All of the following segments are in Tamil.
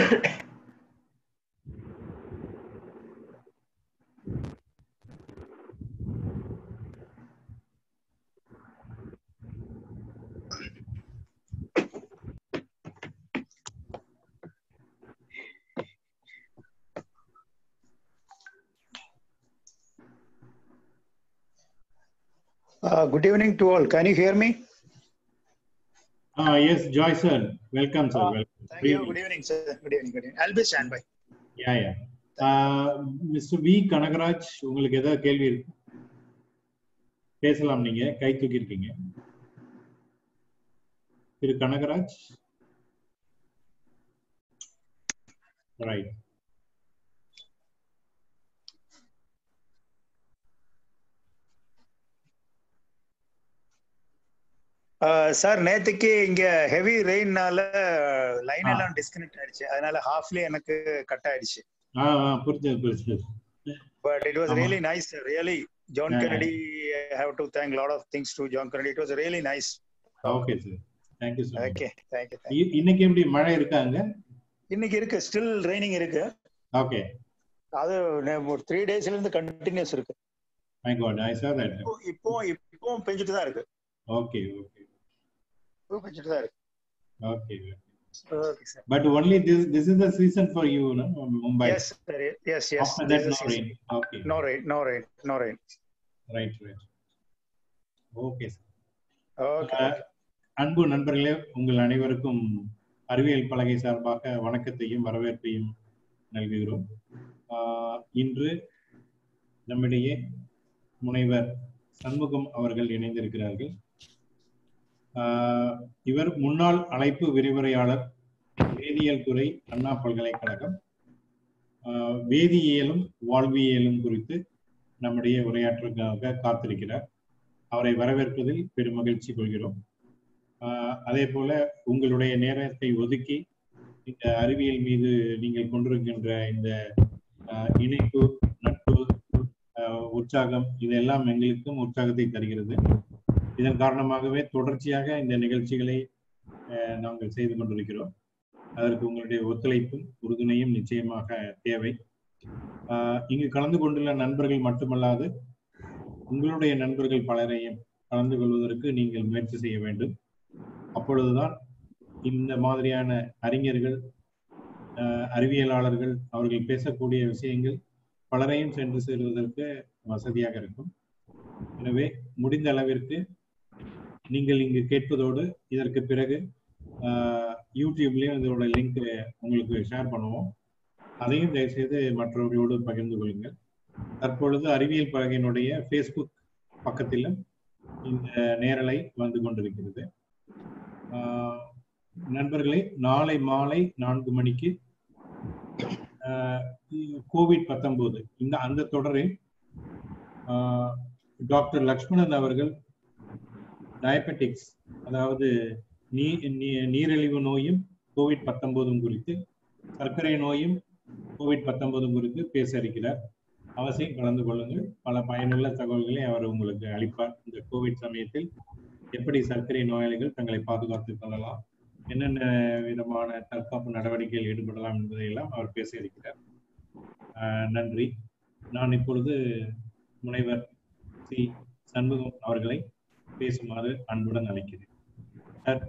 Uh, good evening to all. Can you hear me? Ah, yes, Joy sir. Welcome, sir. Ah, Welcome. Thank Good you. evening. Good evening, sir. Good evening. Good evening. I'll be standby. Yeah, yeah. Uh, Mr. V Kanagaraj உங்களுக்கு ஏதாவது கேள்வி இருக்கு பேசலாம் நீங்க கை தூக்கி இருக்கீங்க திரு கனகராஜ் ரைட் சார் நேத்துக்கு இங்க ஹெவி ரெயின்னால லைன் ஆ. எல்லாம் டிஸ்கனெக்ட் ஆயிடுச்சு அதனால ஹாஃப்லி எனக்கு கட் ஆயிடுச்சு ஆ ஆ, புரிஞ்சது புரிஞ்சது பட் இட் வாஸ் ஆமா. Really nice really John Yeah. Kennedy have to thank lot of things to John Kennedy it was really nice okay sir thank you sir okay thank you இன்னைக்கு எப்படி மழை இருக்காங்க இன்னைக்கு இருக்கு ஸ்டில் ரெய்னிங் இருக்கு ஓகே அது நே- ஒரு த்ரீ டேஸ்ல இருந்து கண்டினியூஸ் இருக்கு my God I saw that இப்போ இப்போ இப்போ பெஞ்சிட்டு தான் இருக்கு ஓகே ஓகே இப்போ பெஞ்சிட்டு தான் இருக்கு okay okay sir But only this this is the season for you, no? Mumbai. Yes sir yes yes After that, no rain. Okay. No rain no rain no rain Right, right. Okay. sir. Okay Uh, அன்பு நண்பர்களே உங்கள் அனைவருக்கும் அறிவியல் பலகை சார்பாக வணக்கத்தையும் வரவேற்பையும் நல்குகிறோம் ஆஹ் இன்று நம்மிடையே முனைவர் சண்முகம் அவர்கள் இணைந்திருக்கிறார்கள் ஆஹ் இவர் முன்னாள் அழைப்பு விரிவுரையாளர் வேதியியல் துறை அண்ணா பல்கலைக்கழகம் ஆஹ் வேதியியலும் வாழ்வியலும் குறித்து நம்முடைய உரையாற்றுக்காக காத்திருக்கிறார் அவரை வரவேற்பதில் பெரும் மகிழ்ச்சி கொள்கிறோம் ஆஹ் அதே போல உங்களுடைய நேரத்தை ஒதுக்கி இந்த அறிவியல் மீது நீங்கள் கொண்டிருக்கின்ற இந்த ஆஹ் இணைப்பு நட்பு ஆஹ் உற்சாகம் இதெல்லாம் எங்களுக்கும் உற்சாகத்தை தருகிறது இதன் காரணமாகவே தொடர்ச்சியாக இந்த நிகழ்ச்சிகளை ஆஹ் நாங்கள் செய்து கொண்டிருக்கிறோம் அதற்கு உங்களுடைய ஒத்துழைப்பும் உறுதுணையும் நிச்சயமாக தேவை ஆஹ் இங்கு கலந்து கொண்டுள்ள நண்பர்கள் மட்டுமல்லாது உங்களுடைய நண்பர்கள் பலரையும் கலந்து கொள்வதற்கு நீங்கள் முயற்சி செய்ய வேண்டும் அப்பொழுதுதான் இந்த மாதிரியான அறிஞர்கள் ஆஹ் அறிவியலாளர்கள் அவர்கள் பேசக்கூடிய விஷயங்கள் பலரையும் சென்று சேருவதற்கு வசதியாக இருக்கும் எனவே முடிந்த அளவிற்கு நீங்கள் இங்கு கேட்பதோடு இதற்கு பிறகு ஆஹ் யூடியூப்லயும் இதோட லிங்க் உங்களுக்கு ஷேர் பண்ணுவோம் அதையும் தயவுசெய்து மற்றவர்களோடு பகிர்ந்து கொள்ளுங்கள் தற்பொழுது அறிவியல் பலகையினுடைய ஃபேஸ்புக் பக்கத்திலும் இந்த நேரலை வந்து கொண்டிருக்கிறது ஆஹ் நண்பர்களே நாளை மாலை நான்கு மணிக்கு கோவிட் பத்தொன்பது இந்த அந்த தொடரில் ஆஹ் டாக்டர் லக்ஷ்மணன் அவர்கள் டயபெட்டிக்ஸ் அதாவது நீ நீ- நீரிழிவு நோயும் கோவிட் பத்தொன்பதும் குறித்து சர்க்கரை நோயும் கோவிட் பத்தொன்பதும் குறித்து பேச இருக்கிறார் அவசியம் கலந்து கொள்ளுங்கள் பல பயனுள்ள தகவல்களை அவர் உங்களுக்கு அளிப்பார் இந்த கோவிட் சமயத்தில் எப்படி சர்க்கரை நோயாளிகள் தங்களை பாதுகாத்துக் கொள்ளலாம் என்னென்ன விதமான தற்காப்பு நடவடிக்கையில் ஈடுபடலாம் என்பதையெல்லாம் அவர் பேச இருக்கிறார் ஆஹ் நன்றி நான் இப்பொழுது முனைவர் சி சண்முகம் அவர்களை பேசுமாறு அன்புடன் அழைக்கிறேன் சார்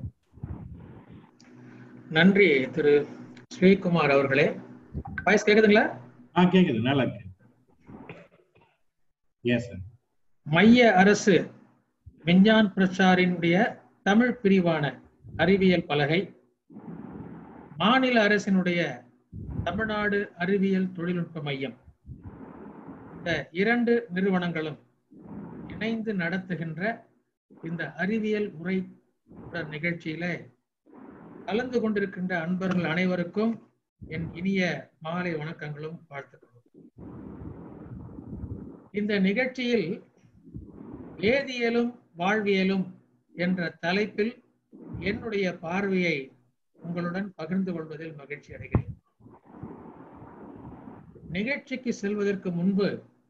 நன்றி திரு ஸ்ரீகுமார் அவர்களே வாய்ஸ் கேக்குதுங்களா ஆ கேக்குது நல்லா இருக்கு எஸ் சார் மைய அரசு விஞ்ஞான் பிரச்சாரினுடைய தமிழ் பிரிவான அறிவியல் பலகை மாநில அரசினுடைய தமிழ்நாடு அறிவியல் தொழில்நுட்ப மையம் இந்த இரண்டு நிறுவனங்களும் இணைந்து நடத்துகின்ற இந்த அறிவியல் உரை தொடர் நிகழ்ச்சியில கலந்து கொண்டிருக்கின்ற அன்பர்கள் அனைவருக்கும் என் இனிய மாலை வணக்கங்களும் வாழ்த்துக்களும் இந்த நிகழ்ச்சியில் வேதியியலும் வாழ்வியலும் என்ற தலைப்பில் என்னுடைய பார்வையை உங்களுடன் பகிர்ந்து கொள்வதில் மகிழ்ச்சி அடைகிறேன் நிகழ்ச்சிக்கு செல்வதற்கு முன்பு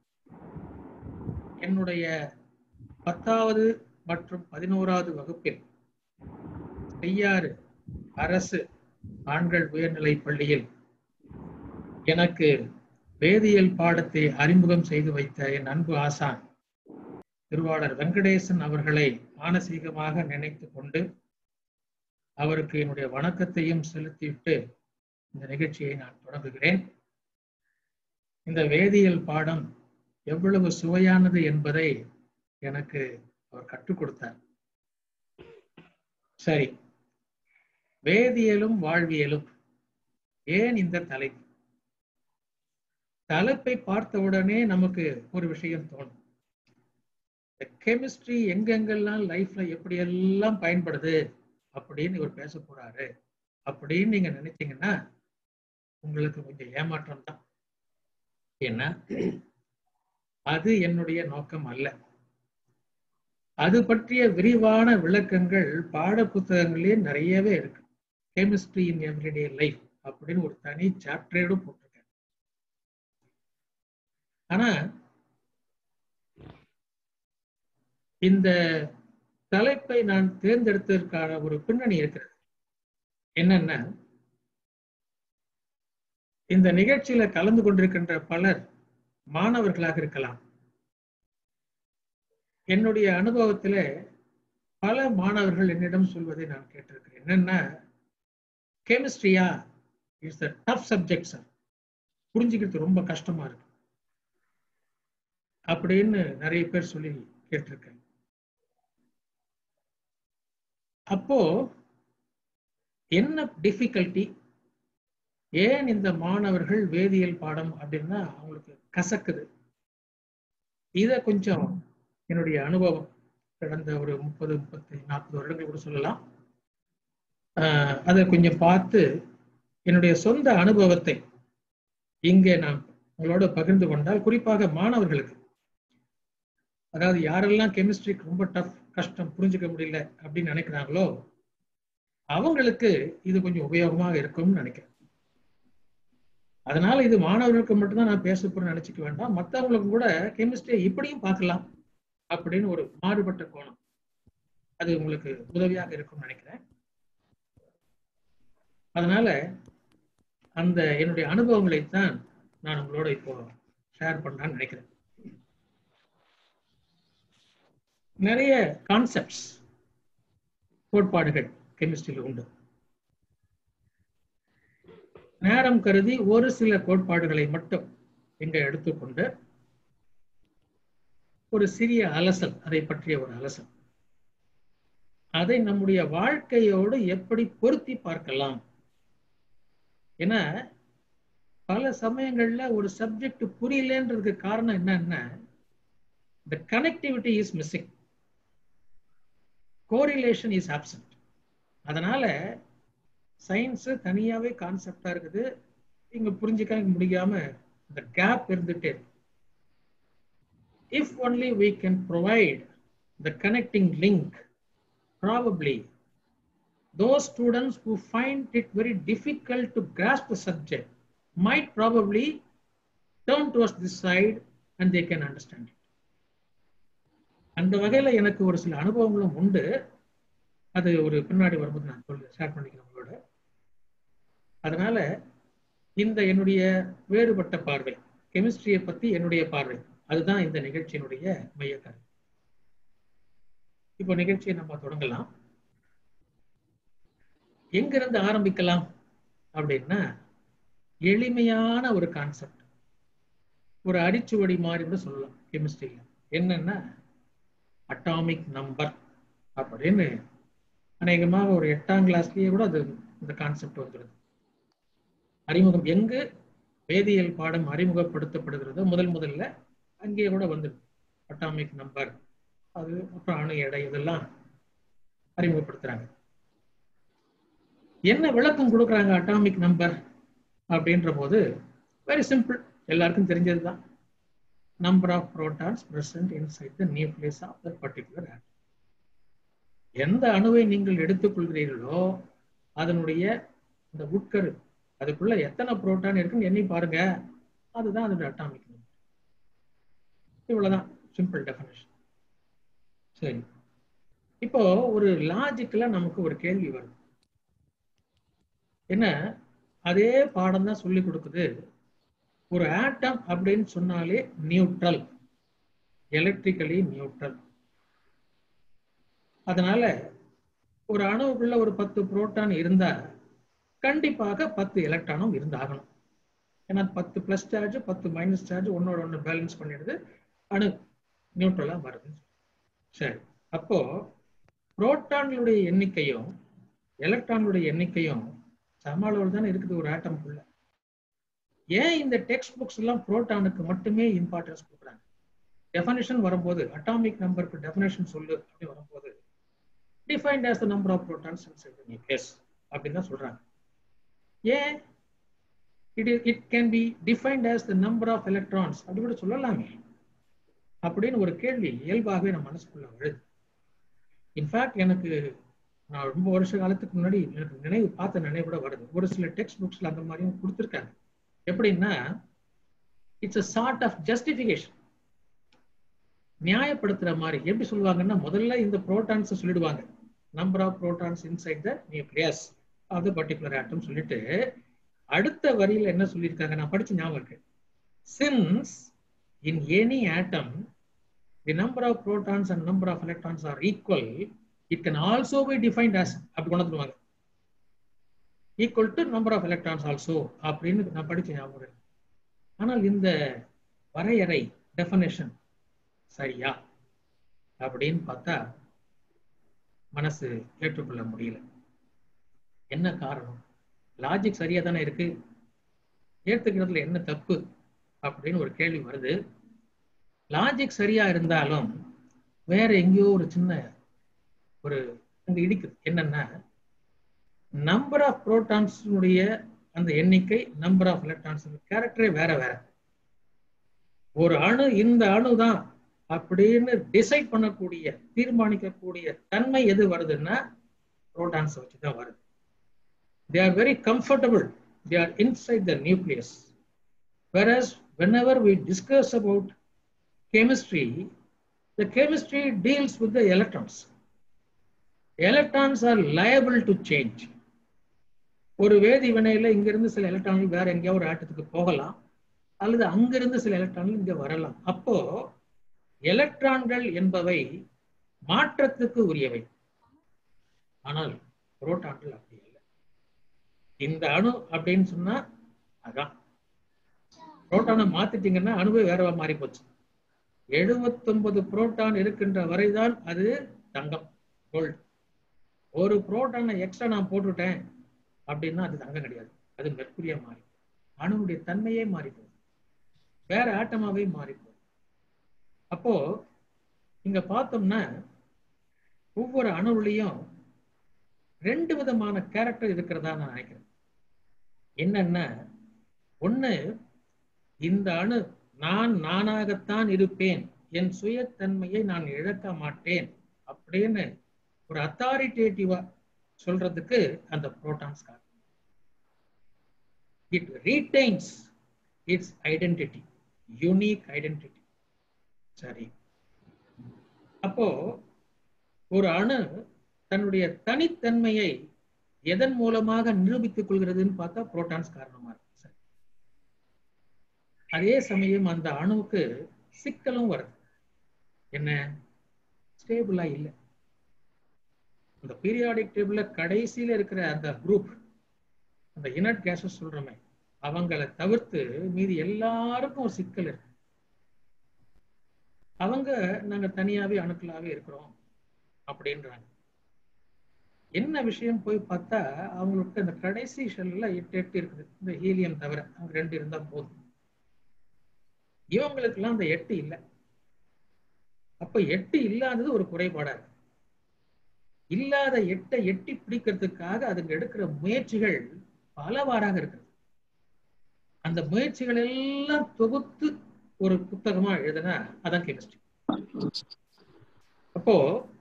என்னுடைய பத்தாவது மற்றும் பதினோராவது வகுப்பில் செய்யாறு அரசு ஆண்கள் உயர்நிலைப் பள்ளியில் எனக்கு வேதியியல் பாடத்தை அறிமுகம் செய்து வைத்த என் அன்பு ஆசான் திருவாளர் வெங்கடேசன் அவர்களை மானசீகமாக நினைத்து கொண்டு அவருக்கு என்னுடைய வணக்கத்தையும் செலுத்திவிட்டு இந்த நிகழ்ச்சியை நான் தொடங்குகிறேன் இந்த வேதியியல் பாடம் எவ்வளவு சுவையானது என்பதை எனக்கு அவர் கற்றுக் கொடுத்தார் சரி வேதியியலும் வாழ்வியலும் ஏன் இந்த தலைப்பு தலைப்பை பார்த்தவுடனே நமக்கு ஒரு விஷயம் தோணும் கெமிஸ்ட்ரி எங்கெங்கெல்லாம் லைஃப்ல எப்படியெல்லாம் பயன்படுது அப்படின்னு இவர் பேச போறாரு அப்படின்னு நீங்க நினைச்சீங்கன்னா உங்களுக்கு கொஞ்சம் ஏமாற்றம் தான் ஏன்னா அது என்னுடைய நோக்கம் அல்ல அது பற்றிய விரிவான விளக்கங்கள் பாட புத்தகங்களே நிறையவே இருக்கு கெமிஸ்ட்ரி இன் எவ்ரிடே லைஃப் அப்படின்னு ஒரு தனி சாப்டரோடு போட்டிருக்கேன் ஆனா இந்த தலைப்பை நான் தேர்ந்தெடுத்ததற்கான ஒரு பின்னணி இருக்கிறது என்னன்னா இந்த நிகழ்ச்சியில கலந்து கொண்டிருக்கின்ற பலர் மாணவர்களாக இருக்கலாம் என்னுடைய அனுபவத்துல பல மாணவர்கள் என்னிடம் சொல்வதை நான் கேட்டிருக்கிறேன் என்னன்னா கெமிஸ்ட்ரியா it's a tough subject sir புரிஞ்சுக்கிறது ரொம்ப கஷ்டமா இருக்கு அப்படின்னு நிறைய பேர் சொல்லி கேட்டிருக்கேன் அப்போ என்ன டிஃபிகல்ட்டி ஏன் இந்த மாணவர்கள் வேதியியல் பாடம் அப்படின்னா அவங்களுக்கு கசக்குது இத கொஞ்சம் என்னுடைய அனுபவம் கடந்த ஒரு முப்பது முப்பத்தி நாற்பது வருடங்கள் கூட சொல்லலாம் அதை கொஞ்சம் பார்த்து என்னுடைய சொந்த அனுபவத்தை இங்கே நான் உங்களோட பகிர்ந்து கொண்டால் குறிப்பாக மாணவர்களுக்கு அதாவது யாரெல்லாம் கெமிஸ்ட்ரிக்கு ரொம்ப டஃப் கஷ்டம் புரிஞ்சுக்க முடியல அப்படின்னு நினைக்கிறாங்களோ அவங்களுக்கு இது கொஞ்சம் உபயோகமாக இருக்கும்னு நினைக்கிறேன் அதனால இது மாணவர்களுக்கு மட்டும்தான் நான் பேச போறேன்னு நினைச்சுக்க வேண்டாம் மற்றவங்களுக்கு கூட கெமிஸ்ட்ரியை இப்படியும் பார்க்கலாம் அப்படின்னு ஒரு மாறுபட்ட கோணம் அது உங்களுக்கு உதவியாக இருக்கும்னு நினைக்கிறேன் அதனால அந்த என்னுடைய அனுபவங்களை தான் நான் உங்களோட இப்போ ஷேர் பண்ணலான்னு நினைக்கிறேன் நிறைய கான்செப்ட்ஸ் கோட்பாடுகள் கெமிஸ்ட்ரியில் உண்டு நேரம் கருதி ஒரு சில கோட்பாடுகளை மட்டும் இங்க எடுத்துக்கொண்டு ஒரு சிறிய அலசல் அதை பற்றிய ஒரு அலசல் அதை நம்முடைய வாழ்க்கையோடு எப்படி பொருத்தி பார்க்கலாம் ஏன்னா பல சமயங்கள்ல ஒரு சப்ஜெக்ட் புரியலன்றதுக்கு காரணம் என்னன்னா the connectivity is missing correlation is absent அதனால சயின்ஸ் தனியாவே கான்செப்டா இருக்குது இங்க புரிஞ்சுக்க முடியாம இந்த கேப் இருந்துட்டே if only we can provide the connecting link probably those students who find it very difficult to grasp the subject might probably turn towards this side and they can understand it. அந்த வகையில எனக்கு ஒரு சில அனுபவங்களும் உண்டு அது ஒரு பின்னாடி வரும்போது நான் சொல்லி ஷேர் பண்ணிக்கிறேன் உங்களோட அதனால இந்த என்னுடைய வேறுபட்ட பார்வை கெமிஸ்ட்ரியை பத்தி என்னுடைய பார்வை அதுதான் இந்த நிகழ்ச்சியினுடைய மையக்கரு இப்போ நிகழ்ச்சியை நம்ம தொடங்கலாம் எங்கிருந்து ஆரம்பிக்கலாம் அப்படின்னா எளிமையான ஒரு கான்செப்ட் ஒரு அரிச்சுவடி மாதிரி கூட சொல்லலாம் கெமிஸ்ட்ரியில் என்னன்னா அட்டாமிக் நம்பர் அப்படின்னு அநேகமாக ஒரு எட்டாம் கிளாஸ்லயே கூட அது இந்த கான்செப்ட் வந்துடுது அறிமுகம் எங்கு வேதியியல் பாடம் அறிமுகப்படுத்தப்படுகிறதோ முதல் முதல்ல அங்கேயே கூட வந்துடுது அட்டாமிக் நம்பர் அது அப்புறம் அணு எடை இதெல்லாம் அறிமுகப்படுத்துறாங்க என்ன விளக்கம் கொடுக்குறாங்க அட்டாமிக் நம்பர் அப்படின்ற போது வெரி சிம்பிள் எல்லாருக்கும் தெரிஞ்சது தான் number of protons present inside the nucleus of the particular atom எந்த அணுவை நீங்கள் எடுத்துக்கொள்கிறீர்களோ அதனுடைய இந்த உட்கரு அதுக்குள்ள எத்தனை புரோட்டான் இருக்குன்னு எண்ணி பாருங்க அதுதான் அதோட அட்டாமிக் நம்பர் இவ்வளவுதான் சிம்பிள் டெஃபினேஷன் சரி இப்போ ஒரு லாஜிக்கலா நமக்கு ஒரு கேள்வி வருது என்ன அதே பாடம் தான் சொல்லி கொடுக்குது ஒரு ஆட்டம் அப்படின்னு சொன்னாலே நியூட்ரல் எலக்ட்ரிக்கலி நியூட்ரல் அதனால ஒரு அணுவுக்குள்ள ஒரு பத்து புரோட்டான் இருந்தா கண்டிப்பாக பத்து எலக்ட்ரானும் இருந்தாகணும் ஏன்னா பத்து பிளஸ் சார்ஜ் பத்து மைனஸ் சார்ஜ் ஒன்னோட ஒன்று பேலன்ஸ் பண்ணிடுது அணு நியூட்ரலா வருது சரி அப்போ புரோட்டான்களுடைய எண்ணிக்கையும் எலக்ட்ரான்களுடைய எண்ணிக்கையும் சம அளவில் தானே இருக்குது ஒரு ஆட்டம்குள்ள ஏன் இந்த டெக்ஸ்ட் புக்ஸ் எல்லாம் புரோட்டானுக்கு மட்டுமே இம்பார்ட்டன்ஸ் கொடுக்குறாங்க டெஃபனிஷன் வரும்போது அட்டாமிக் நம்பருக்கு டெஃபனிஷன் சொல்லு அப்படி வரும்போது defined as the number of protons inside the nucleus அப்படின்னு தான் சொல்றாங்க ஏன் it it can be defined as the number of electrons அப்படி கூட சொல்லலாமே அப்படின்னு ஒரு கேள்வி இயல்பாகவே நம்ம மனசுக்குள்ள வருது இன்ஃபேக்ட் எனக்கு நான் ரொம்ப வருஷ காலத்துக்கு முன்னாடி எனக்கு நினைவு பார்த்த நினைவு கூட வருது ஒரு சில டெக்ஸ்ட் புக்ஸ்ல அந்த மாதிரியும் கொடுத்துருக்காங்க எப்படின்னா it's a sort of justification நியாயப்படுத்துற மாதிரி எப்படி சொல்லுவாங்கன்னா முதல்ல இந்த புரோட்டான்ஸ் சொல்லிடுவாங்க number of protons inside the nucleus of the particular atom சொல்லிட்டு அடுத்த வரியில என்ன சொல்லியிருக்காங்க நான் படிச்ச ஞாபகம் இருக்கு since in any atom the number of protons and number of electrons are equal it can also be defined as அப்படி கொண்டு வந்துருவாங்க equal to number of electrons also அப்படின்னு நான் படிச்ச ஞாபகம் இருக்கு ஆனால் இந்த வரையறை டெஃபனேஷன் சரியா அப்படின்னு பார்த்தா மனசு ஏற்றுக்கொள்ள முடியல என்ன காரணம் லாஜிக் சரியா தானே இருக்கு ஏத்துக்கிறதுல என்ன தப்பு அப்படின்னு ஒரு கேள்வி வருது லாஜிக் சரியா இருந்தாலும் வேற எங்கேயோ ஒரு சின்ன ஒரு அங்க இடிக்குது என்னன்னா நம்பர் ஆஃப் புரோட்டான்ஸுடைய அந்த எண்ணிக்கை நம்பர் ஆஃப் எலக்ட்ரான்ஸ் கேரக்டரே வேற வேற ஒரு அணு இந்த அணு தான் அப்படின்னு டிசைட் பண்ணக்கூடிய தீர்மானிக்கக்கூடிய தன்மை எது வருதுன்னா புரோட்டான்ஸ் வச்சு தான் வருது they are very comfortable they are inside the nucleus whereas whenever we discuss about chemistry the chemistry deals with the electrons electrons are liable to change ஒரு வேதி வினையில இங்கிருந்து சில எலக்ட்ரான்கள் வேற எங்கேயாவது ஒரு ஆட்டத்துக்கு போகலாம் அல்லது அங்கிருந்து சில எலக்ட்ரான்கள் இங்க வரலாம் அப்போ எலக்ட்ரான்கள் என்பவை மாற்றத்துக்கு உரியவை ஆனால் புரோட்டான்கள் அப்படி இல்லை இந்த அணு அப்படின்னு சொன்னா அதான் புரோட்டானை மாத்திட்டீங்கன்னா அணுவே வேறவா மாறி போச்சு எழுபத்தொன்பது புரோட்டான் இருக்கின்ற வரைதான் அது தங்கம் கோல்டு ஒரு புரோட்டானை எக்ஸ்ட்ரா நான் போட்டுட்டேன் அப்படின்னா அது தங்கம் கிடையாது அது மெர்க்குரியா மாறி அணுவுடைய தன்மையே மாறி போகுது வேற ஆட்டமாவே மாறி போகுது அப்போ இங்க பார்த்தோம்னா ஒவ்வொரு அணுவுலையும் ரெண்டு விதமான கேரக்டர் இருக்கிறதா நான் நினைக்கிறேன் என்னன்னா ஒண்ணு இந்த அணு நான் நானாகத்தான் இருப்பேன் என் சுயத்தன்மையை நான் இழக்க மாட்டேன் அப்படின்னு ஒரு அத்தாரிட்டேட்டிவா சொல்றதுக்கு அந்த புரோட்டான்ஸ் காரணம் it retains its identity unique identity சரி அப்போ ஒரு அணு தன்னுடைய தனித்தன்மையை எதன் மூலமாக நிரூபித்துக் கொள்கிறதுன்னு பார்த்தா புரோட்டான்ஸ் காரணமா இருக்கு சரி அதே சமயம் அந்த அணுவுக்கு சிக்கலும் வருது என்ன ஸ்டேபிளா இல்லை அந்த பீரியாடிக் டேபிள்ல கடைசியில இருக்கிற அந்த குரூப் அந்த இனட் கேசஸ் சொல்றோமே அவங்களை தவிர்த்து மீதி எல்லாருக்கும் ஒரு சிக்கல் இருக்கு அவங்க நாங்க தனியாவே அணுக்களாவே இருக்கிறோம் அப்படின்றாங்க என்ன விஷயம் போய் பார்த்தா அவங்களுக்கு அந்த கடைசி ஷெல்ல எட்டு எட்டு இருக்குது இந்த ஹீலியம் தவிர அங்க ரெண்டு இருந்தா போதும் இவங்களுக்கெல்லாம் அந்த எட்டு இல்லை அப்ப எட்டு இல்லாதது ஒரு குறைபாடா இருக்கு இல்லாத எட்டை எட்டி பிடிக்கிறதுக்காக அதுங்க எடுக்கிற முயற்சிகள் பலவாறாக இருக்கிறது அந்த முயற்சிகள் எல்லாம் தொகுத்து ஒரு புத்தகமா எழுதுனா அதான் கெமிஸ்ட்ரி அப்போ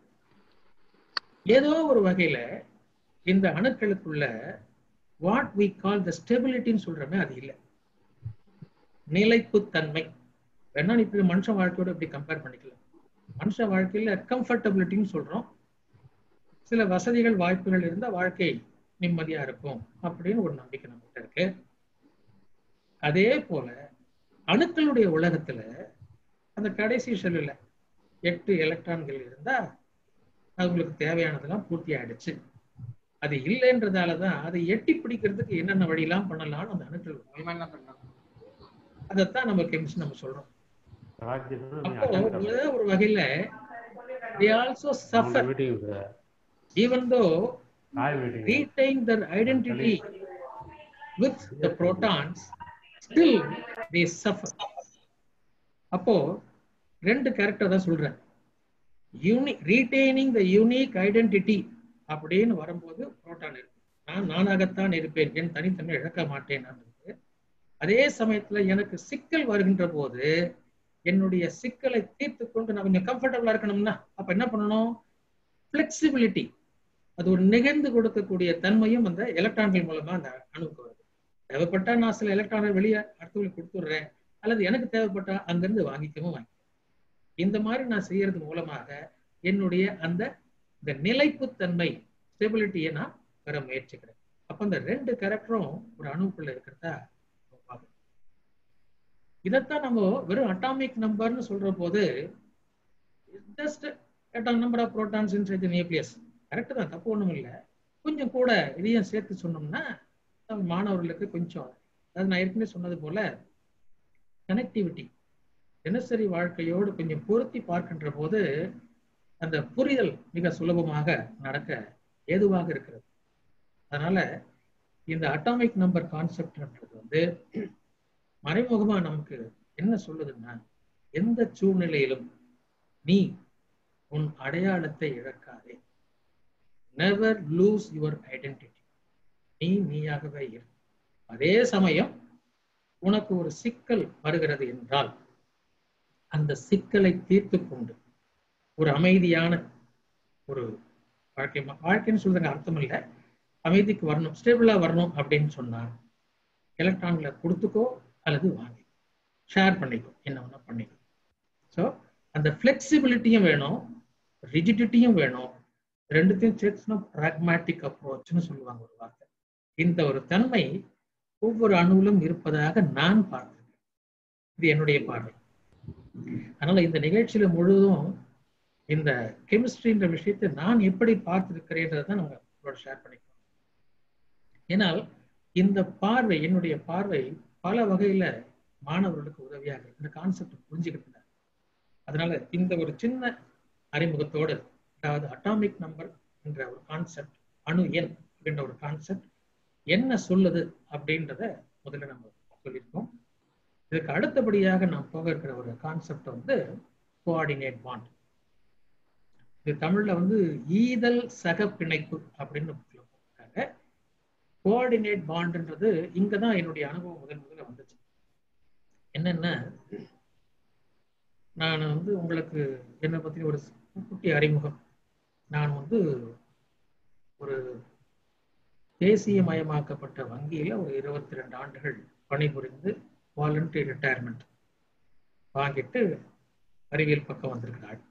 ஏதோ ஒரு வகையில இந்த அணுக்களுக்குள்ள வாட் வி கால் த ஸ்டெபிலிட்டின்னு சொல்றோமே அது இல்லை நிலைப்புத்தன்மை வேணா இப்படி மனுஷ வாழ்க்கையோட இப்படி கம்பேர் பண்ணிக்கலாம் மனுஷ வாழ்க்கையில கம்ஃபர்டபிலிட்டின்னு சொல்றோம் சில வசதிகள் வாய்ப்புகள் இருந்தா வாழ்க்கை நிம்மதியா இருக்கும் அப்படின்னு ஒரு நம்பிக்கை நம்மகிட்ட இருக்கு அதே போல அணுக்களுடைய உலகத்துல அந்த கடைசி ஷெல்லுல எட்டு எலக்ட்ரான்கள் இருந்தா அவங்களுக்கு தேவையானதெல்லாம் பூர்த்தி ஆயிடுச்சு அது இல்லைன்றதால தான் அதை எட்டி பிடிக்கிறதுக்கு என்னென்ன வழியெல்லாம் பண்ணலாம்னு அந்த அணுக்கள் அதைத்தான் நம்ம கெமிஸ்ட் நம்ம சொல்றோம் அப்போ ஏதோ ஒரு வகையில they also suffer even though retain their identity with the protons still they suffer அப்போ ரெண்டு கேரக்டர் தான் சொல்றேன் unique retaining the unique identity அப்படின்னு வரும்போது புரோட்டான் இருக்கு நான் நானாகத்தான் இருப்பேன் என் தனித்தன்மை இழக்க மாட்டேன் இருக்கு அதே சமயத்துல எனக்கு சிக்கல் வருகின்ற போது என்னுடைய சிக்கலை தீர்த்து கொண்டு நான் கொஞ்சம் கம்ஃபர்டபுளா இருக்கணும்னா அப்ப என்ன பண்ணணும் பிளெக்சிபிலிட்டி அது ஒரு நிகழ்ந்து கொடுக்கக்கூடிய தன்மையும் அந்த எலக்ட்ரான்கள் மூலமா அந்த அணுவுக்கு வருது தேவைப்பட்டா நான் சில எலக்ட்ரானை வெளியே அடுத்தவங்களுக்கு கொடுத்துடுறேன் அல்லது எனக்கு தேவைப்பட்டா அங்கிருந்து வாங்கிக்கவும் வாங்கி இந்த மாதிரி நான் செய்யறது மூலமாக என்னுடைய அந்த இந்த நிலைப்புத்தன்மை ஸ்டெபிலிட்டியை நான் பெற முயற்சிக்கிறேன் அப்ப அந்த ரெண்டு கேரக்டரும் ஒரு அணுக்குள்ள இருக்கிறதா பார்க்கணும் இதைத்தான் நம்ம வெறும் அட்டாமிக் நம்பர்னு சொல்ற போது just number of protons inside nucleus correct தான் தப்பு ஒண்ணும் இல்லை கொஞ்சம் கூட இதையும் சேர்த்து சொன்னோம்னா மாணவர்களுக்கு கொஞ்சம் அதாவது நான் ஏற்கனவே சொன்னது போல கனெக்டிவிட்டி தினசரி வாழ்க்கையோடு கொஞ்சம் பொருத்தி பார்க்கின்ற போது அந்த புரிதல் மிக சுலபமாக நடக்க ஏதுவாக இருக்கிறது அதனால இந்த அட்டாமிக் நம்பர் கான்செப்ட்ன்றது வந்து மறைமுகமா நமக்கு என்ன சொல்லுதுன்னா எந்த சூழ்நிலையிலும் நீ உன் அடையாளத்தை இழக்காதே நெவர் லூஸ் யுவர் ஐடென்டிட்டி நீ நீயாகவே இரு அதே சமயம் உனக்கு ஒரு சிக்கல் வருகிறது என்றால் அந்த சிக்கலை தீர்த்து கொண்டு ஒரு அமைதியான ஒரு வாழ்க்கை வாழ்க்கைன்னு சொல்றதுங்க அர்த்தம் இல்லை அமைதிக்கு வரணும் ஸ்டேபிளா வரணும் அப்படின்னு சொன்னா எலக்ட்ரான்களை கொடுத்துக்கோ அல்லது வாங்கி ஷேர் பண்ணிக்கோ என்ன வேணா பண்ணிக்கோ ஸோ அந்த ஃபிளெக்சிபிலிட்டியும் வேணும் ரிஜிடிட்டியும் வேணும் ரெண்டுத்தையும் சேர்த்துனா ப்ராக்மேட்டிக் அப்ரோச்னு சொல்லுவாங்க ஒரு வார்த்தை இந்த ஒரு தன்மை ஒவ்வொரு அணுவிலும் இருப்பதாக நான் பார்த்திருக்கேன் இது என்னுடைய பார்வை அதனால இந்த நிகழ்ச்சியில முழுவதும் இந்த கெமிஸ்ட்ரின்ற விஷயத்தை நான் எப்படி பார்த்திருக்கிறேன்றதை தான் நம்ம உங்களோட ஷேர் பண்ணிக்கிறோம் ஏன்னால் இந்த பார்வை என்னுடைய பார்வை பல வகையில மாணவர்களுக்கு உதவியாக இருக்கு இந்த கான்செப்ட் புரிஞ்சுக்கிட்டு அதனால இந்த ஒரு சின்ன அறிமுகத்தோடு அதாவது அட்டாமிக் நம்பர் என்ற ஒரு கான்செப்ட் அணு எண் அப்படின்ற ஒரு கான்செப்ட் என்ன சொல்லுது அப்படின்றத முதல்ல நம்ம சொல்லியிருக்கோம் இதுக்கு அடுத்தபடியாக நாம் போக இருக்கிற ஒரு கான்செப்ட் வந்து கோஆர்டினேட் பாண்ட் இது தமிழ்ல வந்து ஈதல் சக பிணைப்பு அப்படின்னு போட்டிருக்காங்க கோஆர்டினேட் பாண்டுன்றது இங்கதான் என்னுடைய அனுபவம் முதல் முதல்ல வந்துச்சு என்னன்னா நான் வந்து உங்களுக்கு என்னை பத்தி ஒரு குட்டி அறிமுகம் நான் வந்து ஒரு தேசியமயமாக்கப்பட்ட வங்கியில ஒரு இருபத்தி ரெண்டு ஆண்டுகள் பணிபுரிந்து வாலண்டரி ரிட்டையர்மெண்ட் வாங்கிட்டு அறிவியல் பக்கம் வந்திருக்கிறாள்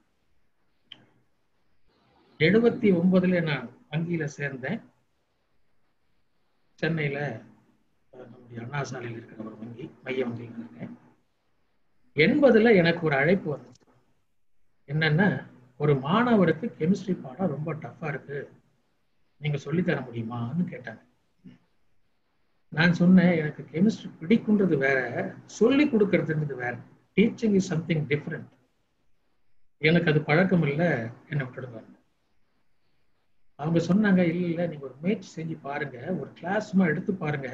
எழுபத்தி ஒன்பதுல நான் வங்கியில சேர்ந்தேன் சென்னையில நம்முடைய அண்ணா சாலையில் இருக்கிற ஒரு வங்கி மைய வங்கியில் இருக்கேன் எண்பதுல எனக்கு ஒரு அழைப்பு வந்துச்சு என்னன்னா ஒரு மாணவருக்கு கெமிஸ்ட்ரி பாடம் ரொம்ப டஃப்பா இருக்கு நீங்க சொல்லித்தர முடியுமான்னு கேட்டாங்க நான் சொன்னேன் எனக்கு கெமிஸ்ட்ரி பிடிக்குன்றது வேற சொல்லி கொடுக்கறதுன்றது வேற டீச்சிங் இஸ் சம்திங் டிஃப்ரெண்ட் எனக்கு அது பழக்கம் இல்லை என்ன விட்டுடுங்க அவங்க சொன்னாங்க இல்ல இல்ல நீங்க ஒரு முயற்சி செஞ்சு பாருங்க ஒரு கிளாஸ் சும்மா எடுத்து பாருங்க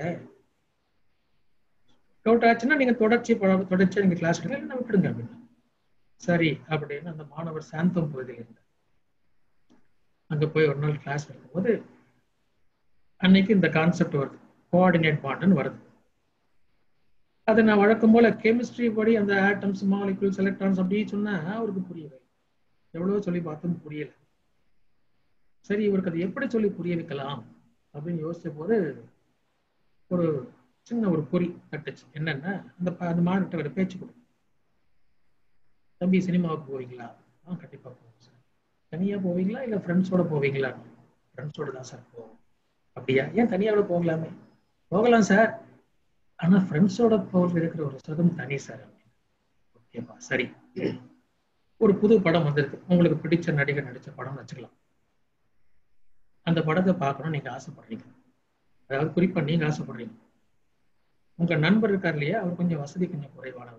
டவுட் ஆச்சுன்னா நீங்க தொடர்ச்சி தொடர்ச்சியா நீங்க கிளாஸ் எடுங்க விட்டுடுங்க அப்படின்னு சரி அப்படின்னு அந்த மாணவர் சாந்தம் பகுதியில் இருந்தார் அங்க போய் ஒரு நாள் கிளாஸ் எடுக்கும்போது அன்னைக்கு இந்த கான்செப்ட் வருது கோஆர்டினேட் பாண்டுன்னு வருது அதை நான் வழக்கம் போல கெமிஸ்ட்ரி படி அந்த ஆட்டம்ஸ் மாலிகுல்ஸ் எலக்ட்ரான்ஸ் அப்படி சொன்னா அவருக்கு புரியல எவ்வளவோ சொல்லி பார்த்தும் புரியல சரி இவருக்கு அதை எப்படி சொல்லி புரிய வைக்கலாம் அப்படின்னு யோசிச்ச போது ஒரு சின்ன ஒரு பொறி தட்டுச்சு என்னன்னா அந்த அந்த மாநில ஒரு பேச்சு கொடு தம்பி சினிமாவுக்கு போவீங்களா ஆ கண்டிப்பா போவோம் சார் தனியா போவீங்களா இல்ல ஃப்ரெண்ட்ஸோட போவீங்களா ஃப்ரெண்ட்ஸோட தான் சார் போவோம் அப்படியா ஏன் தனியாவோட போகலாமே போகலாம் சார் ஆனா ஃப்ரெண்ட்ஸோட போல் இருக்கிற ஒரு சுகம் தனி சார் ஓகேப்பா சரி ஒரு புது படம் வந்திருக்கு உங்களுக்கு பிடிச்ச நடிகர் நடிச்ச படம் வச்சுக்கலாம் அந்த படத்தை பார்க்கணும் நீங்க ஆசைப்படுறீங்க அதாவது குறிப்பா நீங்க ஆசைப்படுறீங்க உங்க நண்பர் இருக்கார் இல்லையா அவர் கொஞ்சம் வசதி கொஞ்சம் குறைவானவர்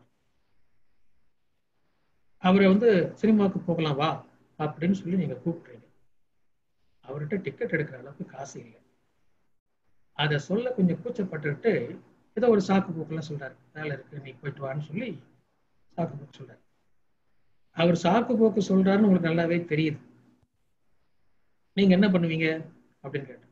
அவரை வந்து சினிமாவுக்கு போகலாம் வா அப்படின்னு சொல்லி நீங்க கூப்பிடுறீங்க அவர்கிட்ட டிக்கெட் எடுக்கிற அளவுக்கு காசு இல்லை அதை சொல்ல கொஞ்சம் கூச்சப்பட்டுட்டு ஏதோ ஒரு சாக்கு போக்கெல்லாம் சொல்றாரு வேலை இருக்கு நீ போயிட்டு வான்னு சொல்லி சாக்கு போக்கு சொல்றாரு அவர் சாக்கு போக்கு சொல்றாருன்னு உங்களுக்கு நல்லாவே தெரியுது நீங்க என்ன பண்ணுவீங்க அப்படின்னு கேட்டேன்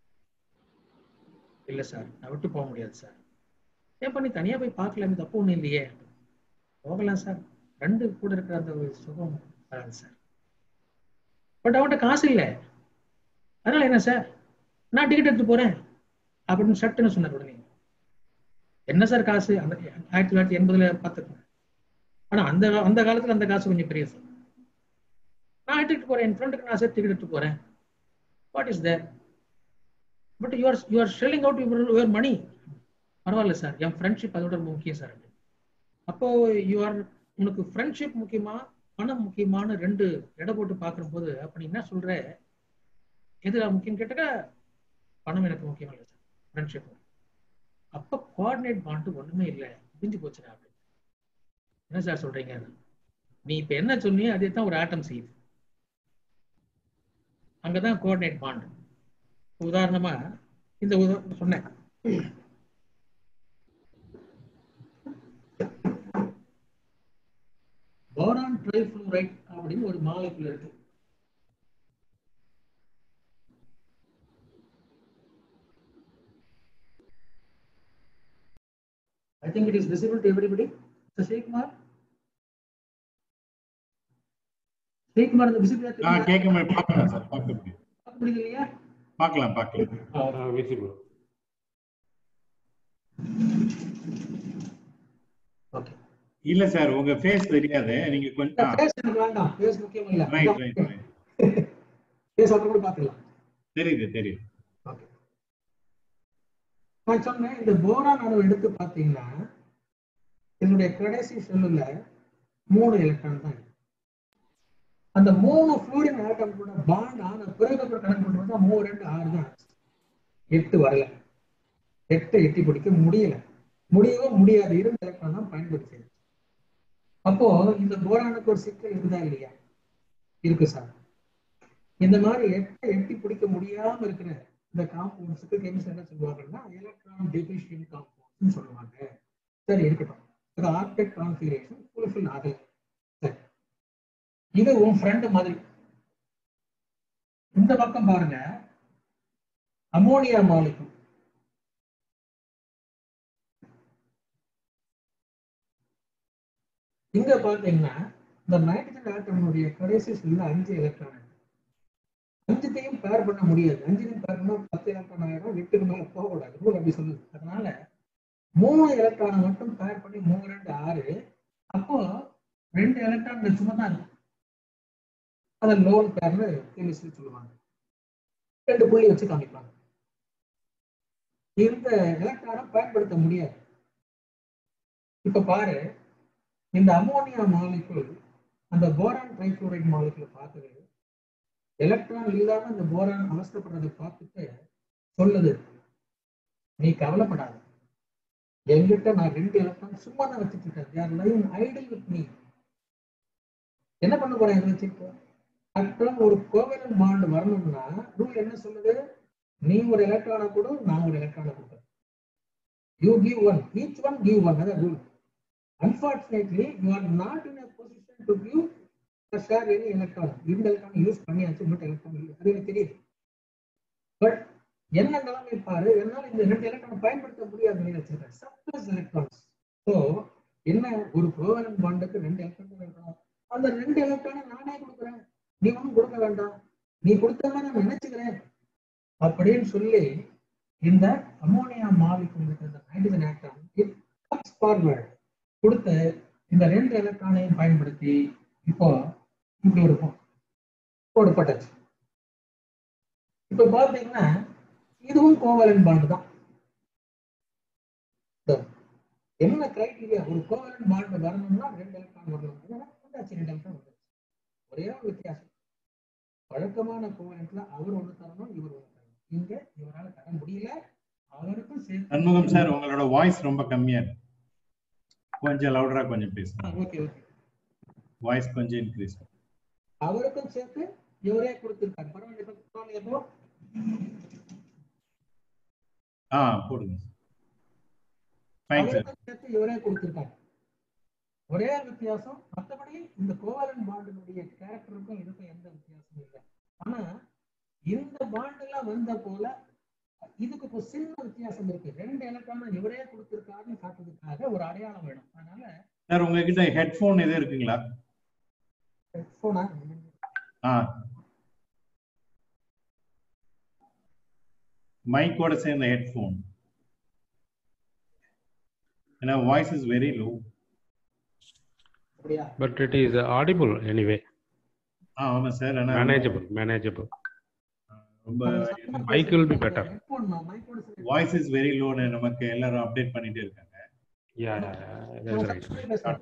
இல்ல சார் நான் விட்டு போக முடியாது சார் ஏன் பண்ணி தனியா போய் பார்க்கலாமே தப்பு ஒண்ணும் இல்லையே போகலாம் சார் ரெண்டு கூட இருக்கிற அந்த ஒரு சுகம் வராது சார் பட் அவன்கிட்ட காசு இல்லை அதனால என்ன சார் நான் டிக்கெட் எடுத்து போறேன் அப்படின்னு சட்டுன்னு சொன்னார் உடனே என்ன சார் காசு அந்த ஆயிரத்தி தொள்ளாயிரத்தி எண்பதுல பார்த்துக்கோங்க ஆனா அந்த அந்த காலத்துல அந்த காசு கொஞ்சம் பெரிய சார் நான் எடுத்துட்டு போறேன் என் ஃப்ரெண்டுக்கு நான் சேர்த்து டிக்கெட் எடுத்து போறேன் what is there but you are you are shelling out your your money பரவாயில்ல சார் என் ஃப்ரெண்ட்ஷிப் அதோட முக்கியம் சார் அப்போ யூ ஆர் உனக்கு ஃப்ரெண்ட்ஷிப் முக்கியமா பணம் முக்கியமான ரெண்டு எடை போட்டு பார்க்குற போது அப்ப நீ என்ன சொல்ற எது முக்கியம் கேட்டாக்கா பணம் எனக்கு முக்கியம் இல்லை சார் ஃப்ரெண்ட்ஷிப் அப்ப கோஆர்டினேட் பாண்டு ஒண்ணுமே இல்லை முடிஞ்சு போச்சுடா அப்படின்னு என்ன சார் சொல்றீங்க நீ இப்ப என்ன சொன்னியோ அதே தான் ஒரு ஆட்டம் செய்யுது அங்கதான் கோஆர்டினேட் பாண்ட் உதாரணமா இந்த உதாரணம் சொன்னேன் போரான் ட்ரைஃப்ளூரைட் அப்படின்னு ஒரு மாலிகுல் இருக்கு I think it is visible to everybody. Mr. Sheikhmar? Sheikhmar அந்த visible ஆ கேட்க முடியும் பார்க்கலாம் சார் பார்க்க முடியும் பார்க்க முடியுது இல்லையா பார்க்கலாம் பார்க்கலாம் விசிபிள் ஓகே இல்ல சார் உங்க ஃபேஸ் தெரியாது நீங்க கொஞ்சம் பேஸ் எனக்கு வேண்டாம் பேஸ் முக்கியம் இல்ல ரைட் ரைட் ரைட் பேஸ் அப்புறம் கூட பார்த்துக்கலாம் தெரியுது தெரியுது ஓகே நான் சொன்னேன் இந்த போரான் அணு எடுத்து பார்த்தீங்கன்னா என்னுடைய கடைசி செல்லுல மூணு எலக்ட்ரான் தான் இருக்கு. அந்த மூணு ஃப்ளூரின் ஆட்டம் கூட பாண்ட் ஆன பிறகு அப்புறம் கணக்கு பண்ணுறது மூணு ரெண்டு ஆறு தான் ஆச்சு. எட்டு வரல எட்டை எட்டி பிடிக்க முடியல முடியவும் முடியாது இருந்த எலக்ட்ரான் தான் பயன்படுத்தி அப்போ இந்த போரானுக்கு ஒரு சிக்கல் இருக்குதா இல்லையா இருக்கு சார் இந்த மாதிரி எட்டை எட்டி பிடிக்க முடியாம இருக்கிற இந்த காம்பவுண்ட்ஸுக்கு கெமிஸ்ட் என்ன சொல்லுவாங்கன்னா எலக்ட்ரான் டெபிஷியன்ட் காம்பவுண்ட்ஸ் சொல்லுவாங்க சரி இருக்கட்டும் அது ஆர்டெக் கான்ஃபிகரேஷன் ஃபுல்ஃபில் ஆகல சரி இது உன் ஃப்ரெண்டு மாதிரி இந்த பக்கம் பாருங்க அமோனியா மாலிகுல் இங்க பாத்தீங்கன்னா இந்த நைட்ரஜன் ஆட்டமுடைய கடைசி செல்ல அஞ்சு எலக்ட்ரான் அஞ்சுத்தையும் பேர் பண்ண முடியாது அஞ்சுத்தையும் பேர் பண்ணா பத்து எலக்ட்ரான் ஆயிடும் எட்டுக்கு மேல போகக்கூடாது ரூல் அப்படி சொல்லுது அதனால மூணு எலக்ட்ரானை மட்டும் பேர் பண்ணி மூணு ரெண்டு ஆறு அப்போ ரெண்டு எலக்ட்ரான் சும்மா தான் இருக்கும் அதை லோன் பேர்னு கெமிஸ்ட்ரி சொல்லுவாங்க ரெண்டு புள்ளி வச்சு காமிப்பாங்க இந்த எலக்ட்ரானை பயன்படுத்த முடியாது இப்ப பாரு இந்த அமோனியா மாலிகுல் அந்த போரான் ட்ரைஃபுளோரைட் மாலிகுல் பார்க்குது எலக்ட்ரான் இல்லாம இந்த போரான் அவஸ்தப்படுறதை பார்த்துட்டு சொல்லுது நீ கவலைப்படாத என்கிட்ட நான் ரெண்டு எலக்ட்ரான் சும்மா தான் வச்சுட்டு இருக்கேன் they're live idle with me என்ன பண்ண போறேன் இதை வச்சுட்டு அப்புறம் ஒரு கோவலன் பாண்ட் வரணும்னா ரூல் என்ன சொல்லுது நீ ஒரு எலக்ட்ரானை கொடு நான் ஒரு எலக்ட்ரானை கொடுப்பேன் you give one each one give one அதான் rule unfortunately you are not in a position to give share any electron இந்த எலக்ட்ரான் யூஸ் பண்ணியாச்சு இன்னொரு எலக்ட்ரான் இல்லை அது எனக்கு தெரியுது பட் என்ன நிலைமை பாரு என்னால் இந்த ரெண்டு எலக்ட்ரான் பயன்படுத்த முடியாது வச்சிருக்கேன் சப்ளஸ் எலக்ட்ரான்ஸ் ஸோ என்ன ஒரு கோவலன் பாண்டுக்கு ரெண்டு எலக்ட்ரான் வேணும் அந்த ரெண்டு எலக்ட்ரானை நானே கொடுக்குறேன் நீ ஒன்றும் கொடுக்க வேண்டாம் நீ கொடுத்தா நான் நினைச்சுக்கிறேன் அப்படின்னு சொல்லி இந்த அமோனியா மாலிகுல் இருக்கிற nitrogen atom it comes forward கொடுத்த இந்த ரெண்டு எலக்ட்ரானையும் பயன்படுத்தி இப்போ இப்படி ஒரு போடப்பட்டுச்சு இப்ப பாத்தீங்கன்னா இதுவும் கோவலன் பாண்டு தான் என்ன கிரைட்டீரியா ஒரு கோவலன் பாண்ட் வரணும்னா ரெண்டு எலக்ட்ரான் வரணும் அதனால வந்தாச்சு ரெண்டு எலக்ட்ரான் வந்துச்சு ஒரே ஒரு வித்தியாசம் வழக்கமான கோவலன்ட்ல அவர் ஒண்ணு தரணும் இவர் ஒண்ணு தரணும் இங்க இவரால் தர முடியல அவருக்கும் சேர்த்து சண்முகம் சார் உங்களோட வாய்ஸ் ரொம்ப கம்மியா இருக்கு கொஞ்சம் லவுடரா கொஞ்சம் பேசுங்க ஓகே ஓகே வாய்ஸ் கொஞ்சம் இன்க்ரீஸ் அவருக்கும் சேர்த்து இவரே கொடுத்திருக்காரு பரவாயில்ல இப்ப பரவாயில்லையா இப்போ ஆ போடுங்க ஃபைன் சார் அவருக்கும் சேர்த்து இவரே கொடுத்திருக்காரு ஒரே வித்தியாசம் மற்றபடி இந்த கோவலன் பாண்டினுடைய கேரக்டருக்கும் இதுக்கும் எந்த வித்தியாசமும் இல்லை ஆனா இந்த பாண்டுல வந்த போல இதுக்கு இப்போ சின்ன வித்தியாசம் இருக்கு ரெண்டு எலக்ட்ரான் இவரே கொடுத்திருக்காருன்னு காட்டுறதுக்காக ஒரு அடையாளம் வேணும் அதனால சார் உங்ககிட்ட ஹெட்ஃபோன் எது இருக்குங்களா போனா ஆ மைக்கோட சேர்ந்த ஹெட்ஃபோன் ஏன்னா வாய்ஸ் இஸ் வெரி லோ அப்படியா But it is audible anyway, ஆ ஆமா சார் ஆனா manageable, manageable. ரொம்ப Mic will be better. Headphone மைக்கோட சரி வாய்ஸ் இஸ் வெரி லோன்னு நமக்கு எல்லாரும் அப்டேட் பண்ணிட்டே இருக்காங்க Yeah, yeah, yeah, that's right. பேசுறேன்.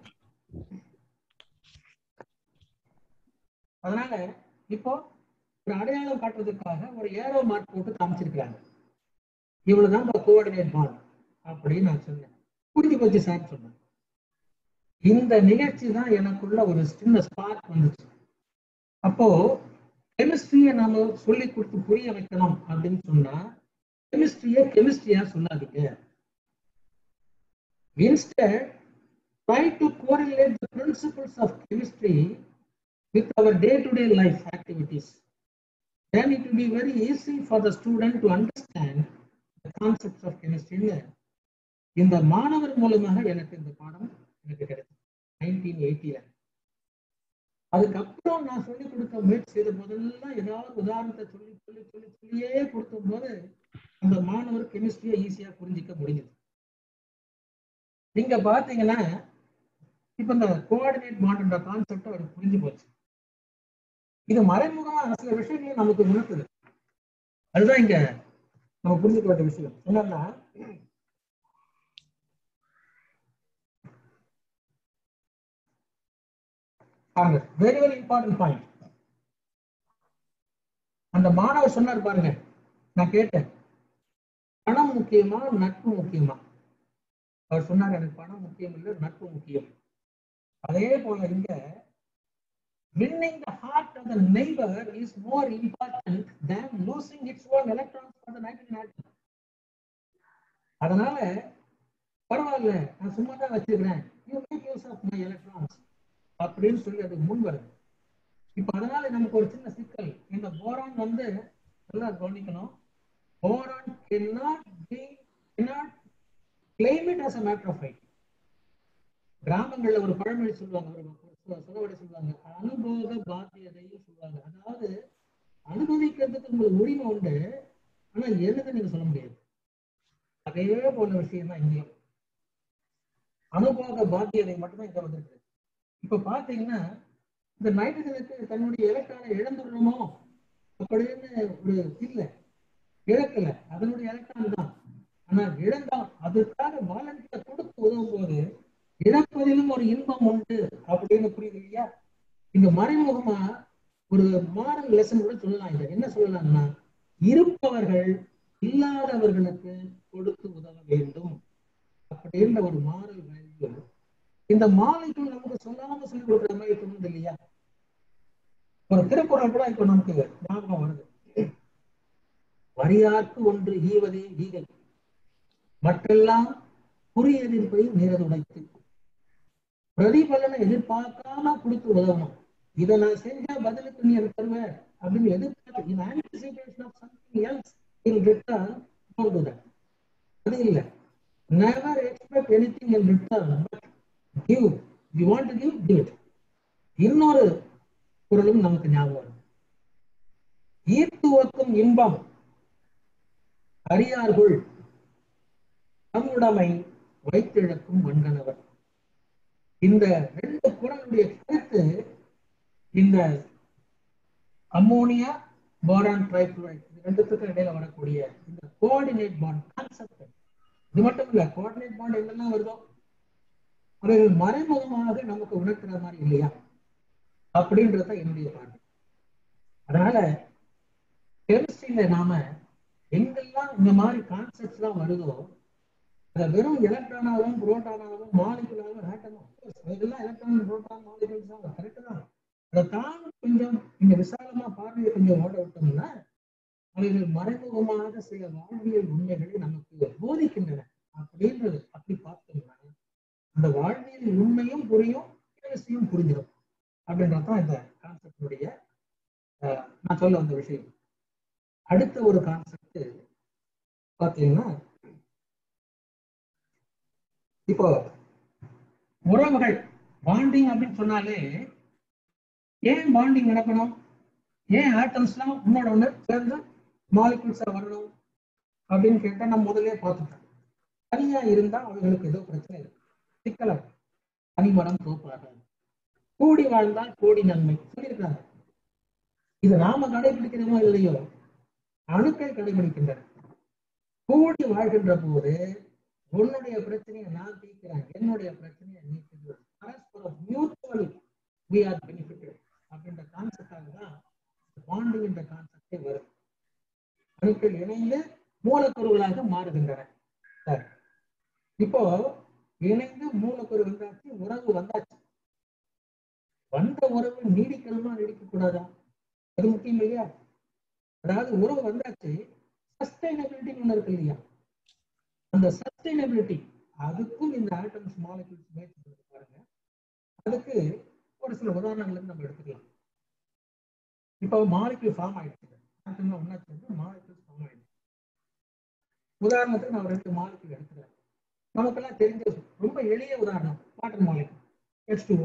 அதனால இப்போ ஒரு அடையாளம் காட்டுறதுக்காக ஒரு ஏரோ மார்க் போட்டு காமிச்சிருக்காங்க இவ்வளவுதான் கோஆர்டினேட் பாண்ட் அப்படின்னு நான் சொன்னேன் புரிஞ்சு போச்சு சார் சொன்னேன் இந்த நிகழ்ச்சி தான் எனக்குள்ள ஒரு சின்ன ஸ்பார்க் வந்துச்சு அப்போ கெமிஸ்ட்ரியை நாம சொல்லி கொடுத்து புரிய வைக்கணும் அப்படின்னு சொன்னா கெமிஸ்ட்ரியை கெமிஸ்ட்ரியா சொல்லாதீங்க Instead, try to correlate the principles of chemistry with our day-to-day life activities. Then it will be very easy for the student to understand the concepts of chemistry. இந்த மாணவர் மூலமாக எனக்கு இந்த பாடம் எனக்கு கிடைச்சது நைன்டீன் எயிட்டில அதுக்கப்புறம் நான் சொல்லி கொடுக்க முயற்சி செய்த போதெல்லாம் ஏதாவது உதாரணத்தை சொல்லி சொல்லி சொல்லி சொல்லியே கொடுக்கும் போது அந்த மாணவர் கெமிஸ்ட்ரியை ஈஸியா புரிஞ்சிக்க முடிஞ்சது நீங்க பாத்தீங்கன்னா இப்ப இந்த கோஆர்டினேட் பாண்ட்ன்ற கான்செப்ட் அவருக்கு புரிஞ்சு போச்சு இது மறைமுகமா சில விஷயங்களை நமக்கு உணர்த்துது அதுதான் இங்க நம்ம புரிஞ்சுக்க வேண்டிய விஷயம் என்னன்னா பாருங்க வெரி வெரி இம்பார்ட்டன்ட் பாயிண்ட் அந்த மாணவர் சொன்னார் பாருங்க நான் கேட்டேன் பணம் முக்கியமா நட்பு முக்கியமா அவர் சொன்னார் எனக்கு பணம் முக்கியம் இல்லை நட்பு முக்கியம் அதே போல இங்க winning the heart of the neighbor is more important than losing its own electrons for the nitrogen atom. அதனால பரவாயில்ல நான் சும்மா தான் வச்சிருக்கிறேன் you make use of my electrons அப்படின்னு சொல்லி அது முன் வருது இப்ப அதனால நமக்கு ஒரு சின்ன சிக்கல் இந்த போரான் வந்து நல்லா கவனிக்கணும் boron cannot be cannot claim it as a matter of right கிராமங்கள்ல ஒரு பழமொழி சொல்லுவாங்க ஒரு சொ- சொலவடை சொல்லுவாங்க அனுபவ பாத்தியதையும் சொல்லுவாங்க அதாவது அனுபவிக்கிறதுக்கு உங்களுக்கு உரிமை உண்டு ஆனா எழுத நீங்க சொல்ல முடியாது அதே போல விஷயம் தான் இங்கேயும் அனுபவ பாத்தியதை மட்டும்தான் இங்க வந்திருக்கு இப்ப பாத்தீங்கன்னா இந்த நைட்ரஜனுக்கு தன்னுடைய எலக்ட்ரானை இழந்துடணுமோ அப்படின்னு ஒரு இல்ல இழக்கல அதனுடைய எலக்ட்ரான் தான் ஆனா இழந்தோம் அதுக்காக வாலண்டியர் கொடுத்து உதவும் போது இழப்பதிலும் ஒரு இன்பம் உண்டு அப்படின்னு புரியுது இல்லையா இங்க மறைமுகமா ஒரு மாரல் லெசன் கூட சொல்லலாம் இதை என்ன சொல்லலாம்னா இருப்பவர்கள் இல்லாதவர்களுக்கு கொடுத்து உதவ வேண்டும் அப்படின்ற ஒரு மாரல் வேல்யூ இந்த மாலைக்கு நமக்கு சொல்லாம சொல்லி கொடுக்குற மாதிரி தோணுது இல்லையா ஒரு திருக்குறள் கூட இப்ப நமக்கு ஞாபகம் வருது வரியார்க்கு ஒன்று ஈவதே ஈகை மற்றெல்லாம் குறியெதிர்ப்பை நேரது உடைத்து பிரதிபலனை எதிர்பார்க்காம கொடுத்து உதவணும் இதை நான் செஞ்சா பதிலுக்கு நீ எனக்கு தருவ அப்படின்னு எதிர்பார்த்து in anticipation of something else in return don't do that அது இல்ல never expect anything in return but give you want to give give it இன்னொரு குரலும் நமக்கு ஞாபகம் வரும் ஈர்த்துவக்கும் இன்பம் அறியார்கள் தம்முடைமை வைத்திழக்கும் வன்கணவர் இந்த ரெண்டு குரலுடைய கருத்து இந்த அம்மோனியா போரான் ட்ரைஃபுரைட் இது ரெண்டுத்துக்கும் இடையில வரக்கூடிய இந்த கோஆர்டினேட் பாண்ட் கான்செப்ட் இது மட்டும் இல்ல கோஆர்டினேட் பாண்ட் எங்கெல்லாம் வருதோ அவைகள் மறைமுகமாக நமக்கு உணர்த்துற மாதிரி இல்லையா அப்படின்றத என்னுடைய பார்வை அதனால கெமிஸ்ட்ரியில நாம எங்கெல்லாம் இந்த மாதிரி கான்செப்ட்ஸ் எல்லாம் வருதோ அதை வெறும் எலக்ட்ரானாகவும் புரோட்டானாகவும் மாலிகுலாகவும் ஆட்டமும் அதெல்லாம் எலக்ட்ரான் புரோட்டான் மாலிகுல்ஸ் தான் கரெக்ட் தான் அதை தாண்டி கொஞ்சம் இந்த விசாலமா பார்வையை கொஞ்சம் ஓட விட்டோம்னா அவைகள் மறைமுகமாக சில வாழ்வியல் உண்மைகளை நமக்கு போதிக்கின்றன அப்படின்றது அப்படி பார்த்தோம்னா அந்த வாழ்வியல் உண்மையும் புரியும் கெமிஸ்ட்ரியும் புரிஞ்சிடும் அப்படின்றதான் இந்த கான்செப்டுடைய நான் சொல்ல வந்த விஷயம் அடுத்த ஒரு கான்செப்ட் பார்த்தீங்கன்னா இப்போ உறவுகள் பாண்டிங் அப்படின்னு சொன்னாலே ஏன் பாண்டிங் நடக்கணும் ஏன் ஆட்டம்ஸ்லாம் உன்னோட ஒன்று சேர்ந்து மாலிகுல்ஸா வரணும் அப்படின்னு கேட்டா நம்ம முதல்ல பார்த்துட்டோம் தனியா இருந்தா அவங்களுக்கு ஏதோ பிரச்சனை இருக்கு சிக்கல தனிமரம் தோப்பாக கூடி வாழ்ந்தால் கோடி நன்மை சொல்லியிருக்காங்க இது நாம கடைபிடிக்கிறோமோ இல்லையோ அணுக்கள் கடைபிடிக்கின்றன கூடி வாழ்கின்ற போது உன்னுடைய பிரச்சனையை நான் தீர்க்கிறேன் என்னுடைய பிரச்சனையை நீ தீர்க்கிறேன் பரஸ்பரம் மியூச்சுவல் வி ஆர் பெனிஃபிட்டட் அப்படின்ற கான்செப்டாக தான் பாண்டிங் என்ற கான்செப்டே வரும் அணுக்கள் இணைந்து மூலக்கூறுகளாக மாறுகின்றன சரி இப்போ இணைந்து மூலக்கூறு வந்தாச்சு உறவு வந்தாச்சு வந்த உறவு நீடிக்கணுமா நீடிக்க கூடாதா அது முக்கியம் இல்லையா அதாவது உறவு வந்தாச்சு சஸ்டைனபிலிட்டி ஒண்ணு இருக்கு இல்லையா அந்த சஸ்டைனபிலிட்டி அதுக்கும் இந்த ஆட்டம்ஸ் மாலிகுல்ஸ் முயற்சி பண்ணி பாருங்க அதுக்கு ஒரு சில உதாரணங்களை நம்ம எடுத்துக்கலாம் இப்போ மாலிகுல் ஃபார்ம் ஆயிடுச்சு ஆட்டம்ல ஒன்னா சேர்ந்து மாலிகுல் ஃபார்ம் ஆயிடுச்சு உதாரணத்துக்கு நான் ரெண்டு மாலிகுல் எடுத்துக்கிறேன் நமக்கெல்லாம் தெரிஞ்ச ரொம்ப எளிய உதாரணம் வாட்டர் மாலிகுல் எச் டூ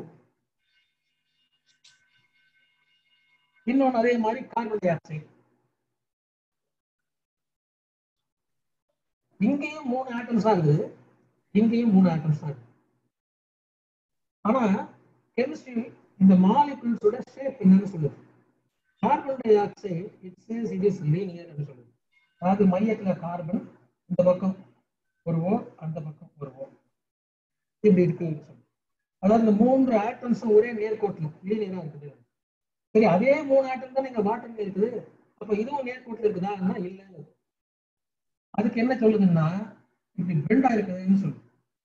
இன்னொன்று அதே மாதிரி கார்பன் டை ஆக்சைடு இங்கேயும் மூணு ஆட்டம்ஸ் தான் இருக்குது இங்கேயும் மூணு ஆட்டம்ஸ் தான் இருக்கு ஆனா கெமிஸ்ட்ரி இந்த மாலிகுல்ஸோட ஷேப் என்னன்னு சொல்லுது carbon dioxide it says it is linear சொல்லுது அதாவது மையத்துல கார்பன் இந்த பக்கம் ஒரு ஓ அந்த பக்கம் ஒரு ஓ இப்படி இருக்கு அதாவது இந்த மூன்று ஆட்டம்ஸும் ஒரே நேர்கோட்டில் லீனியரா இருக்குது சரி அதே மூணு ஆட்டம் தான் இங்க வாட்டர்ல இருக்குது அப்ப இதுவும் நேர்கோட்டில் இருக்குதா இல்ல அதுக்கு என்ன சொல்லுதுன்னா இப்படி பெண்டா இருக்குதுன்னு சொல்லுது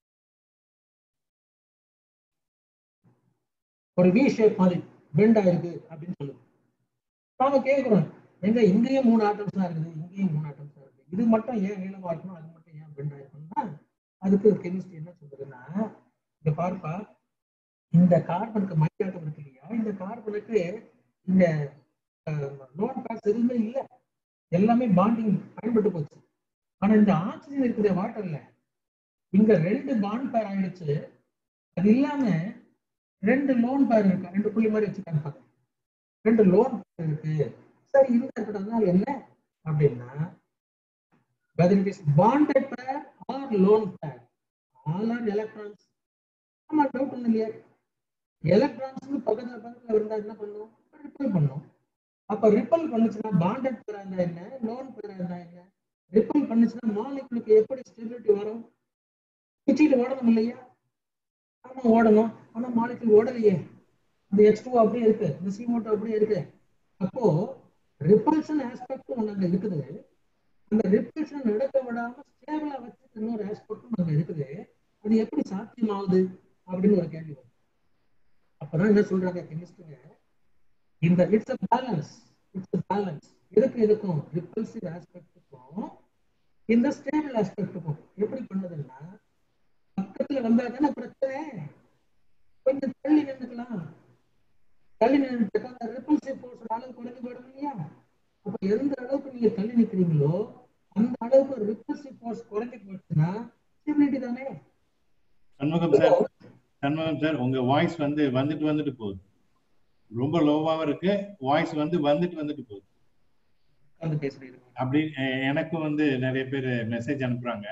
ஒரு வி ஷேப் மாதிரி பெண்டா இருக்கு அப்படின்னு சொல்லுது நாம கேட்கிறோம் எங்க இங்கேயும் மூணு ஆட்டம்ஸ் தான் இருக்குது இங்கேயும் மூணு ஆட்டம்ஸ் தான் இருக்கு இது மட்டும் ஏன் நீளமா இருக்கணும் அது மட்டும் ஏன் பெண்டா இருக்கணும்னா அதுக்கு கெமிஸ்ட்ரி என்ன சொல்றதுன்னா இந்த பார்ப்பா இந்த கார்பனுக்கு மையாட்டம் இருக்கு இல்லையா இந்த கார்பனுக்கு இந்த லோன் பேக்ஸ் எதுவுமே இல்லை எல்லாமே பாண்டிங் பயன்பட்டு போச்சு ஆனா இந்த ஆக்சிஜன் இருக்குது வாட்டர்ல இங்க ரெண்டு பாண்ட் பேர் ஆயிடுச்சு அது இல்லாம ரெண்டு லோன் பேர் இருக்கு ரெண்டு புள்ளி மாதிரி வச்சுக்காங்க ரெண்டு லோன் பேர் இருக்கு சரி இந்த இருக்கிறதுனால என்ன அப்படின்னா whether it is bonded pair or lone pair all are electrons ஆமா டவுட் ஒண்ணு இல்லையா எலக்ட்ரான்ஸ் பக்கத்துல பக்கத்துல இருந்தா என்ன பண்ணும் ரிப்பல் பண்ணும் அப்ப ரிப்பல் பண்ணுச்சுன்னா பாண்டட் பேரா இருந்தா என்ன லோன் பேரா இருந்தா என்ன ரிப்பல் பண்ணுச்சுன்னா மாலிகுலுக்கு எப்படி ஸ்டெபிலிட்டி வரும் பிச்சுக்கிட்டு ஓடணும் இல்லையா ஆமா ஓடணும் ஆனா மாலிகுல் ஓடலையே இந்த எச் டூ அப்படியே இருக்கு இந்த சி மோட்டோ அப்படியே இருக்கு அப்போ ரிப்பல்ஷன் ஆஸ்பெக்ட் ஒண்ணு அங்க இருக்குது அந்த ரிப்பல்ஷன் நடக்க விடாம ஸ்டேபிளா வச்சு இன்னொரு ஆஸ்பெக்டும் அங்க இருக்குது அது எப்படி சாத்தியமாகுது அப்படின்னு ஒரு கேள்வி வரும் அப்பதான் என்ன சொல்றாங்க கெமிஸ்ட்ரிங்க இந்த it's a balance it's a balance எதுக்கு எதுக்கும் ரிப்பல்சிவ் ஆஸ்பெக்டுக்கும் இந்த ஸ்டேபிள் ஆஸ்பெக்டுக்கும் எப்படி பண்ணுதுன்னா பக்கத்துல வந்தா தானே பிரச்சனை கொஞ்சம் தள்ளி நின்றுக்கலாம் தள்ளி நின்றுட்டு அந்த ரிப்பல்சிவ் ஃபோர்ஸ் அளவு குறைஞ்சு போயிடும் இல்லையா அப்ப எந்த அளவுக்கு நீங்க தள்ளி நிக்கிறீங்களோ அந்த அளவுக்கு ரிப்பல்சிவ் ஃபோர்ஸ் குறைஞ்சு போச்சுன்னா ஸ்டெபிலிட்டி தானே சண்முகம் சார் சண்முகம் சார் உங்க வாய்ஸ் வந்து வந்துட்டு வந்துட்டு போகுது ரொம்ப லோவாவும் இருக்கு வாய்ஸ் வந்து வந்துட்டு வந்துட்டு போகுது வந்து பேசுறீங்க அப்படி அஹ், எனக்கும் வந்து நிறைய பேர் மெசேஜ் அனுப்புறாங்க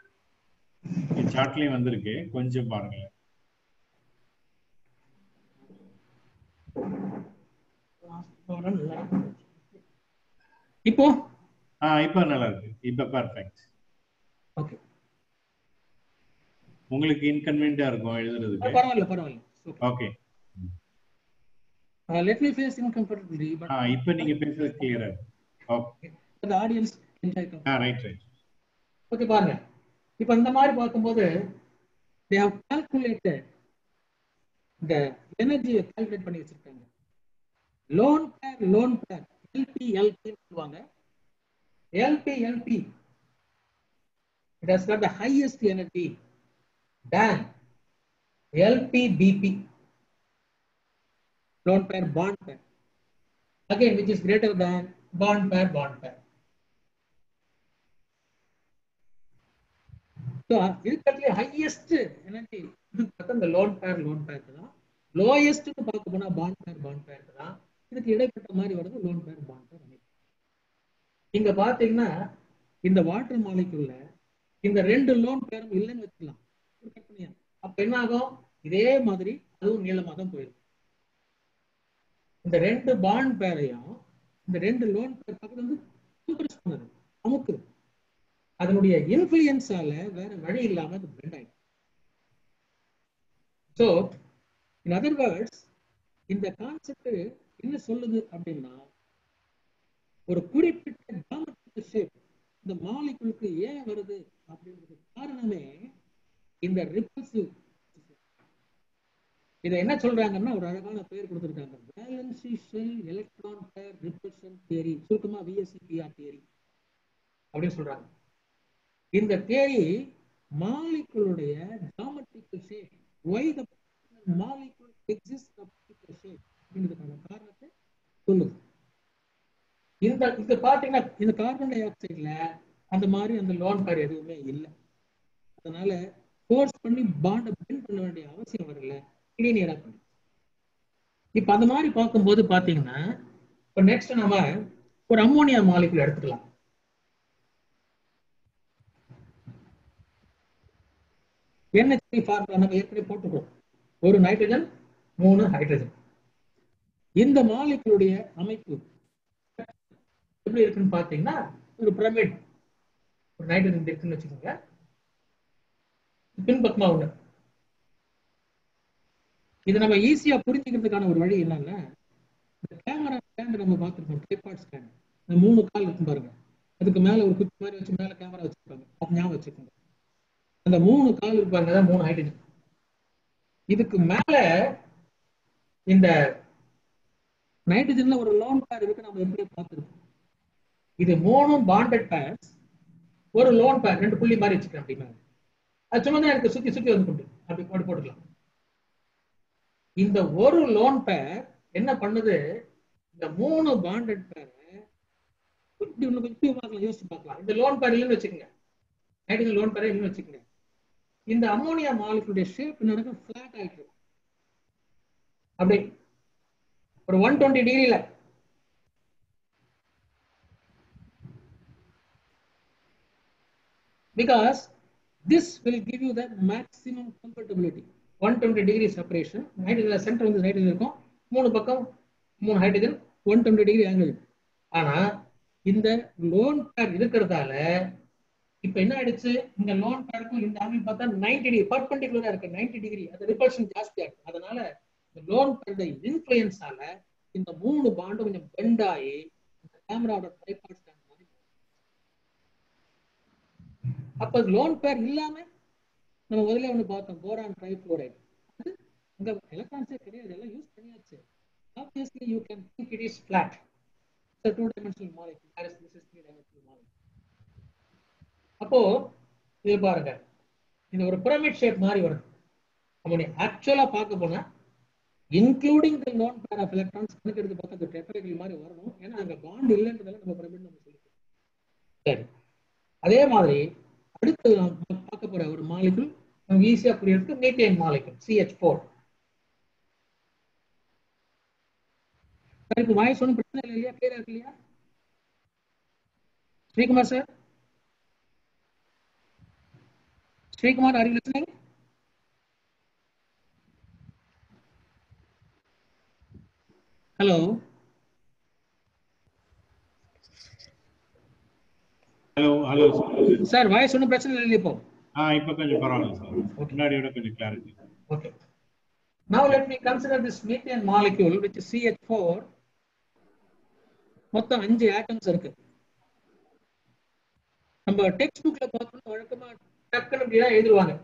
சாட்லயும் வந்திருக்கு கொஞ்சம் பாருங்க இப்போ ஆஹ் இப்ப நல்லா இருக்கு இப்ப பர்ஃபெக்ட் ஓகே உங்களுக்கு இன்கன்வீனியன்டா இருக்கும் எழுதுறதுக்கு பரவாயில்ல பரவாயில்ல okay let me face incomfortably but ஆ இப்போ நீங்க பேசுறது கிளியரா okay the audience enjoy them. Ah right right okay பாருங்க இப்போ இந்த மாதிரி பார்க்கும்போது they have calculated the energy calculate பண்ணி வச்சிருக்காங்க lone pair lone pair LP LP சொல்லுவாங்க LP LP it has got the highest energy than LPBP lone pair bond pair again which is greater than bond pair bond pair so இருக்கிறதுல ஹையஸ்ட் எனர்ஜி இது பார்த்தா இந்த லோன் பேர் லோன் பேருக்கு தான் லோயஸ்ட்னு பார்க்க போனா பாண்ட் பேர் பாண்ட் பேருக்கு தான் இதுக்கு இடைப்பட்ட மாதிரி வருது லோன் பேர் பாண்ட் பேர் அமைப்பு இங்க பாத்தீங்கன்னா இந்த வாட்டர் மாலிக்குள்ள இந்த ரெண்டு லோன் பேரும் இல்லைன்னு வச்சுக்கலாம் ஒரு கற்பனையா அப்ப என்ன ஆகும் இதே மாதிரி அதுவும் நீளமா தான் போயிடும் இந்த ரெண்டு பாண்ட் பேரையும் இந்த ரெண்டு லோன் பேர் பக்கத்துல வந்து compress பண்ணுது அமுக்குது அதனுடைய இன்ஃபுளுயன்ஸால வேற வழி இல்லாம அது பெண்ட் ஆயிடும் ஸோ இன் அதர் வேர்ட்ஸ் இந்த கான்செப்ட் என்ன சொல்லுது அப்படின்னா ஒரு குறிப்பிட்ட ஜாமெட்ரிக்கல் ஷேப் இந்த மாலிகுலுக்கு ஏன் வருது அப்படின்றது காரணமே இந்த ரிப்பல்சிவ் இதை என்ன சொல்றாங்கன்னா ஒரு அழகான பெயர் கொடுத்துருக்காங்க valence shell electron pair repulsion theory சுருக்கமா விஎஸ்சிபிஆர் தியரி அப்படின்னு சொல்றாங்க இந்த தேரி மாலிகுலுடைய geometrical shape why the molecule exist particular shape அப்படின்றதுக்கான காரணத்தை சொல்லுது இந்த இது பாத்தீங்கன்னா இந்த கார்பன் டை ஆக்சைடுல அந்த மாதிரி அந்த லோன் பேர் எதுவுமே இல்லை அதனால ஃபோர்ஸ் பண்ணி பாண்டை பெண்ட் பண்ண வேண்டிய அவசியம் வரல லீனியரா பண்ணி இப்ப அந்த மாதிரி பார்க்கும்போது பாத்தீங்கன்னா இப்போ நெக்ஸ்ட் நம்ம ஒரு அம்மோனியா மாலிகுல் எடுத்துக்கலாம் NH3 ஃபார்முலா நம்ம ஏற்கனவே போட்டுக்கிறோம் ஒரு நைட்ரஜன் மூணு ஹைட்ரஜன் இந்த மாலிகுலுடைய அமைப்பு எப்படி இருக்குன்னு பாத்தீங்கன்னா ஒரு பிரமிட் ஒரு நைட்ரஜன் இருக்குன்னு வச்சுக்கோங்க பின்பக்கமா ஒண்ணு இது நம்ம ஈஸியா புரிஞ்சுக்கிறதுக்கான ஒரு வழி என்னன்னா இந்த கேமரா ஸ்டாண்ட் நம்ம பார்த்துருக்கோம் ட்ரைபாட் ஸ்டாண்ட் இந்த மூணு கால் இருக்கும் பாருங்க அதுக்கு மேல ஒரு குச்சி மாதிரி வச்சு மேல கேமரா வச்சிருப்பாங்க அது ஞாபகம் வச்சுக்கோங்க அந்த மூணு கால் இருப்பாங்க தான் மூணு ஹைட்ரஜன் இதுக்கு மேல இந்த நைட்ரஜன்ல ஒரு லோன் பேர் இருக்கு நம்ம எப்படி பார்த்துருக்கோம் இது மூணும் பாண்டட் பேர்ஸ் ஒரு லோன் பேர் ரெண்டு புள்ளி மாதிரி வச்சுக்கிறேன் அப்படின்னா அது சும்மா தான் எனக்கு சுத்தி சுத்தி வந்து கொண்டு அப்படி போட்டு போட்டுக்கலாம் இந்த ஒரு லோன் பேர் என்ன பண்ணுது இந்த மூணு பாண்டட் பேரை இப்படி இன்னும் கொஞ்சம் பார்க்கலாம் யோசிச்சு பார்க்கலாம் இந்த லோன் பேர் இல்லைன்னு வச்சுக்கோங்க நைட்ரஜன் லோன் பேர் இல்லைன்னு வச்சுக்கோங்க இந்த அம்மோனியா மாலிகுலுடைய ஷேப் என்ன இருக்கும் ஃபிளாட் ஆயிட்டு இருக்கும் அப்படி ஒரு ஒன் டுவெண்ட்டி டிகிரியில because this will give you the maximum comfortability one twenty degree separation nitrogen centre வந்து நைட்ரஜன் இருக்கும் மூணு பக்கம் மூணு hydrogen one twenty degree angle ஆனா இந்த லோன் பேர் இருக்கிறதால இப்ப என்ன ஆயிடுச்சு இந்த லோன் பேருக்கும் இந்த ஆங்கிள் பார்த்தா நைன்டி டிகிரி பர்பண்டிகுலரா இருக்கு நைன்டி டிகிரி அது ரிப்பல்ஷன் ஜாஸ்தியா இருக்கு அதனால இந்த லோன் பேருடைய இன்ஃபுளுயன்ஸால இந்த மூணு பாண்டும் கொஞ்சம் பெண்ட் ஆகி இந்த கேமராவோட ட்ரைபாட் ஸ்டாண்ட் மாதிரி அப்ப லோன் பேர் இல்லாம நம்ம முதல்ல ஒண்ணு பார்த்தோம் போரான் ட்ரைஃப்ளோரைடு அது அங்க எலக்ட்ரான்ஸே கிடையாது எல்லாம் யூஸ் பண்ணியாச்சு obviously you can think it is flat it's two dimensional molecule where is this is three dimensional molecule அப்போ இது பாருங்க இது ஒரு பிரமிட் ஷேப் மாதிரி வருது அப்போ ஆக்சுவலா பார்க்க போனா including the lone pair of electrons கணக்கு எடுத்து பார்த்தா அது டெட்ராகிள் மாதிரி வரணும் ஏன்னா அங்க பாண்ட் இல்லைன்றதால நம்ம பிரமிட் நம்ம சொல்லிக்கிறோம் சரி அதே மாதிரி அடுத்து நம்ம பார்க்க போற ஒரு மாலிகுல் நம்ம ஈஸியா புரியறதுக்கு மீத்தேன் மாலிகுல் சிஹெச் ஃபோர் இப்போ வாய்ஸ் ஒன்றும் பிரச்சனை இல்லை இல்லையா கிளியரா இருக்கு இல்லையா Srikumar sir Srikumar are you listening? Hello hello hello sir voice ஒன்றும் பிரச்சனை இல்லை இப்போ ஆ இப்ப கொஞ்சம் பரவாயில்ல சார் Okay. முன்னாடியோட கொஞ்சம் clarity Okay. Now let me consider this methane molecule which is CH4. மொத்தம் அஞ்சு ஆட்டம்ஸ் இருக்கு நம்ம டெக்ஸ்ட் புக்ல பார்த்தோம்னா வழக்கமா டக்குன்னு இப்படி தான் எழுதுவாங்க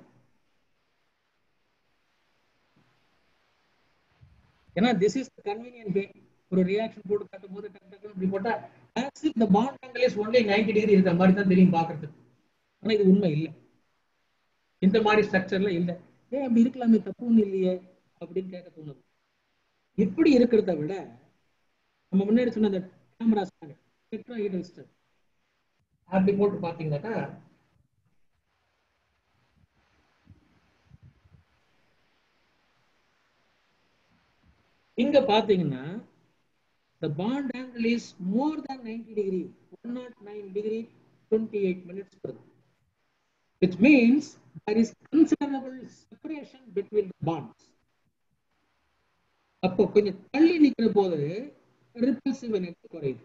ஏன்னா திஸ் இஸ் கன்வீனியன்ட் வே ஒரு ரியாக்ஷன் போட்டு காட்டும் போது டக்கு டக்குன்னு இப்படி போட்டா as if the bond angle is only 90 degree இருக்கிற மாதிரி தான் தெரியும் பார்க்கிறதுக்கு ஆனா இது உண்மை இல்லை இந்த மாதிரி ஸ்ட்ரக்சர்ல இல்லை ஏன் அப்படி இருக்கலாமே தப்பு ஒண்ணும் இல்லையே அப்படின்னு கேட்க தோணுது இப்படி இருக்கிறத விட நம்ம முன்னாடி சொன்ன அந்த கேமரா டெட்ராஹீட்ரல் ஸ்டர் அப்படி போட்டு பாத்தீங்கன்னாக்கா இங்க பாத்தீங்கன்னா the bond angle is more than 90 degree 109 degree 28 minutes per which means there is considerable separation between the bonds அப்போ கொஞ்சம் தள்ளி நிக்கிற போது ரிப்பல்சிவ் எனர்ஜி குறையுது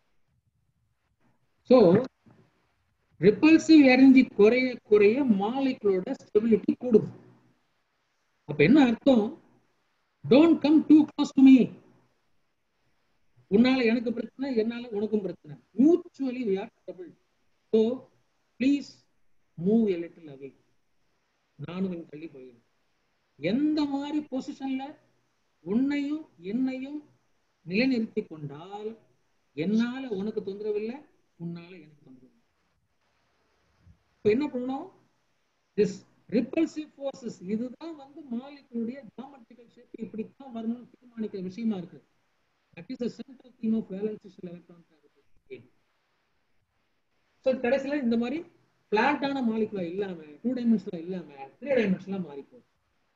ஸோ ரிப்பல்சிவ் எனர்ஜி குறைய குறைய மாலிகுலோட ஸ்டெபிலிட்டி கூடும் அப்ப என்ன அர்த்தம் don't come too close to me உன்னால எனக்கு பிரச்சனை என்னால உனக்கும் பிரச்சனை mutually we are trouble so please move a little away நானும் கொஞ்சம் தள்ளி போயிடும் எந்த மாதிரி பொசிஷன்ல உன்னையும் என்னையும் நிலைநிறுத்தி கொண்டால் என்னால உனக்கு தொந்தரவு இல்லை உன்னால எனக்கு தொந்தரவு இல்லை இப்ப என்ன பண்ணணும் திஸ் ரிப்பல்சிவ் ஃபோர்ஸஸ் இதுதான் வந்து மாலிகுடைய ஜாமெட்ரிக்கல் ஷேப் இப்படித்தான் வரணும்னு தீர்மானிக்கிற விஷயமா இருக்கு that is the central theme of valence shell electron so கடைசியில் இந்த மாதிரி பிளாட்டான மாலிகுலா இல்லாம டூ டைமென்ஷன்ல இல்லாம த்ரீ டைமென்ஷன்ல மாறி போகுது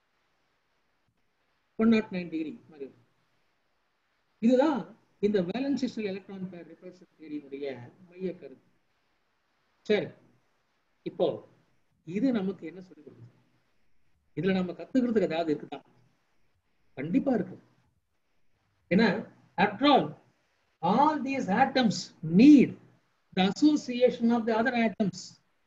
ஒன் நாட் நைன் டிகிரி மாதிரி இருக்கும். இதுதான் இந்த வேலன்சிஷனல் எலக்ட்ரான் பேர் ரிப்பல்சன் தியரியினுடைய மைய கருத்து சரி இப்போ இது நமக்கு என்ன சொல்லி கொடுக்குது இதுல நம்ம கத்துக்கிறதுக்கு ஏதாவது இருக்குதா கண்டிப்பா இருக்கு ஏன்னா after all all these atoms need the association of the other atoms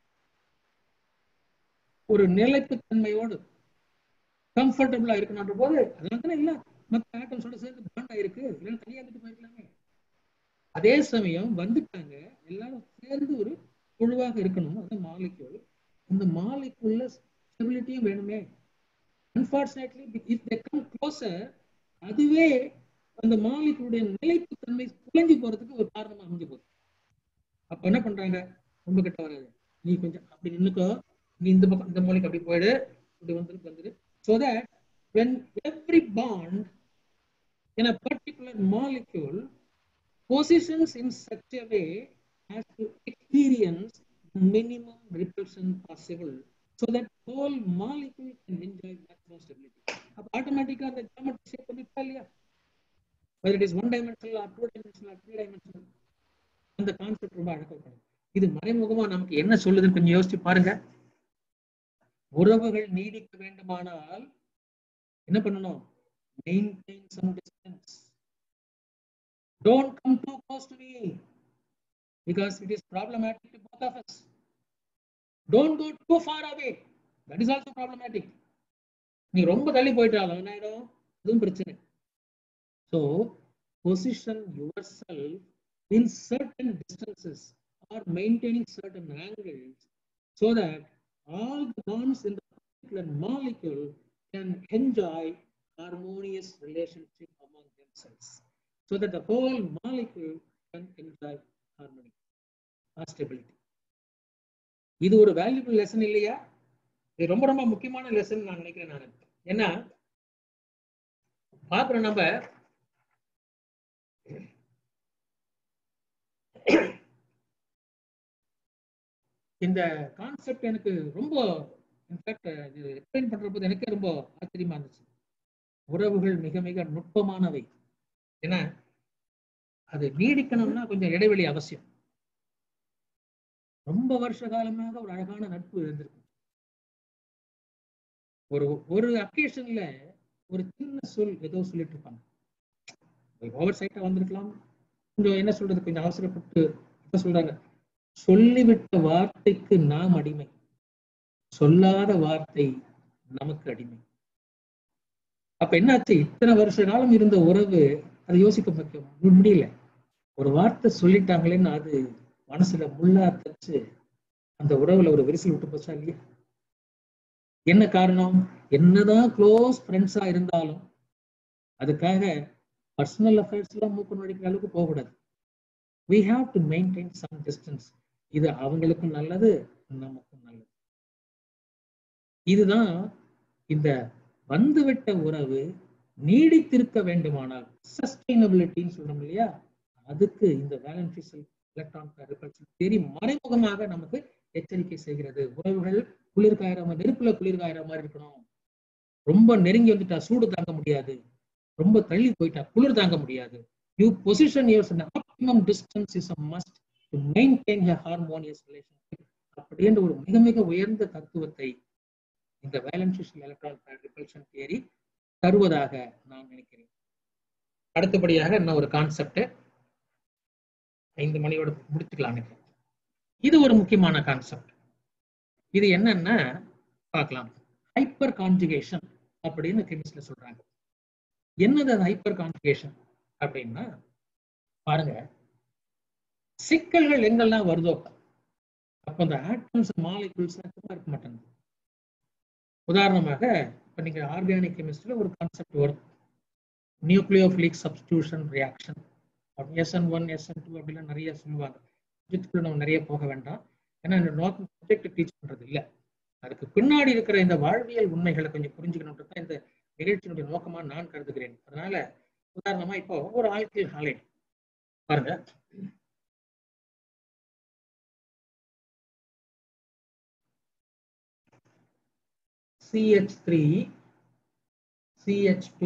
ஒரு நிலைப்புத்தன்மையோடு கம்ஃபர்டபுளா இருக்கணுன்ற போது அதனால தானே இல்ல மத்த ஆட்டம்ஸோட சேர்ந்து பாண்ட் ஆயிருக்கு இல்லைன்னா தனியா இருந்துட்டு போயிருக்கலாமே அதே சமயம் வந்துட்டாங்க எல்லாரும் சேர்ந்து ஒரு குழுவாக இருக்கணும் அது மாலிக்யூல் இந்த மாலிக்குள்ள ஸ்டெபிலிட்டியும் வேணுமே unfortunately if they come closer அதுவே அந்த மாலிக்குடைய நிலைப்புத்தன்மை குலைஞ்சு போறதுக்கு ஒரு காரணமா அமைஞ்சு போகுது அப்ப என்ன பண்றாங்க ரொம்ப கிட்ட வராது நீ கொஞ்சம் அப்படி நின்னுக்கோ நீ இந்த பக்கம் இந்த மூலைக்கு அப்படி போயிடு இப்படி வந்துரு வந்துரு so that when every bond in a particular molecule positions in such a way as to experience minimum repulsion possible so that whole molecule can enjoy maximum stability. அப்ப ஆட்டோமேட்டிக்கா அந்த geometry shape வந்துட்டா இல்லையா whether it is one dimensional or two dimensional or three dimensional அந்த கான்செப்ட் ரொம்ப அழகா இருக்கும் இது மறைமுகமா நமக்கு என்ன சொல்லுதுன்னு கொஞ்சம் யோசிச்சு பாருங்க உறவுகள் நீடிக்க வேண்டுமானால் என்ன பண்ணணும் maintain some distance don't come too close to me because it is problematic to both of us don't go too far away that is also problematic நீ ரொம்ப தள்ளி போயிட்டாலும் என்ன ஆயிடும் அதுவும் பிரச்சனை so position yourself in certain distances or maintaining certain angles so that all the bonds in the particular molecule can enjoy harmonious relationship among themselves so that the whole molecule can enjoy harmony or stability இது ஒரு வேல்யூபிள் லெசன் இல்லையா இது ரொம்ப ரொம்ப முக்கியமான லெசன் நான் நினைக்கிறேன் நான் ஏன்னா பாக்குறோம் நம்ம இந்த கான்செப்ட் எனக்கு ரொம்ப இன்ஃபேக்ட் இது எக்ஸ்பிளைன் பண்ற போது எனக்கே ரொம்ப ஆச்சரியமா இருந்துச்சு உறவுகள் மிக மிக நுட்பமானவை ஏன்னா அது நீடிக்கணும்னா கொஞ்சம் இடைவெளி அவசியம் ரொம்ப வருஷ காலமாக ஒரு அழகான நட்பு இருந்திருக்கு ஒரு ஒரு அக்கேஷன்ல ஒரு சின்ன சொல் ஏதோ சொல்லிட்டு இருப்பாங்க ஓவர் சைட்டா வந்திருக்கலாம் கொஞ்சம் என்ன சொல்றது கொஞ்சம் அவசரப்பட்டு என்ன சொல்றாங்க சொல்லிவிட்ட வார்த்தைக்கு நாம் அடிமை சொல்லாத வார்த்தை நமக்கு அடிமை அப்ப என்னாச்சு இத்தனை வருஷ காலம் இருந்த உறவு அதை யோசிக்க வைக்க முடியல ஒரு வார்த்தை சொல்லிட்டாங்களேன்னு அது மனசுல முள்ளா தச்சு அந்த உறவுல ஒரு விரிசல் விட்டு போச்சா இல்லையா என்ன காரணம் என்னதான் க்ளோஸ் ஃப்ரெண்ட்ஸா இருந்தாலும் அதுக்காக பர்சனல் அஃபேர்ஸ் எல்லாம் மூக்கு நுழைக்கிற அளவுக்கு போகக்கூடாது we have to maintain some distance இது அவங்களுக்கும் நல்லது நமக்கும் நல்லது இதுதான் இந்த வந்துவிட்ட உறவு நீடித்திருக்க வேண்டுமானால் சஸ்டைனபிலிட்டின்னு சொல்றோம் இல்லையா அதுக்கு இந்த வேலன்பிசல் எலக்ட்ரான் ரிப்பல்சன் தேரி மறைமுகமாக நமக்கு எச்சரிக்கை செய்கிறது உறவுகள் குளிர் காயிற மாதிரி நெருப்புல குளிர் காயிற மாதிரி இருக்கணும் ரொம்ப நெருங்கி வந்துட்டா சூடு தாங்க முடியாது ரொம்ப தள்ளி போயிட்டா குளிர் தாங்க முடியாது you position yours optimum distance is a must to maintain a harmonious relationship அப்படின்ற ஒரு மிக மிக உயர்ந்த தத்துவத்தை இந்த வேலன்சிஷன் எலக்ட்ரான் ரிப்பல்ஷன் தியரி தருவதாக நான் நினைக்கிறேன் அடுத்தபடியாக இன்னும் ஒரு கான்செப்ட் ஐந்து மணியோட முடிச்சுக்கலாம் நினைக்கிறேன் இது ஒரு முக்கியமான கான்செப்ட் இது என்னன்னா பார்க்கலாம் ஹைப்பர் கான்ஜுகேஷன் அப்படின்னு கெமிஸ்ட்ல சொல்றாங்க என்னது அது ஹைப்பர் கான்ஜுகேஷன் அப்படின்னா பாருங்க சிக்கல்கள் எங்கெல்லாம் வருதோ அப்ப அந்த ஆட்டம்ஸ் மாலிகுல்ஸ் இருக்க மாட்டேங்குது உதாரணமாக இப்ப நீங்க ஆர்கானிக் கெமிஸ்ட்ரியில ஒரு கான்செப்ட் வரும் nucleophilic substitution reaction SN one SN two அப்படிலாம் நிறைய சொல்லுவாங்க இதுக்குள்ள நம்ம நிறைய போக வேண்டாம் ஏன்னா இந்த நோட் சப்ஜெக்ட் டீச் பண்றது இல்லை அதுக்கு பின்னாடி இருக்கிற இந்த வாழ்வியல் உண்மைகளை கொஞ்சம் புரிஞ்சுக்கணுன்றது தான் இந்த நிகழ்ச்சியினுடைய நோக்கமா நான் கருதுகிறேன் அதனால உதாரணமா இப்போ ஒரு ஆல்கில் ஹாலைட் பாருங்க CH3 CH2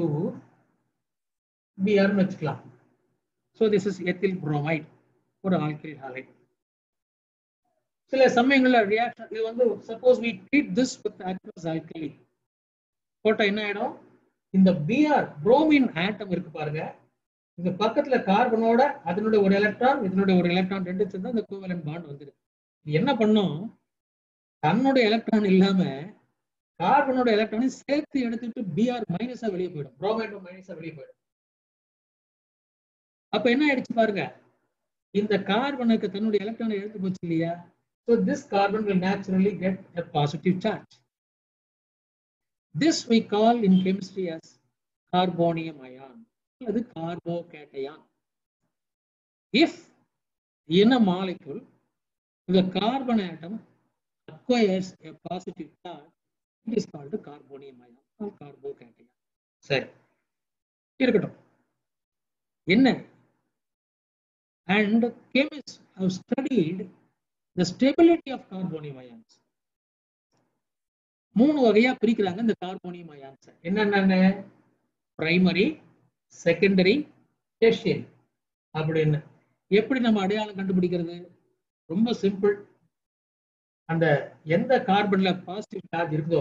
Br வச்சுக்கலாம் so this is ethyl bromide ஒரு ஆல்கில் ஹாலைட் சில சமயங்கள்ல ரியாக்ஷன் இது வந்து suppose we treat this with aqueous alkali போட்டா என்ன ஆயிடும் இந்த பிஆர் புரோமின் ஆட்டம் இருக்கு பாருங்க இந்த பக்கத்துல கார்பனோட அதனுடைய ஒரு எலக்ட்ரான் இதனுடைய ஒரு எலக்ட்ரான் ரெண்டு சேர்ந்தா இந்த கோவலன் பாண்ட் வந்துருக்கு இது என்ன பண்ணும் தன்னுடைய எலக்ட்ரான் இல்லாம கார்பனோட எலக்ட்ரானை சேர்த்து எடுத்துட்டு பிஆர் மைனஸா வெளியே போயிடும் புரோமைடும் மைனஸா வெளியே போயிடும் அப்ப என்ன ஆயிடுச்சு பாருங்க இந்த கார்பனுக்கு தன்னுடைய எலக்ட்ரானை எடுத்து போச்சு இல்லையா so this carbon will naturally get a positive charge this we call in chemistry as carbonium ion அல்லது carbocation if in a molecule the carbon atom acquires a positive charge it is called a carbonium ion or carbocation சரி இருக்கட்டும் என்ன and chemists have studied the stability of carbonium ions மூணு வகையா பிரிக்கிறாங்க இந்த கார்போனியம் அயான்ஸ் என்னென்ன பிரைமரி செகண்டரி டெர்ஷியரி அப்படின்னு எப்படி நம்ம அடையாளம் கண்டுபிடிக்கிறது ரொம்ப சிம்பிள் அந்த எந்த கார்பன்ல பாசிட்டிவ் சார்ஜ் இருக்குதோ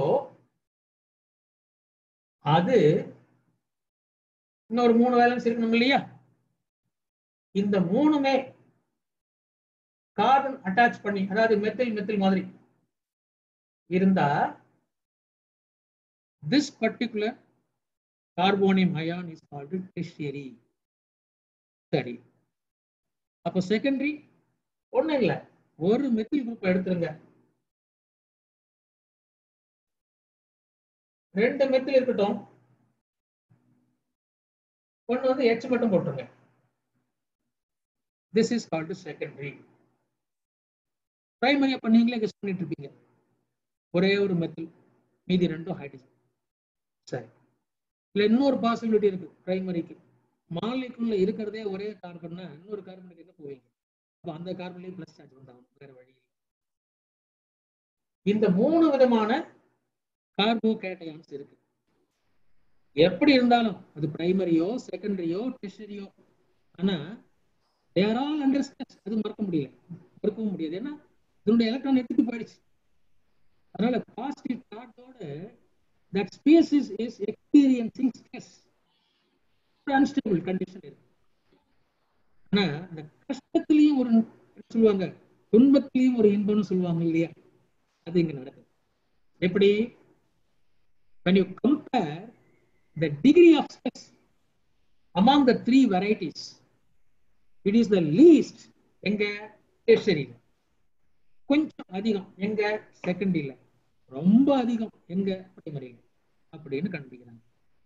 அது இன்னொரு மூணு வேலன்ஸ் இருக்கணும் இல்லையா இந்த மூணுமே கார்பன் அட்டாச் பண்ணி அதாவது மெத்தில் மெத்தில் மாதிரி இருந்தா this particular carbonium ion is called tertiary சரி அப்ப செகண்டரி ஒண்ணும் இல்ல ஒரு மெத்தில் குரூப் எடுத்துருங்க ரெண்டு மெத்தில் இருக்கட்டும் ஒண்ணு வந்து எச் மட்டும் போட்டுருங்க this is called secondary primary அப்ப நீங்களே கெஸ் பண்ணிட்டு இருப்பீங்க ஒரே ஒரு மெத்தில் மீதி ரெண்டும் ஹைட்ரஜன் சரி இல்ல இன்னொரு பாசிபிலிட்டி இருக்கு பிரைமரிக்கு மாலிகுல்ல இருக்கிறதே ஒரே கார்பன்னா இன்னொரு கார்பனுக்கு என்ன போவீங்க அப்ப அந்த கார்பன்லயும் பிளஸ் சார்ஜ் வந்தாகும் வேற வழி இல்லை. இந்த மூணு விதமான கார்போ கேட்டையான்ஸ் இருக்கு எப்படி இருந்தாலும் அது பிரைமரியோ செகண்டரியோ டெர்ஷரியோ ஆனா தேர் ஆல் அண்டர் ஸ்ட்ரெஸ் அது மறக்க முடியல மறுக்கவும் முடியாது ஏன்னா இதனுடைய எலக்ட்ரான் எடுத்துட்டு போயிடுச்சு அதனால பாசிட்டிவ் தாட்டோட that species is experiencing stress unstable condition இருக்கு ஆனா அந்த கஷ்டத்திலையும் ஒரு சொல்லுவாங்க துன்பத்திலையும் ஒரு இன்பம்னு சொல்லுவாங்க இல்லையா அது இங்க நடக்குது எப்படி when you compare the degree of stress among the three varieties it is the least எங்க tertiary கொஞ்சம் அதிகம் எங்க செகண்டரியில ரொம்ப அதிகம் எங்க பிரைமரியில அப்படின்னு கண்டுபிடிக்கிறாங்க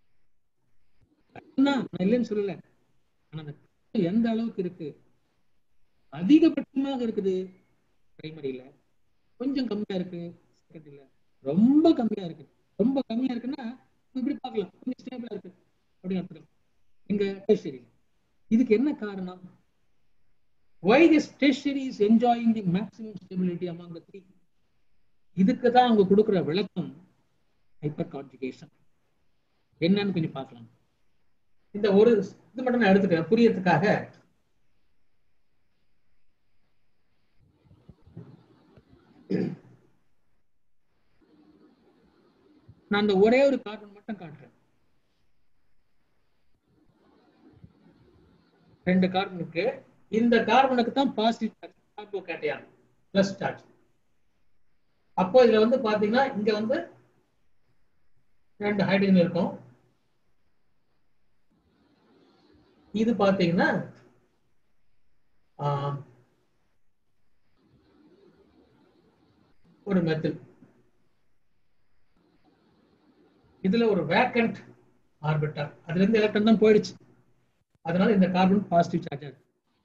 நான் இல்லைன்னு சொல்லல ஆனா அந்த எந்த அளவுக்கு இருக்கு அதிகபட்சமாக இருக்குது பிரைமரியில கொஞ்சம் கம்மியா இருக்கு செகண்டரியில ரொம்ப கம்மியா இருக்கு ரொம்ப கம்மியா இருக்குன்னா இப்படி பார்க்கலாம் கொஞ்சம் ஸ்டேபிளா இருக்கு அப்படின்னு அர்த்தம் எங்க டெஸ்டரி இதுக்கு என்ன காரணம் why this tertiary is enjoying the maximum stability among the three இதுக்கு தான் அவங்க கொடுக்குற விளக்கம் ஹைப்பர் கான்ஜுகேஷன் என்னன்னு கொஞ்சம் பார்க்கலாம் இந்த ஒரு இது மட்டும் நான் எடுத்துக்கிறேன் புரியறதுக்காக நான் அந்த ஒரே ஒரு கார்பன் மட்டும் காட்டுறேன் ரெண்டு கார்பனுக்கு இந்த கார்பனுக்கு தான் positive charge carbocation plus charge அப்போ இதுல வந்து பாத்தீங்கன்னா இங்க வந்து ரெண்டு ஹைட்ரஜன் இருக்கும் இது பாத்தீங்கன்னா ஆஹ், ஒரு மெத்தில் இதுல ஒரு வேக்கண்ட் ஆர்பிட்டர் அதுல இருந்து எலக்ட்ரான் தான் போயிடுச்சு அதனால இந்த கார்பன் பாசிட்டிவ் சார்ஜ் இருக்கு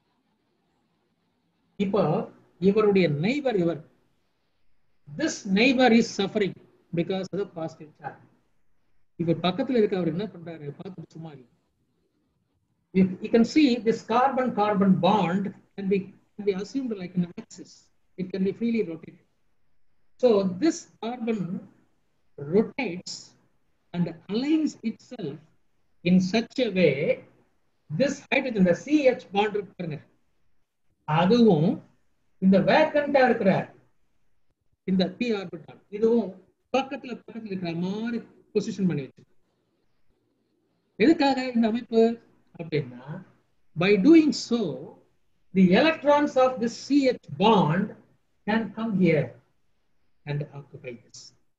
இப்போ இவருடைய நெய்பர் இவர் this neighbour is suffering because of positive charge இவர் பக்கத்துல இருக்கவர் என்ன பண்றாரு பார்த்துட்டு சும்மா இல்லை you, you can see this carbon carbon bond can be can be assumed like an axis it can be freely rotated so this carbon rotates and aligns itself in such a way this hydrogen the CH bond இருக்கு பாருங்க அதுவும் இந்த வேக்கண்டா இருக்கிற இந்த p ஆர்பிட்டால் இதுவும் பக்கத்துல பக்கத்துல இருக்கிற மாதிரி பொசிஷன் பண்ணி வச்சு எதுக்காக இந்த அமைப்பு அப்படின்னா by doing so the electrons of this CH bond can come here and occupy this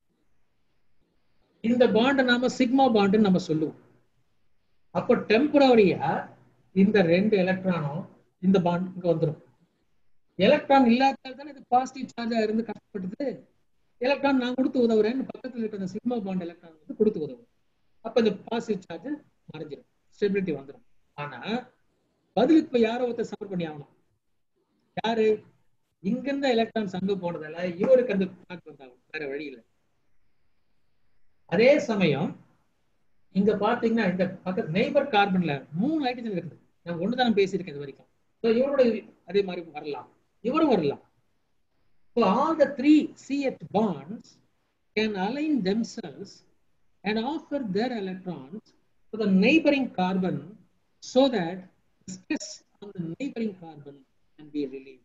இந்த பாண்ட் நாம சிக்மா பாண்ட் நம்ம சொல்லுவோம் அப்போ டெம்பரரியா இந்த ரெண்டு எலக்ட்ரானும் இந்த பாண்ட் இங்க வந்துடும் எலக்ட்ரான் இல்லாததால் தானே இது பாசிட்டிவ் சார்ஜா இருந்து கஷ்டப்பட்டது எலக்ட்ரான் நான் கொடுத்து உதவுறேன்னு பக்கத்துல இருக்கிற அந்த சிக்மா பாண்ட் எலக்ட்ரான் வந்து கொடுத்து உதவும் அப்ப இந்த பாசிட்டிவ் சார்ஜ் மறைஞ்சிடும் ஸ்டெபிலிட்டி வந்துடும் ஆனா பதிலுக்கு இப்ப யாரோ ஒருத்தர் சஃபர் பண்ணி ஆகணும் யாரு இங்க இருந்த எலக்ட்ரான்ஸ் அங்க போனதால இவருக்கு அந்த தாக்கு வந்தாகும் வேற வழி இல்லை அதே சமயம் இங்க பாத்தீங்கன்னா இந்த பக்கத்து நெய்பர் கார்பன்ல மூணு ஹைட்ரஜன் இருக்குது நான் ஒண்ணுதான் பேசியிருக்கேன் இது வரைக்கும் So இவரோட அதே மாதிரி வரலாம் இவரும் வரலாம் So all the three CH bonds can align themselves and offer their electrons to the neighboring carbon so that the stress on the neighboring carbon can be relieved.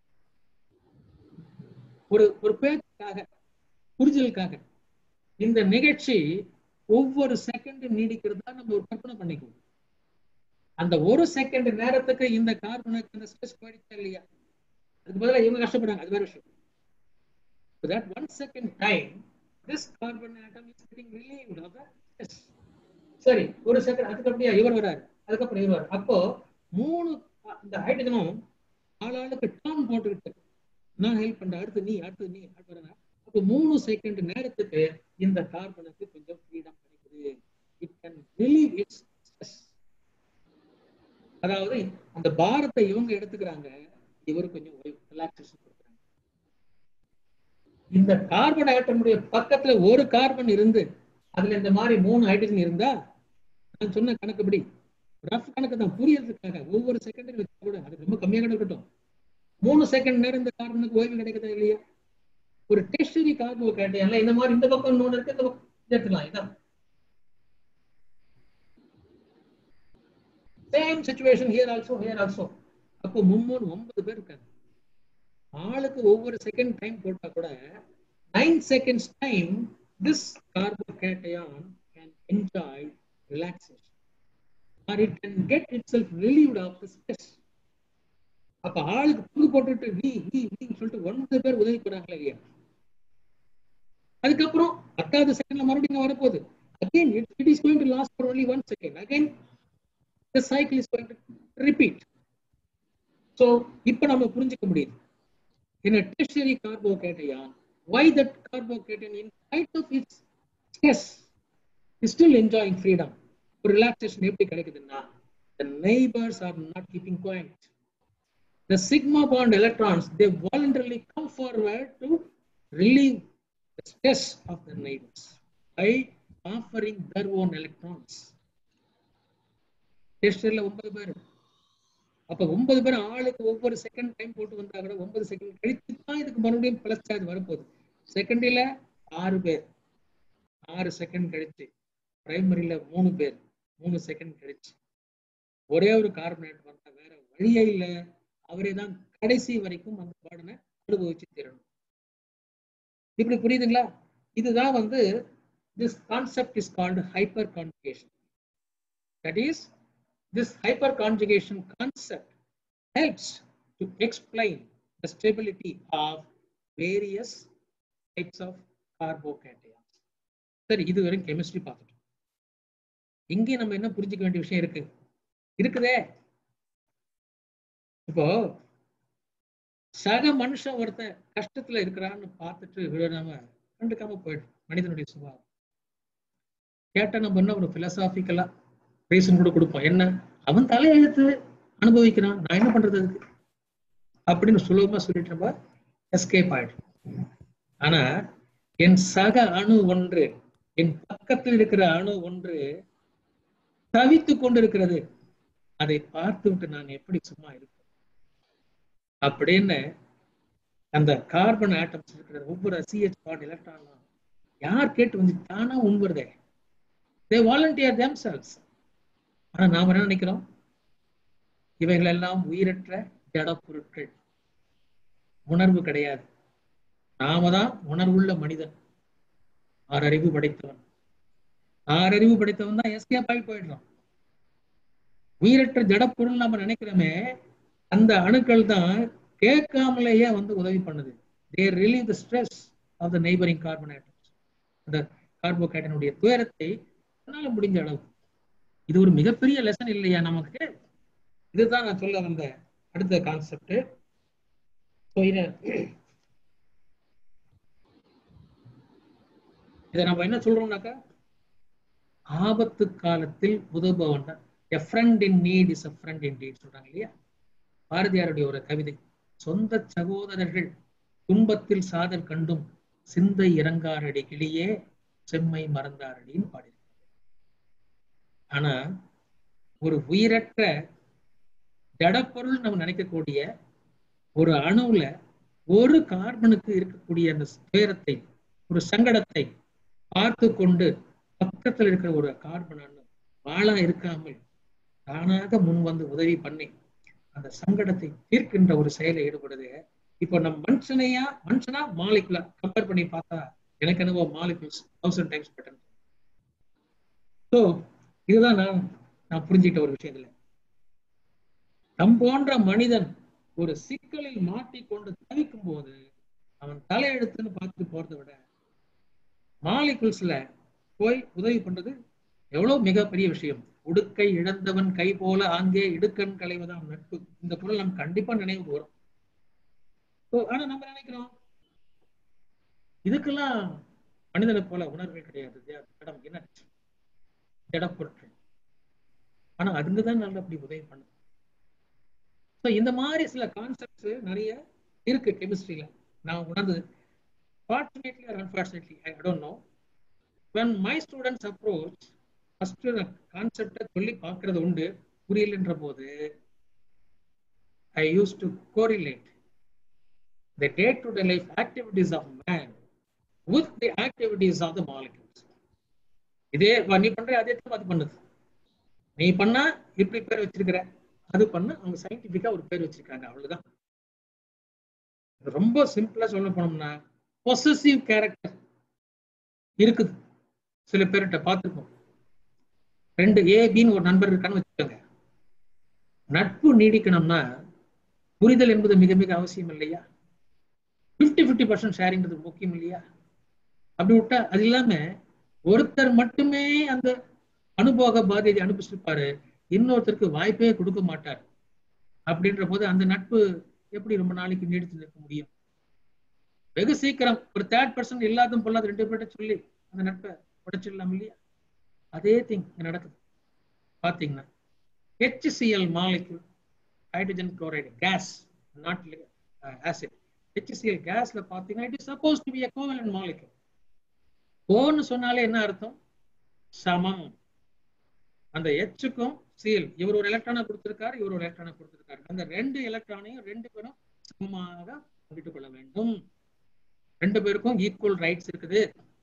ஒரு ஒரு பேச்சுக்காக புரிதலுக்காக இந்த நிகழ்ச்சி ஒவ்வொரு செகண்ட் நீடிக்கிறதா நம்ம ஒரு கற்பனை பண்ணிக்குவோம் அந்த ஒரு செகண்ட் நேரத்துக்கு இந்த கார்பனுக்கு அந்த ஸ்ட்ரெஸ் போயிடுச்சா இல்லையா அதுக்கு பதிலா இவங்க கஷ்டப்படுறாங்க அது வேற விஷயம் So that one second time, this carbon atom is getting relieved of the stress. சரி ஒரு செகண்ட் அதுக்கு அப்படியே இவர் வராரு அதுக்கப்புறம் இவர் வராரு. அப்போ மூணு அ- இந்த ஹைட்ரஜனும் ஆளாளுக்கு டர்ன் போட்டுக்கிட்டு நான் ஹெல்ப் பண்றேன் அடுத்து நீ அடுத்து நீ அடுத்து வரேன். அப்போ மூணு செகண்ட் நேரத்துக்கு இந்த கார்பனுக்கு கொஞ்சம் ஃப்ரீடம் கிடைக்குது it can relieve its stress அதாவது அந்த பாரத்தை இவங்க எடுத்துக்கிறாங்க இவரு கொஞ்சம் ரிலாக்ஸேஷன் கொடுக்குறாங்க இந்த கார்பன் ஆட்டமுடைய பக்கத்துல ஒரு கார்பன் இருந்து அதுல இந்த மாதிரி மூணு ஹைட்ரஜன் இருந்தா நான் சொன்ன கணக்குப்படி ரஃப் கணக்கு தான் புரியறதுக்காக ஒவ்வொரு செகண்டுக்கு வச்சா கூட அது ரொம்ப கம்மியா கூட இருக்கட்டும் மூணு செகண்ட் நேரம் இந்த கார்பனுக்கு ஓய்வு கிடைக்குதா இல்லையா ஒரு டெஸ்டரி கார்போ கேட்டையால இந்த மாதிரி இந்த பக்கம் இன்னொன்று இருக்கு இந்த பக்கம் இதை எடுத்துக்கலாம் இதான் same situation here also here also அப்போ மும்மூணு ஒன்பது பேர் இருக்காங்க ஆளுக்கு ஒவ்வொரு செகண்ட் டைம் போட்டா கூட nine seconds time this carbocation can enjoy relaxation or it can get itself relieved of the stress அப்ப ஆளுக்கு புது போட்டுட்டு வி வி வின்னு சொல்லிட்டு ஒன்பது பேர் உதவி போறாங்களே இல்லையா அதுக்கப்புறம் பத்தாவது செகண்ட்ல மறுபடியும் வரப்போகுது again it it is going to last for only one second again the cycle is going to repeat so இப்போ நம்ம புரிஞ்சுக்க முடியுது in a tertiary carbocation, why that carbocation in spite of its stress is still enjoying freedom. ஒரு ரிலாக்ஸேஷன் எப்படி கிடைக்குதுன்னா the neighbors are not keeping quiet. The sigma bond electrons, they voluntarily come forward to relieve the stress of the neighbors by offering their own electrons. டெஸ்டர்ல ஒன்பது பேர் அப்ப ஒன்பது பேர் ஆளுக்கு ஒவ்வொரு செகண்ட் டைம் போட்டு வந்தா கூட ஒன்பது செகண்ட் கழித்து தான் இதுக்கு மறுபடியும் பிளஸ் சார்ஜ் வரப்போகுது செகண்டரியில ஆறு பேர் ஆறு செகண்ட் கழிச்சு பிரைமரியில மூணு பேர் மூணு செகண்ட் கழிச்சு ஒரே ஒரு கார்பனேட் வந்தா வேற வழியே இல்லை அவரே தான் கடைசி வரைக்கும் அந்த பாடனை அனுபவிச்சு தீரணும் இப்படி புரியுதுங்களா இதுதான் வந்து this concept is called hyperconjugation that is this hyperconjugation concept helps to explain the stability of various types of carbocations. சரி இது வரைக்கும் கெமிஸ்ட்ரி பார்த்துட்டோம் இங்கே நம்ம என்ன புரிஞ்சுக்க வேண்டிய விஷயம் இருக்கு இருக்குதே இப்போ சக மனுஷன் ஒருத்தன் கஷ்டத்துல இருக்கிறான்னு பார்த்துட்டு விடாம கண்டுக்காம போயிடும் மனிதனுடைய சுபாவம் கேட்டா நம்ம என்ன ஒரு பிலசாபிக்கலா ரீசன் கூட கொடுப்போம் என்ன அவன் தலையெழுத்து அனுபவிக்கிறான் நான் என்ன பண்றது அதுக்கு அப்படின்னு சுலபமா சொல்லிட்டு நம்ம எஸ்கேப் ஆயிடும் ஆனா என் சக அணு ஒன்று என் பக்கத்தில் இருக்கிற அணு ஒன்று தவித்து கொண்டிருக்கிறது அதை பார்த்து விட்டு நான் எப்படி சும்மா இருப்பேன் அப்படின்னு அந்த கார்பன் ஆட்டம்ஸ் இருக்கிற ஒவ்வொரு சிஹெச் பாண்ட் எலக்ட்ரானும் யார் கேட்டு வந்து தானா உண்பதே தே வாலண்டியர் தேம் செல்ஸ் ஆனா நாம என்ன நினைக்கிறோம் இவைகள் எல்லாம் உயிரற்ற ஜட பொருட்கள் உணர்வு கிடையாது நாம தான் உணர்வுள்ள மனிதன் ஆறறிவு படைத்தவன் ஆறறிவு படைத்தவன் தான் எஸ்கேப் ஆகி போயிடுறான் உயிரற்ற ஜடப்பொருள் நம்ம நினைக்கிறோமே அந்த அணுக்கள் தான் கேட்காமலேயே வந்து உதவி பண்ணுது they relieve the stress of the neighbouring carbon atoms அந்த கார்போகேட்டனுடைய துயரத்தை தன்னால முடிஞ்ச அளவு இது ஒரு மிகப்பெரிய லெசன் இல்லையா நமக்கு இதுதான் நான் சொல்ல வந்த அடுத்த கான்செப்ட் இதை நம்ம என்ன சொல்றோம்னாக்கா ஆபத்து காலத்தில் உதவுபவன் தான் a friend in need is a friend in need சொல்றாங்க இல்லையா பாரதியாருடைய ஒரு கவிதை சொந்த சகோதரர்கள் துன்பத்தில் சாதல் கண்டும் சிந்தை இறங்காரடி கிளியே செம்மை மறந்தாரடின்னு பாடி ஆனா ஒரு உயிரற்ற ஜடப்பொருள் நம்ம நினைக்கக்கூடிய ஒரு அணுவுல ஒரு கார்பனுக்கு இருக்கக்கூடிய அந்த துயரத்தை ஒரு சங்கடத்தை பார்த்து கொண்டு பக்கத்தில் இருக்கிற ஒரு கார்பன் அணு வாழா இருக்காமல் தானாக முன் வந்து உதவி பண்ணி அந்த சங்கடத்தை தீர்க்கின்ற ஒரு செயலை ஈடுபடுது இப்போ நம்ம மனுஷனையா மனுஷனா மாலிகுலா கம்பேர் பண்ணி பார்த்தா எனக்கு என்னவோ molecules thousand times better so இதுதான் நான் நான் புரிஞ்சுக்கிட்ட ஒரு விஷயத்துல நம் போன்ற மனிதன் ஒரு சிக்கலில் மாட்டிக்கொண்டு தவிக்கும் போது அவன் தலையெழுத்துன்னு பார்த்துட்டு போறதை விட மாலிகுல்ஸ்ல போய் உதவி பண்றது எவ்வளவு மிகப்பெரிய விஷயம் உடுக்கை இழந்தவன் கை போல அங்கே இடுக்கண் களைவதான் நட்பு இந்த பொருள் நம்ம கண்டிப்பா நினைவுக்கு வரும் ஆனா நம்ம நினைக்கிறோம் இதுக்கெல்லாம் மனிதனை போல உணர்வுகள் கிடையாது இடம் என்ன ஜடப்பொருட்கள் ஆனா அதுங்கதான் நல்ல அப்படி உதவி பண்ணுது ஸோ இந்த மாதிரி சில கான்செப்ட்ஸ் நிறைய இருக்கு கெமிஸ்ட்ரியில நான் உணர்ந்தது fortunately or unfortunately I don't know when my students approach first கான்செப்டை சொல்லி பார்க்கறது உண்டு புரியலன்ற போது I use to correlate the day to day life activities of man with the activities of the molecules இதே நீ பண்ற அதே தான் அது பண்ணுது நீ பண்ணா இப்படி பேர் வச்சிருக்கிற அது பண்ண அவங்க சயின்டிபிக்கா ஒரு பேர் வச்சிருக்காங்க அவ்வளவுதான் ரொம்ப சிம்பிளா சொல்ல போனோம்னா பொசசிவ் கேரக்டர் இருக்குது சில பேர்கிட்ட பார்த்துருப்போம் ரெண்டு ஏ பின்னு ஒரு நண்பர் இருக்கான்னு வச்சுக்கோங்க நட்பு நீடிக்கணும்னா புரிதல் என்பது மிக மிக அவசியம் இல்லையா பிப்டி பிப்டி பர்சன்ட் ஷேரிங்கிறது முக்கியம் இல்லையா அப்படி விட்டா அது இல்லாம ஒருத்தர் மட்டுமே அந்த அனுபவ பாதியை அனுப்பிச்சிருப்பாரு இன்னொருத்தருக்கு வாய்ப்பே கொடுக்க மாட்டார் அப்படின்ற போது அந்த நட்பு எப்படி ரொம்ப நாளைக்கு நீடித்து நிற்க முடியும் வெகு சீக்கிரம் ஒரு தேர்ட் பர்சன் இல்லாத பொல்லாத ரெண்டு பேர்ட்ட சொல்லி அந்த நட்பை உடைச்சிடலாம் இல்லையா அதே திங் நடக்குது பாத்தீங்கன்னா HCl molecule hydrogen chloride gas not acid HCl கேஸ்ல பாத்தீங்கன்னா it is suppose to be a covalent molecule கோன்னு சொன்னாலே என்ன அர்த்தம் சமம் அந்த எச்சுக்கும் சிஎல் இவர் ஒரு எலக்ட்ரானை கொடுத்திருக்காரு இவர் ஒரு எலக்ட்ரானை கொடுத்திருக்காரு அந்த ரெண்டு எலக்ட்ரானையும் ரெண்டு பேரும் சமமாக பங்கிட்டுக் கொள்ள வேண்டும் ரெண்டு பேருக்கும் ஈக்குவல் ரைட்ஸ் இருக்குது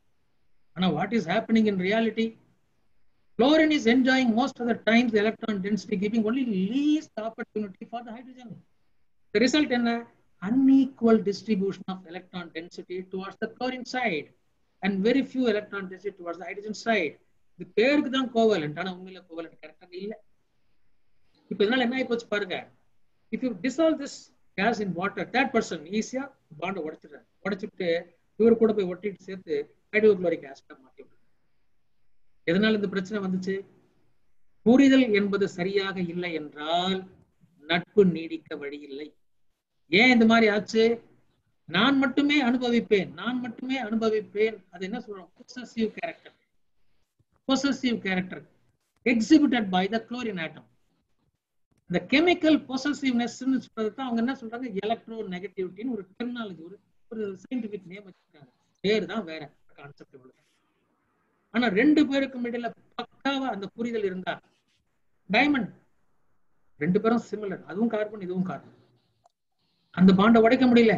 ஆனா what is happening in reality Fluorine is enjoying most of the times the electron density, giving only least opportunity for the hydrogen. The result in an unequal distribution of electron density towards the chlorine side and very few electron density towards the hydrogen side. இது பேருக்கு தான் கோவலண்ட் ஆனா உண்மையில கோவலண்ட் கரெக்டாக இல்ல இப்ப இதனால என்ன ஆகி போச்சு பாருங்க if you dissolve this gas in water third person ஈஸியா பாண்டை உடைச்சிடுறாரு உடைச்சிட்டு இவர் கூட போய் ஒட்டிட்டு சேர்த்து ஹைட்ரோக்ளோரிக் ஆசிட்டா மாட்டி விடுறாரு எதனால இந்த பிரச்சனை வந்துச்சு புரிதல் என்பது சரியாக இல்லை என்றால் நட்பு நீடிக்க வழி இல்லை ஏன் இந்த மாதிரி ஆச்சு நான் மட்டுமே அனுபவிப்பேன் நான் மட்டுமே அனுபவிப்பேன் அது என்ன சொல்றோம் possessive character possessive character exhibited by the chlorine atom இந்த கெமிக்கல் பொசசிவ்னஸ் சொல்றது தான் அவங்க என்ன சொல்றாங்க எலக்ட்ரோ நெகட்டிவிட்டின்னு ஒரு டெர்மினாலஜி ஒரு ஒரு சயின்டிபிக் நேம் வச்சிருக்காங்க பேர் தான் வேற கான்செப்ட் இவ்வளவு ஆனா ரெண்டு பேருக்கும் இடையில பக்காவா அந்த புரிதல் இருந்தா டைமண்ட் ரெண்டு பேரும் சிமிலர் அதுவும் கார்பன் இதுவும் கார்பன் அந்த பாண்டை உடைக்க முடியல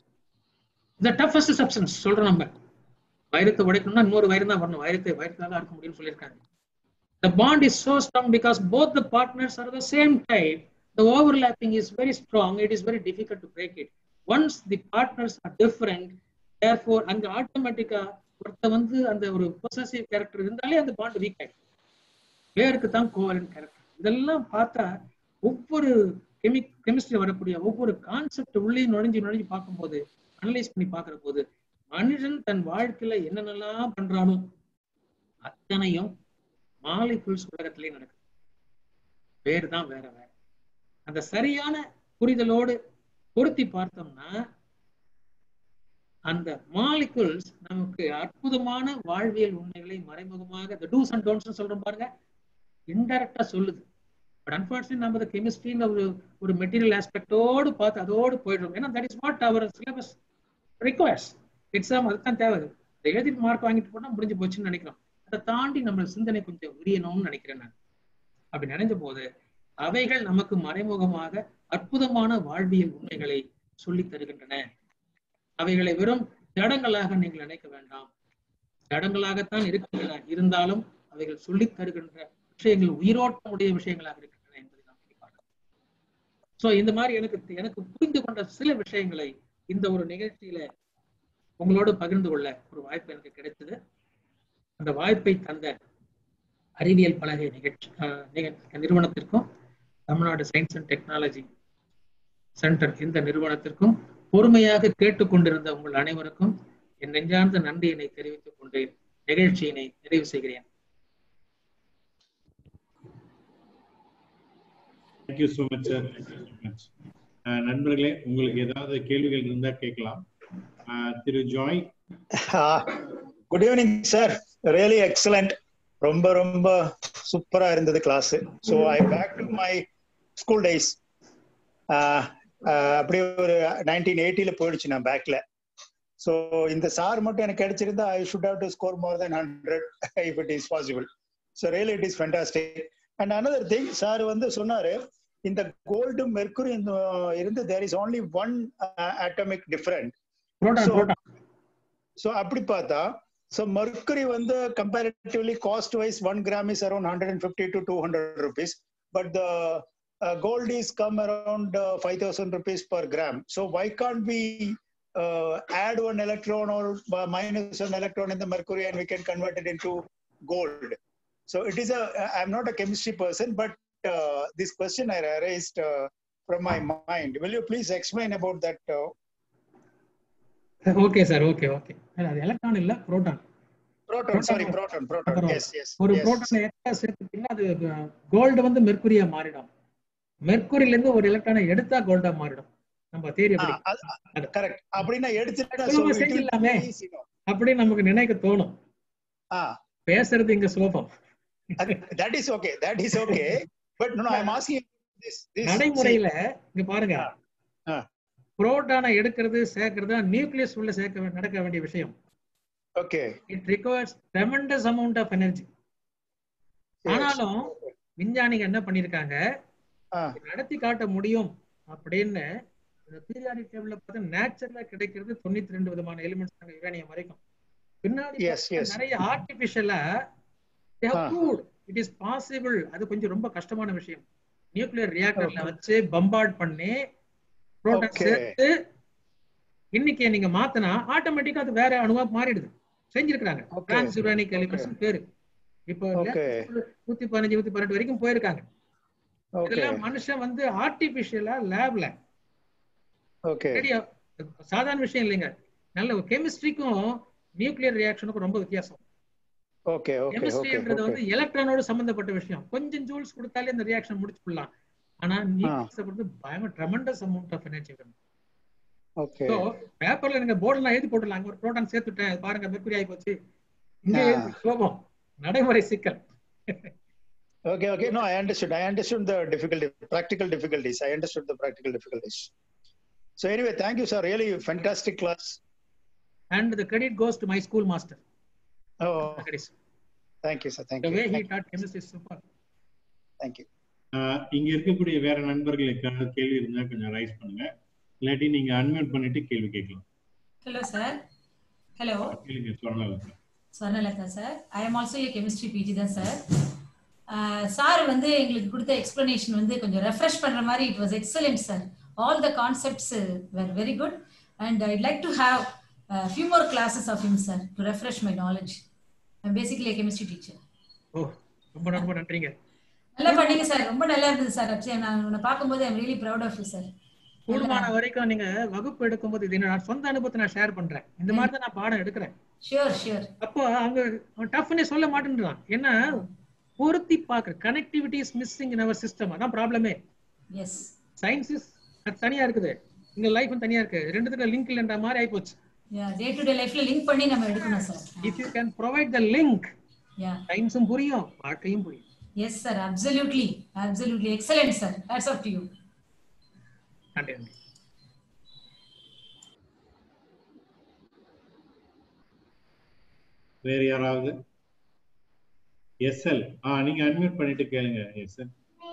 இந்த டஃபஸ்ட் சப்ஸ்டன்ஸ் சொல்றோம் நம்ம வைரத்தை உடைக்கணும்னா இன்னொரு வைரம் தான் வரணும் வைரத்தை வைரத்தால இருக்க முடியும்னு சொல்லியிருக்காங்க The bond is so strong because both the partners are the same type. The overlapping is very strong. It is very difficult to break it. Once the partners are different, therefore, அங்க ஆட்டோமேட்டிக்கா ஒருத்த வந்து அந்த ஒரு பொசசிவ் கேரக்டர் இருந்தாலே அந்த பாண்ட் வீக் ஆயிடும் பேருக்கு தான் கோவலன் கேரக்டர் இதெல்லாம் பார்த்தா ஒவ்வொரு கெமி கெமிஸ்ட்ரி வரக்கூடிய ஒவ்வொரு கான்செப்ட் உள்ளே நுழைஞ்சு நுழைஞ்சு பார்க்கும்போது அனலைஸ் பண்ணி பார்க்கிற போது மனிதன் தன் வாழ்க்கையில என்னென்னலாம் பண்றானோ அத்தனையும் மாலிகுல்ஸ் உலகத்திலே நடக்குது பேர் தான் வேற வேற அந்த சரியான புரிதலோடு பொருத்தி பார்த்தோம்னா அந்த மாலிகுல்ஸ் நமக்கு அற்புதமான வாழ்வியல் உண்மைகளை மறைமுகமாக இந்த டூஸ் அண்ட் டோன்ஸ் சொல்றோம் பாருங்க இன்டெரக்டா சொல்லுது பட் அன்பார்ச்சுனேட் நம்ம இந்த கெமிஸ்ட்ரின்னு ஒரு ஒரு மெட்டீரியல் ஆஸ்பெக்டோடு பார்த்து அதோடு போயிடுறோம் ஏன்னா that is what our syllabus requires exam அதுதான் தேவை இதை எழுதிட்டு மார்க் வாங்கிட்டு போனா முடிஞ்சு போச்சுன்னு நினைக்கிறோம் அதை தாண்டி நம்ம சிந்தனை கொஞ்சம் விரியணும்னு நினைக்கிறேன் நான் அப்படி நினைஞ்ச போது அவைகள் நமக்கு மறைமுகமாக அற்புதமான வாழ்வியல் உண்மைகளை சொல்லித் தருகின்றன அவைகளை வெறும் ஜடங்களாக நீங்கள் நினைக்க வேண்டாம் ஜடங்களாகத்தான் இருக்கின்றன இருந்தாலும் அவைகள் சொல்லித் தருகின்ற விஷயங்கள் உயிரோட்டமுடைய விஷயங்களாக இருக்கின்றன என்பதை நாம் பார்க்கலாம் சோ இந்த மாதிரி எனக்கு எனக்கு புரிந்து கொண்ட சில விஷயங்களை இந்த ஒரு நிகழ்ச்சியில உங்களோடு பகிர்ந்து கொள்ள ஒரு வாய்ப்பு எனக்கு கிடைத்தது அந்த வாய்ப்பை தந்த அறிவியல் பலகை நிகழ்ச்சி நிறுவனத்திற்கும் Tamil Nadu science and technology centre இந்த நிறுவனத்திற்கும் பொறுமையாக கேட்டுக்கொண்டிருந்த உங்கள் அனைவருக்கும் என் நெஞ்சார்ந்த நன்றியினை தெரிவித்துக் கொண்டு நிகழ்ச்சியினை நிறைவு செய்கிறேன் thank you so much sir much நண்பர்களே உங்களுக்கு ஏதாவது கேள்விகள் இருந்தா கேட்கலாம் திரு Joy good evening sir really excellent ரொம்ப ரொம்ப சூப்பரா இருந்தது class so I back to my school days அப்படியே ஒரு நைன்டீன் எயிட்டில போயிடுச்சு நான் பேக்ல ஸோ இந்த சார் மட்டும் எனக்கு கிடைச்சிருந்தா I should have to score more then hundred if it is possible so really it is fantastic and another thing sir வந்து சொன்னாரு இந்த கோல்டு மெர்க்குரி இருந்து there is only one atomic different so அப்படி பார்த்தா ஸோ மர்க்கரி வந்து comparatively cost wise one gram is around hundred and fifty to two hundred rupees but the gold is come around uh, 5000 rupees per gram so why can't we uh, add one electron or uh, minus one electron in the mercury and we can convert it into gold so it is a i'm not a chemistry person but this question i raised from my mind will you please explain about that okay sir okay okay இல்ல அது எலக்ட்ரான் இல்ல proton proton Proton. sorry proton proton அப்புறம் yes yes ஒரு yes. புரோட்டானை எக்ஸ்ட்ரா சேர்த்துட்டீங்கன்னா அது கோல்டு வந்து மெர்க்குரியா மாறிடும் மெர்க்குரியில இருந்து ஒரு எலக்ட்ரானை எடுத்தா கோல்டா மாறிடும் நம்ம தேரி ஆ, அப்படி அது- correct அப்படின்னா எடுத்துட்டா சுலபமா so it will செஞ்சிடலாமே. be easy, no? அப்படி நமக்கு நினைக்க தோணும் ஆ பேசுறது இங்க சுலபம் that is okay that is okay but no, no i'm asking you this this நடைமுறையில இங்க பாருங்க ஆ, ஆ. புரோட்டானை எடுக்கிறது சேர்க்கறது நியூக்ளியஸ் உள்ள சேர்க்க வே- நடக்க வேண்டிய விஷயம் see, okay it requires tremendous amount of energy Yes. ஆனாலும் விஞ்ஞானிங்க என்ன பண்ணிருக்காங்க ஆ, நடத்தி காட்ட முடியும் அப்படின்னு இந்த பீரியாடிக் டேபிள்ல பார்த்தா நேச்சுரலா கிடைக்கிறது தொண்ணூத்தி ரெண்டு விதமான எலிமெண்ட்ஸ் யுரேனியம் வரைக்கும் பின்னாடி Yes, பார்த்தா yes. நிறைய ஆர்டிபிஷியலா ஆ. இட் இஸ் பாசிபிள் அது கொஞ்சம் ரொம்ப கஷ்டமான விஷயம் நியூக்ளியர் ரியாக்டர்ல வச்சு பம்பார்ட் பண்ணி புரோட்டான் Okay. சேர்த்து இன்னைக்கு நீங்க மாத்தினா ஆட்டோமேட்டிக்கா அது வேற அணுவா மாறிடுது செஞ்சிருக்காங்க Okay. டிரான்ஸ் யுரேனிக் எலிமெண்ட்ஸ் பேரு இப்போ Okay. நூத்தி பதினஞ்சு நூத்தி பன்னெண்டு வரைக்கும் போயிருக்காங்க okay இதெல்லாம் மனுஷன் வந்து ஆர்டிபிஷியலா லேப்ல okay ரெடியா சாதாரண விஷயம் இல்லைங்க நல்ல கெமிஸ்ட்ரிக்கும் நியூக்ளியர் ரியாக்ஷனுக்கும் ரொம்ப வித்தியாசம் okay okay okay கெமிஸ்ட்ரின்றது okay வந்து எலக்ட்ரானோட சம்பந்தப்பட்ட விஷயம் கொஞ்சம் ஜூல்ஸ் கொடுத்தாலே இந்த ரியாக்ஷன் முடிச்சுக்கலாம் ஆனா நியூக்ளியஸ் பொறுத்து பயங்கர ட்ரெமண்டஸ் அமௌண்ட் ஆஃப் எனர்ஜி வேணும் okay ஸோ பேப்பர்ல நீங்க போர்டுல எழுதி போட்டுலாம் அங்க ஒரு ப்ரோட்டான் சேர்த்துட்டேன் அது பாருங்க மெர்க்குரி ஆகி போச்சு இங்க ஆ. எழுதி சோபம் நடைமுறை சிக்கல் Okay, okay. No, I understood. I understood the difficulty, practical difficulties. I understood the practical difficulties. So anyway, thank you, sir. Really fantastic class. And the credit goes to my school master Oh, thank you, sir. Thank the you. Way he Thank, டாட் கெமிஸ்ட்ரி சூப்பர் thank you. ஆஹ் இங்க இருக்கக்கூடிய வேற நண்பர்களுக்கு ஏதாவது கேள்வி இருந்தா கொஞ்சம் ரைஸ் பண்ணுங்க இல்லாட்டி நீங்க அன்மியூட் பண்ணிட்டு கேள்வி கேட்கலாம் Hello, sir. Hello, கேளுங்க சொல்லலாம் Swarnalata, sir. I am also a chemistry PG தான் சார் சார் வந்து எங்களுக்கு கொடுத்த எக்ஸ்பிளனேஷன் வந்து கொஞ்சம் ரெஃப்ரெஷ் பண்ற மாதிரி it was excellent sir all the concepts were very good and I'd like to have few more classes of him sir to refresh my knowledge basically chemistry teacher oh ரொம்ப ரொம்ப நன்றிங்க நல்லா பண்ணீங்க சார் ரொம்ப நல்லா இருந்தது சார் அப்சே நான் உன்னை பார்க்கும்போது I'm really proud of you sir கூடுமான வரைக்கும் நீங்க வகுப்பு எடுக்கும்போது இது என்னோட சொந்த அனுபவத்தை நான் ஷேர் பண்றேன் இந்த மாதிரி தான் நான் பாடம் எடுக்கிறேன் ஷியோர் ஷியோர் அப்போ அவங்க டஃப்னே சொல்ல மாட்டேன்றான் ஏன்னா பொருத்தி பார்க்க connectivity is missing in our system அதான் ப்ராப்ளமே எஸ் சயின்ஸ் இஸ் அது தனியா இருக்குது இங்க லைஃப் தனியா இருக்கு ரெண்டுத்துக்கும் லிங்க் இல்லைன்ற மாதிரி ஆயிப்போச்சு டே டு டே லைஃப்ல லிங்க் பண்ணி நம்ம எடுக்கணும் sir if you can provide the link யா சயின்ஸும் புரியும் வாழ்க்கையும் புரியும் Yes, sir. Absolutely. Absolutely. Excellent, sir. Hats off to you. நன்றி நன்றி வேற யாராவது எஸ்எல் ஆ நீங்க அன்மியூட் பண்ணிட்டு கேளுங்க எஸ்எல்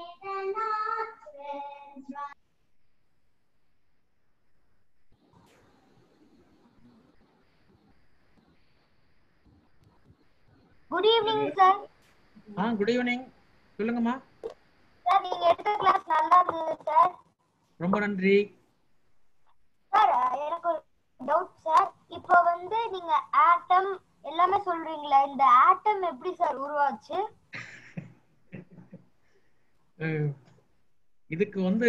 குட் ஈவினிங் சார் ஆ குட் ஈவினிங் சொல்லுங்கம்மா சார் நீங்க எடுத்த கிளாஸ் நல்லா இருந்தது சார் ரொம்ப நன்றி சார் எனக்கு ஒரு டவுட் சார் இப்போ வந்து நீங்க ஆட்டம் எல்லாமே சொல்றீங்களா இந்த ஆட்டம் எப்படி சார் உருவாச்சு அஹ், இதுக்கு வந்து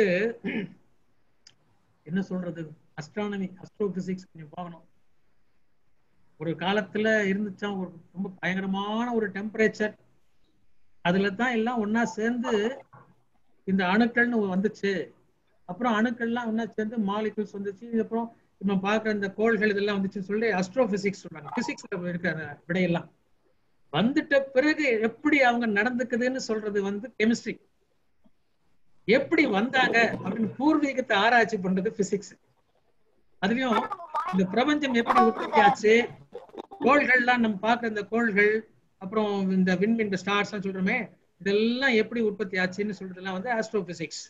என்ன சொல்றது அஸ்ட்ரானமி அஸ்ட்ரோ பிசிக்ஸ் கொஞ்சம் பார்க்கணும் ஒரு காலத்துல இருந்துச்சா ஒரு ரொம்ப பயங்கரமான ஒரு டெம்பரேச்சர் அதுல தான் எல்லாம் ஒண்ணா சேர்ந்து இந்த அணுக்கள்னு வந்துச்சு அப்புறம் அணுக்கள்லாம் ஒண்ணா சேர்ந்து மாலிகுல்ஸ் வந்துச்சு அப்புறம் நம்ம பார்க்குற இந்த கோள்கள் இதெல்லாம் வந்துச்சுன்னு சொல்லி அஸ்ட்ரோ பிசிக்ஸ் சொல்றாங்க பிசிக்ஸ்ல இருக்க அந்த விடையெல்லாம் வந்துட்ட பிறகு எப்படி அவங்க நடந்துக்குதுன்னு சொல்றது வந்து கெமிஸ்ட்ரி எப்படி வந்தாங்க அப்படின்னு பூர்வீகத்தை ஆராய்ச்சி பண்றது பிசிக்ஸ் அதுலயும் இந்த பிரபஞ்சம் எப்படி உற்பத்தி ஆச்சு கோள்கள்லாம் நம்ம பார்க்குற இந்த கோள்கள் அப்புறம் இந்த விண்மீன் இந்த ஸ்டார்ஸ் சொல்றோமே இதெல்லாம் எப்படி உற்பத்தி ஆச்சுன்னு சொல்றதெல்லாம் வந்து ஆஸ்ட்ரோ பிசிக்ஸ்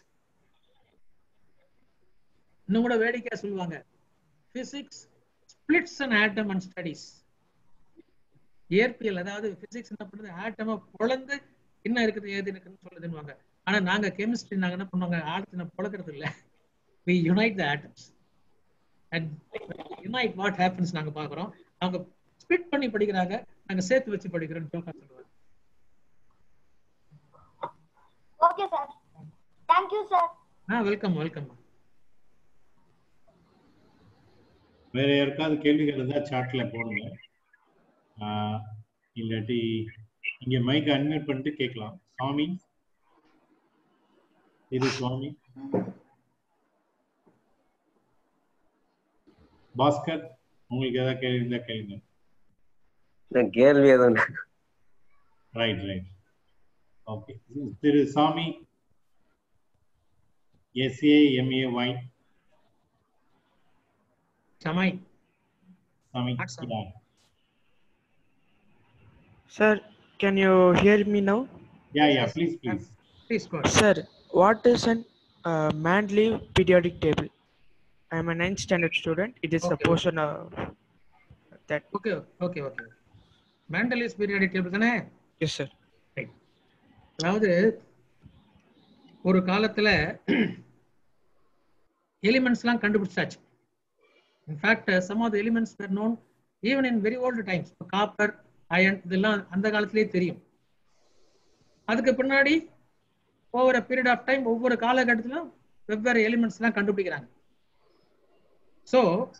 இன்னும் கூட வேடிக்கையா சொல்லுவாங்க physics splits and atom and studies இயற்பியல் அதாவது பிசிக்ஸ் என்ன பண்ணுது ஆட்டமா பொழந்து என்ன இருக்குது ஏது இருக்குன்னு சொல்லுதுன்னுவாங்க ஆனா நாங்க கெமிஸ்ட்ரி நாங்க என்ன பண்ணுவாங்க ஆட்டத்தை பொழக்கிறது இல்ல we unite the atoms and unite what happens நாங்க பாக்குறோம் அவங்க ஸ்பிட் பண்ணி படிக்கிறாங்க நாங்க சேர்த்து வச்சு படிக்கிறோம் ஜோக்கா சொல்லுவாங்க ஓகே சார் தேங்க்யூ சார் ஆ வெல்கம் வெல்கம் வேற யாருக்காவது கேள்விகள் இருந்தா சாட்ல போடுங்க ஆஹ் இல்லாட்டி இங்க மைக் அன்மியூட் பண்ணிட்டு கேட்கலாம் சுவாமி இது சுவாமி பாஸ்கர் உங்களுக்கு ஏதாவது கேள்வி இருந்தா கேளுங்க நான் கேள்வி எதுவும் இல்லை. ரைட் ரைட் ஓகே திரு சாமி எஸ்ஏ எம்ஏ ஒய் சமாய் சாமி Not Sami. yeah. Sir, can you hear me now? yeah yeah please please please go Sir, what is an uh, man leave periodic table? I am a ninth standard student. It is a Okay. portion of that. Okay okay okay Mendeleev's periodic table தானே Yes, sir. அதாவது ஒரு காலத்துல எலிமெண்ட்ஸ்லாம் கண்டுபிடிச்சாச்சு in fact some of the elements were known even in very old times copper iron இதெல்லாம் அந்த காலத்திலேயே தெரியும் அதுக்கு பின்னாடி ஓவர் பீரியட் ஆஃப் டைம் ஒவ்வொரு காலகட்டத்திலும் வெவ்வேறு எலிமெண்ட்ஸ்லாம் கண்டுபிடிக்கிறாங்க ஸோ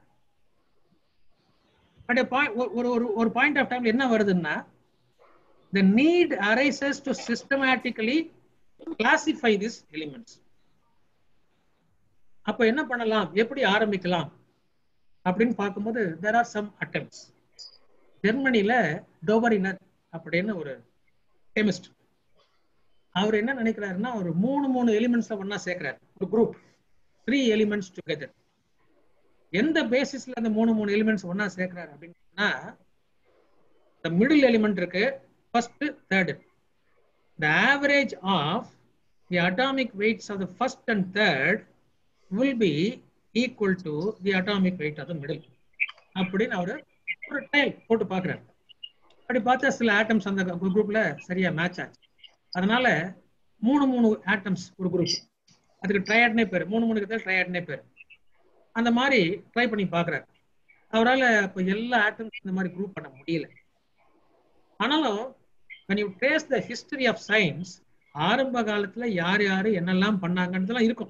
அட் ஒரு ஒரு ஒரு பாயிண்ட் ஆஃப் டைம்ல என்ன வருதுன்னா the need arises to systematically classify these elements அப்ப என்ன பண்ணலாம் எப்படி ஆரம்பிக்கலாம் அப்படின்னு பார்க்கும்போது there are some attempts ஜெர்மனில டோபரினர் அப்படின்னு ஒரு கெமிஸ்ட் அவர் என்ன நினைக்கிறாருன்னா ஒரு மூணு மூணு எலிமெண்ட்ஸ் ஒண்ணா சேர்க்கிறார் ஒரு குரூப் த்ரீ எலிமெண்ட்ஸ் டுகெதர் எந்த பேசிஸ்ல அந்த மூணு மூணு எலிமெண்ட்ஸ் ஒண்ணா சேர்க்கிறாரு அப்படின்னா the மிடில் எலிமெண்ட் இருக்கு first third the average of the atomic weights of the first and third will be equal to the atomic weight of the middle அப்படின்னு அவரு ஒரு டைல் போட்டு பார்க்குறாரு அப்படி பார்த்தா சில ஆட்டம்ஸ் அந்த குரூப்ல சரியா மேட்ச் ஆச்சு அதனால மூணு மூணு ஆட்டம்ஸ் ஒரு குரூப் அதுக்கு ட்ரையாட்னே பேர் மூணு மூணு கிட்ட ட்ரையாட்னே பேர் அந்த மாதிரி ட்ரை பண்ணி பார்க்குறாரு அவரால் இப்போ எல்லா ஆட்டம்ஸ் இந்த மாதிரி குரூப் பண்ண முடியல ஆனாலும் when you trace the history of science ஆரம்ப காலத்துல யார் யாரு என்னெல்லாம் பண்ணாங்கன்றதெல்லாம் இருக்கும்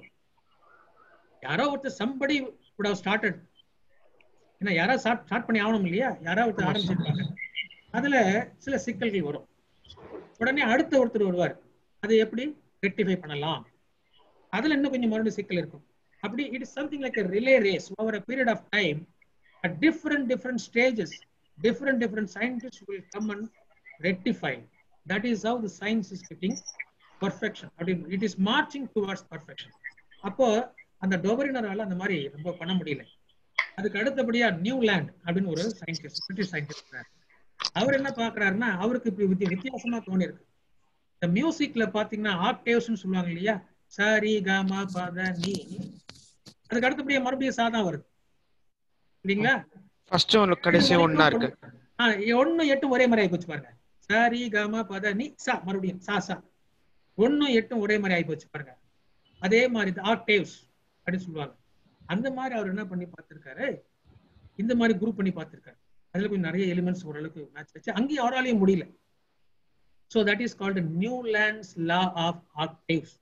யாரோ ஒருத்தர் சம்படி would have started ஏன்னா யாரோ ஸ்டார்ட் ஸ்டார்ட் பண்ணி ஆகணும் இல்லையா யாரோ ஒருத்தர் ஆரம்பிச்சிருப்பாங்க அதுல சில சிக்கல்கள் வரும் உடனே அடுத்த ஒருத்தர் வருவார் அதை எப்படி ரெக்டிஃபை பண்ணலாம் அதுல இன்னும் கொஞ்சம் மறுபடியும் சிக்கல் இருக்கும் அப்படி it is something like relay race over a period of time at different different stages different different scientists will come and rectify that is how the science is getting perfection அப்படி- it is marching towards perfection அப்போ அந்த டோபரினரால அந்த மாதிரி ரொம்ப பண்ண முடியல அதுக்கு அடுத்தபடியா நியூ லேண்ட் அப்படின்னு ஒரு சயின்டிஸ்ட் பிரிட்டிஷ் சயின்டிஸ்ட் அவர் என்ன பாக்குறாருன்னா அவருக்கு இப்படி வித்திய- வித்தியாசமா தோணிருக்கு இந்த மியூசிக்ல பாத்தீங்கன்னா ஆக்டேவ்ஸ்னு சொல்லுவாங்க இல்லையா சாரி காமா பாத நீ அதுக்கு அடுத்தபடியா மறுபடியும் சாதம் வருது இல்லைங்களா First one, கடைசி ஒண்ணா இருக்கு. ஆ, ஒண்ணு எட்டும் ஒரே மாதிரி ஆகி போச்சு பாருங்க சாரி காமா பத நீ சா மறுபடியும் சா சா ஒண்ணும் எட்டும் ஒரே மாதிரி ஆகி போச்சு பாருங்க அதே மாதிரி ஆக்டேவ்ஸ் அப்படின்னு சொல்லுவாங்க அந்த மாதிரி அவர் என்ன பண்ணி பார்த்திருக்காரு இந்த மாதிரி குரூப் பண்ணி பார்த்திருக்காரு அதுல கொஞ்சம் நிறைய எலிமெண்ட்ஸ் ஓரளவுக்கு மேட்ச் வச்சு அங்கேயும் அவராலையும் முடியல so that is called Newlands law of octaves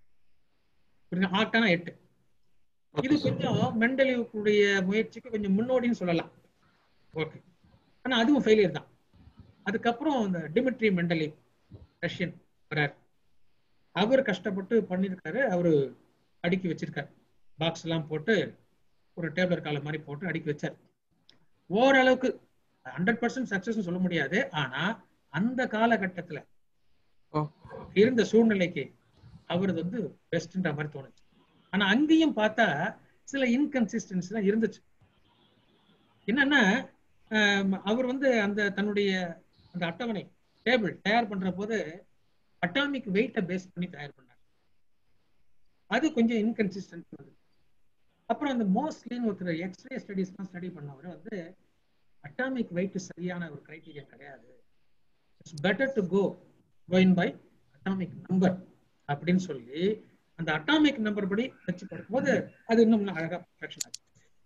ஆக்டானா எட்டு இது கொஞ்சம் மெண்டலிவுடைய முயற்சிக்கு கொஞ்சம் முன்னோடின்னு சொல்லலாம் ஓகே ஆனா அதுவும் ஃபெயிலியர் தான் அதுக்கப்புறம் இந்த டிமிட்ரி மெண்டலி ரஷ்யன் வரார் அவர் கஷ்டப்பட்டு பண்ணியிருக்காரு அவரு அடுக்கி வச்சிருக்காரு பாக்ஸ் எல்லாம் போட்டு ஒரு டேபிளர் காலம் மாதிரி போட்டு அடுக்கி வச்சார் ஓரளவுக்கு ஹண்ட்ரட் பர்சன்ட் சக்சஸ் சொல்ல முடியாது ஆனா அந்த காலகட்டத்துல ஓ. இருந்த சூழ்நிலைக்கு அவரது வந்து பெஸ்ட்ன்ற மாதிரி தோணுச்சு ஆனா அங்கேயும் பார்த்தா சில இன்கன்சிஸ்டன்சி தான் இருந்துச்சு என்னன்னா ஆம், அவர் வந்து அந்த தன்னுடைய அந்த அட்டவணை டேபிள் தயார் பண்ற போது அட்டாமிக் வெயிட்டை பேஸ் பண்ணி தயார் பண்ணார் அது கொஞ்சம் இன்கன்சிஸ்டன்ட் வந்து அப்புறம் அந்த மோஸ்ட்லின்னு ஒருத்தர் எக்ஸ்ரே ஸ்டடிஸ் தான் ஸ்டடி பண்ணவர் வந்து அட்டாமிக் வெயிட் சரியான ஒரு கிரைட்டீரியா கிடையாது it's better to go going by atomic number அப்படின்னு சொல்லி அந்த அட்டாமிக் நம்பர் படி வச்சு பார்க்கும்போது அது இன்னும் இன்னும் அழகா perfection ஆச்சு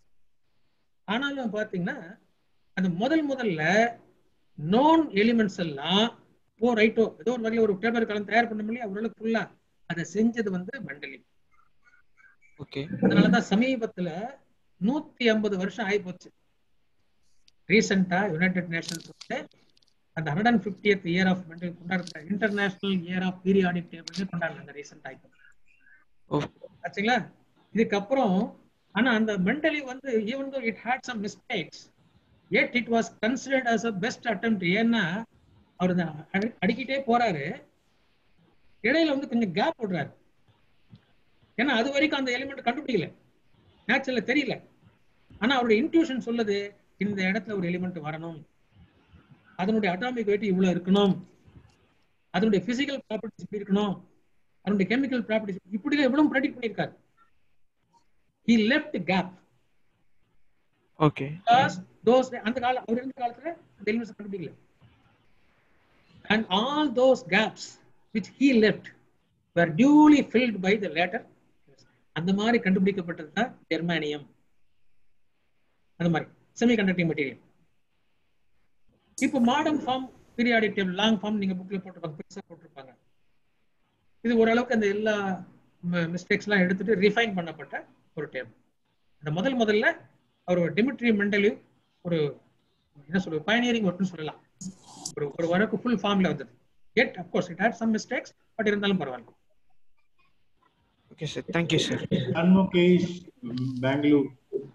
ஆனாலும் பாத்தீங்கன்னா அந்த முதல் முதல்ல நோன் எலிமெண்ட்ஸ் எல்லாம் ஓ ரைட்டோ ஏதோ ஒரு வகையில் ஒரு டேபிள் கலம் தயார் பண்ண முடியும் அவர்களுக்கு ஃபுல்லா அதை செஞ்சது வந்து மெண்டலி Okay. அதனாலதான் சமீபத்துல நூத்தி ஐம்பது வருஷம் ஆகி போச்சு ரீசெண்டா யுனைடெட் நேஷன்ஸ் வந்து அந்த hundred and fiftieth year of Mendeleev கொண்டாடுற international year of periodic table கொண்டாடுறாங்க ரீசெண்ட் ஆகி ஓ ஆச்சுங்களா இதுக்கப்புறம் ஆனா அந்த மென்டலி வந்து even though it had some mistakes yet it was considered as a best attempt ஏன்னா அவர் இதை அடி- அடிக்கிட்டே போறாரு இடையில வந்து கொஞ்சம் கேப் விடுறாரு ஏன்னா அது வரைக்கும் அந்த எலிமெண்ட் கண்டுபிடிக்கல நேச்சுரல்ல தெரியல ஆனா அவருடைய இன்ட்யூஷன் சொல்லுது இந்த இடத்துல ஒரு எலிமெண்ட் வரணும் அதனுடைய அட்டாமிக் வெயிட் இவ்வளவு இருக்கணும் அதனுடைய பிசிக்கல் ப்ராப்பர்ட்டிஸ் இப்படி இருக்கணும் அதனுடைய கெமிக்கல் ப்ராப்பர்ட்டிஸ் இப்படி எவ்வளவு ப்ரெடிக்ட் பண்ணியிருக்காரு he left gap okay because those அந்த கால அவர் இருந்த காலத்துல அந்த எலிமெண்ட்ஸ் கண்டுபிடிக்கல and all those gaps which he left were duly filled by the later அந்த மாதிரி கண்டுபிடிக்கப்பட்டது தான் ஜெர்மானியம் அந்த மாதிரி செமிகண்டக்டிங் மெட்டீரியல் இப்போ modern form periodic table long form நீங்க புக்ல போட்டிருப்பாங்க பெருசா போட்டிருப்பாங்க இது ஓரளவுக்கு அந்த எல்லா மிஸ்டேக்ஸ்லாம் எடுத்துட்டு ரிஃபைன் பண்ணப்பட்ட ஒரு டேபிள் அந்த முதல் முதல்ல அவர் டிமிட்ரி மெண்டலி ஒரு என்ன சொல்றது பயனியரிங் ஒர்க்னு சொல்லலாம் ஒரு ஒரு வரக்கு ஃபுல் ஃபார்ம்ல வந்தது yet of course it had some mistakes but இருந்தாலும் பரவாயில்ல okay sir thank you sir Shanmugesh Bangalore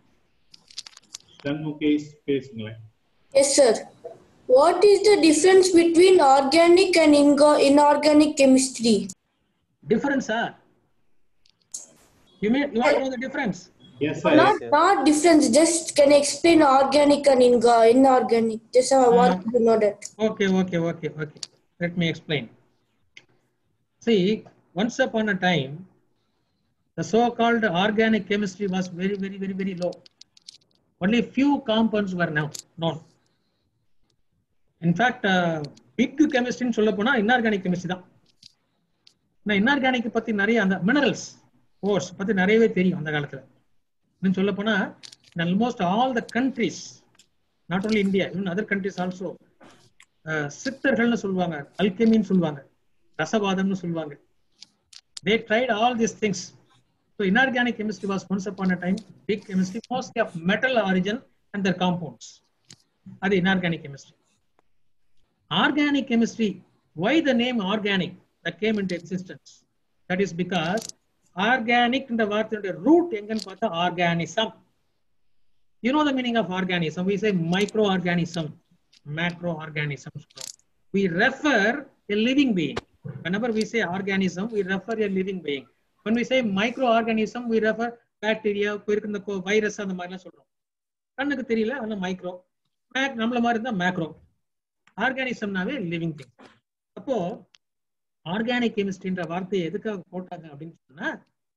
Shanmugesh பேசுங்களேன் Yes, sir. What is the difference between organic and ingo- inorganic chemistry? டிஃபரன்ஸா you mean you want know the difference yes Not, not difference. Just can you explain organic and ingo- inorganic? Just I want to know that. Okay, okay, okay, okay. Let me explain. See, once upon a time, the so-called organic chemistry was very, very, very, very low. Only few compounds were now known. In fact, uh, big chemistry சொல்ல போனா inorganic chemistry தான் நான் inorganic பத்தி நிறைய அந்த மினரல்ஸ் ஓர்ஸ் பத்தி நிறையவே தெரியும் அந்த காலத்துல இன்னும் சொல்ல போனா almost all the countries not only India இன்னும் அதர் கண்ட்ரிஸ் ஆல்சோ சித்தர்கள்னு சொல்லுவாங்க அல்கெமின்னு சொல்லுவாங்க ரசவாதம்னு சொல்லுவாங்க they tried all these things so inorganic chemistry was once upon a time big chemistry mostly of metal origin and their compounds அது inorganic chemistry organic chemistry why the name organic that came into existence that is because organic இந்த வார்த்தையோட root எங்கன்னு பார்த்தா organism you know the meaning of organism we say microorganism macroorganisms we refer a living being whenever we say organism we refer a living being when we say microorganism we refer bacteria இப்போ இருக்கிற இந்த வைரஸ் அந்த மாதிரிலாம் சொல்றோம் கண்ணுக்கு தெரியல ஆனால் மைக்ரோ மேக் நம்மள மாதிரி இருந்தா மேக்ரோ ஆர்கானிசம்னாவே லிவிங் திங் அப்போ ஆர்கானிக் கெமிஸ்ட்ரின்ற வார்த்தையை எதுக்காக போட்டாங்க அப்படின்னு சொன்னா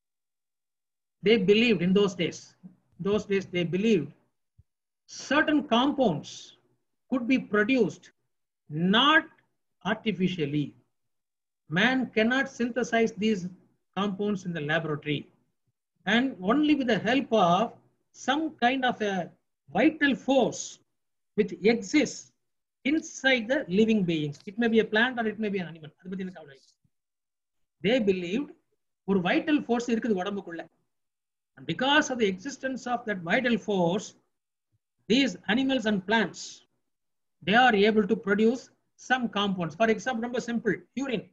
they believed in those days those days they believed certain compounds could be produced not artificially man cannot synthesize these compounds in the laboratory and only with the help of some kind of a vital force which exists inside the living beings it may be a plant or it may be an animal அது பத்தி எனக்கு கவலை இல்லை. they believed ஒரு vital force இருக்குது உடம்புக்குள்ள and because of the existence of that vital force these animals and plants they are able to produce some compounds for example ரொம்ப simple urine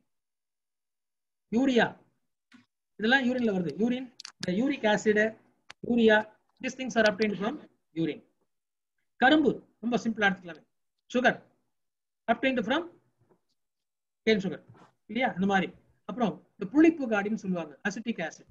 யூரியா இதெல்லாம் யூரின்ல வருது urine the uric acid urea these things are obtained from urine கரும்பு ரொம்ப சிம்பிளா எடுத்துக்கலாமே sugar obtained from cane sugar இல்லையா இந்த மாதிரி அப்புறம் இந்த புளிப்பு காடின்னு சொல்லுவாங்க அசிட்டிக் ஆசிட்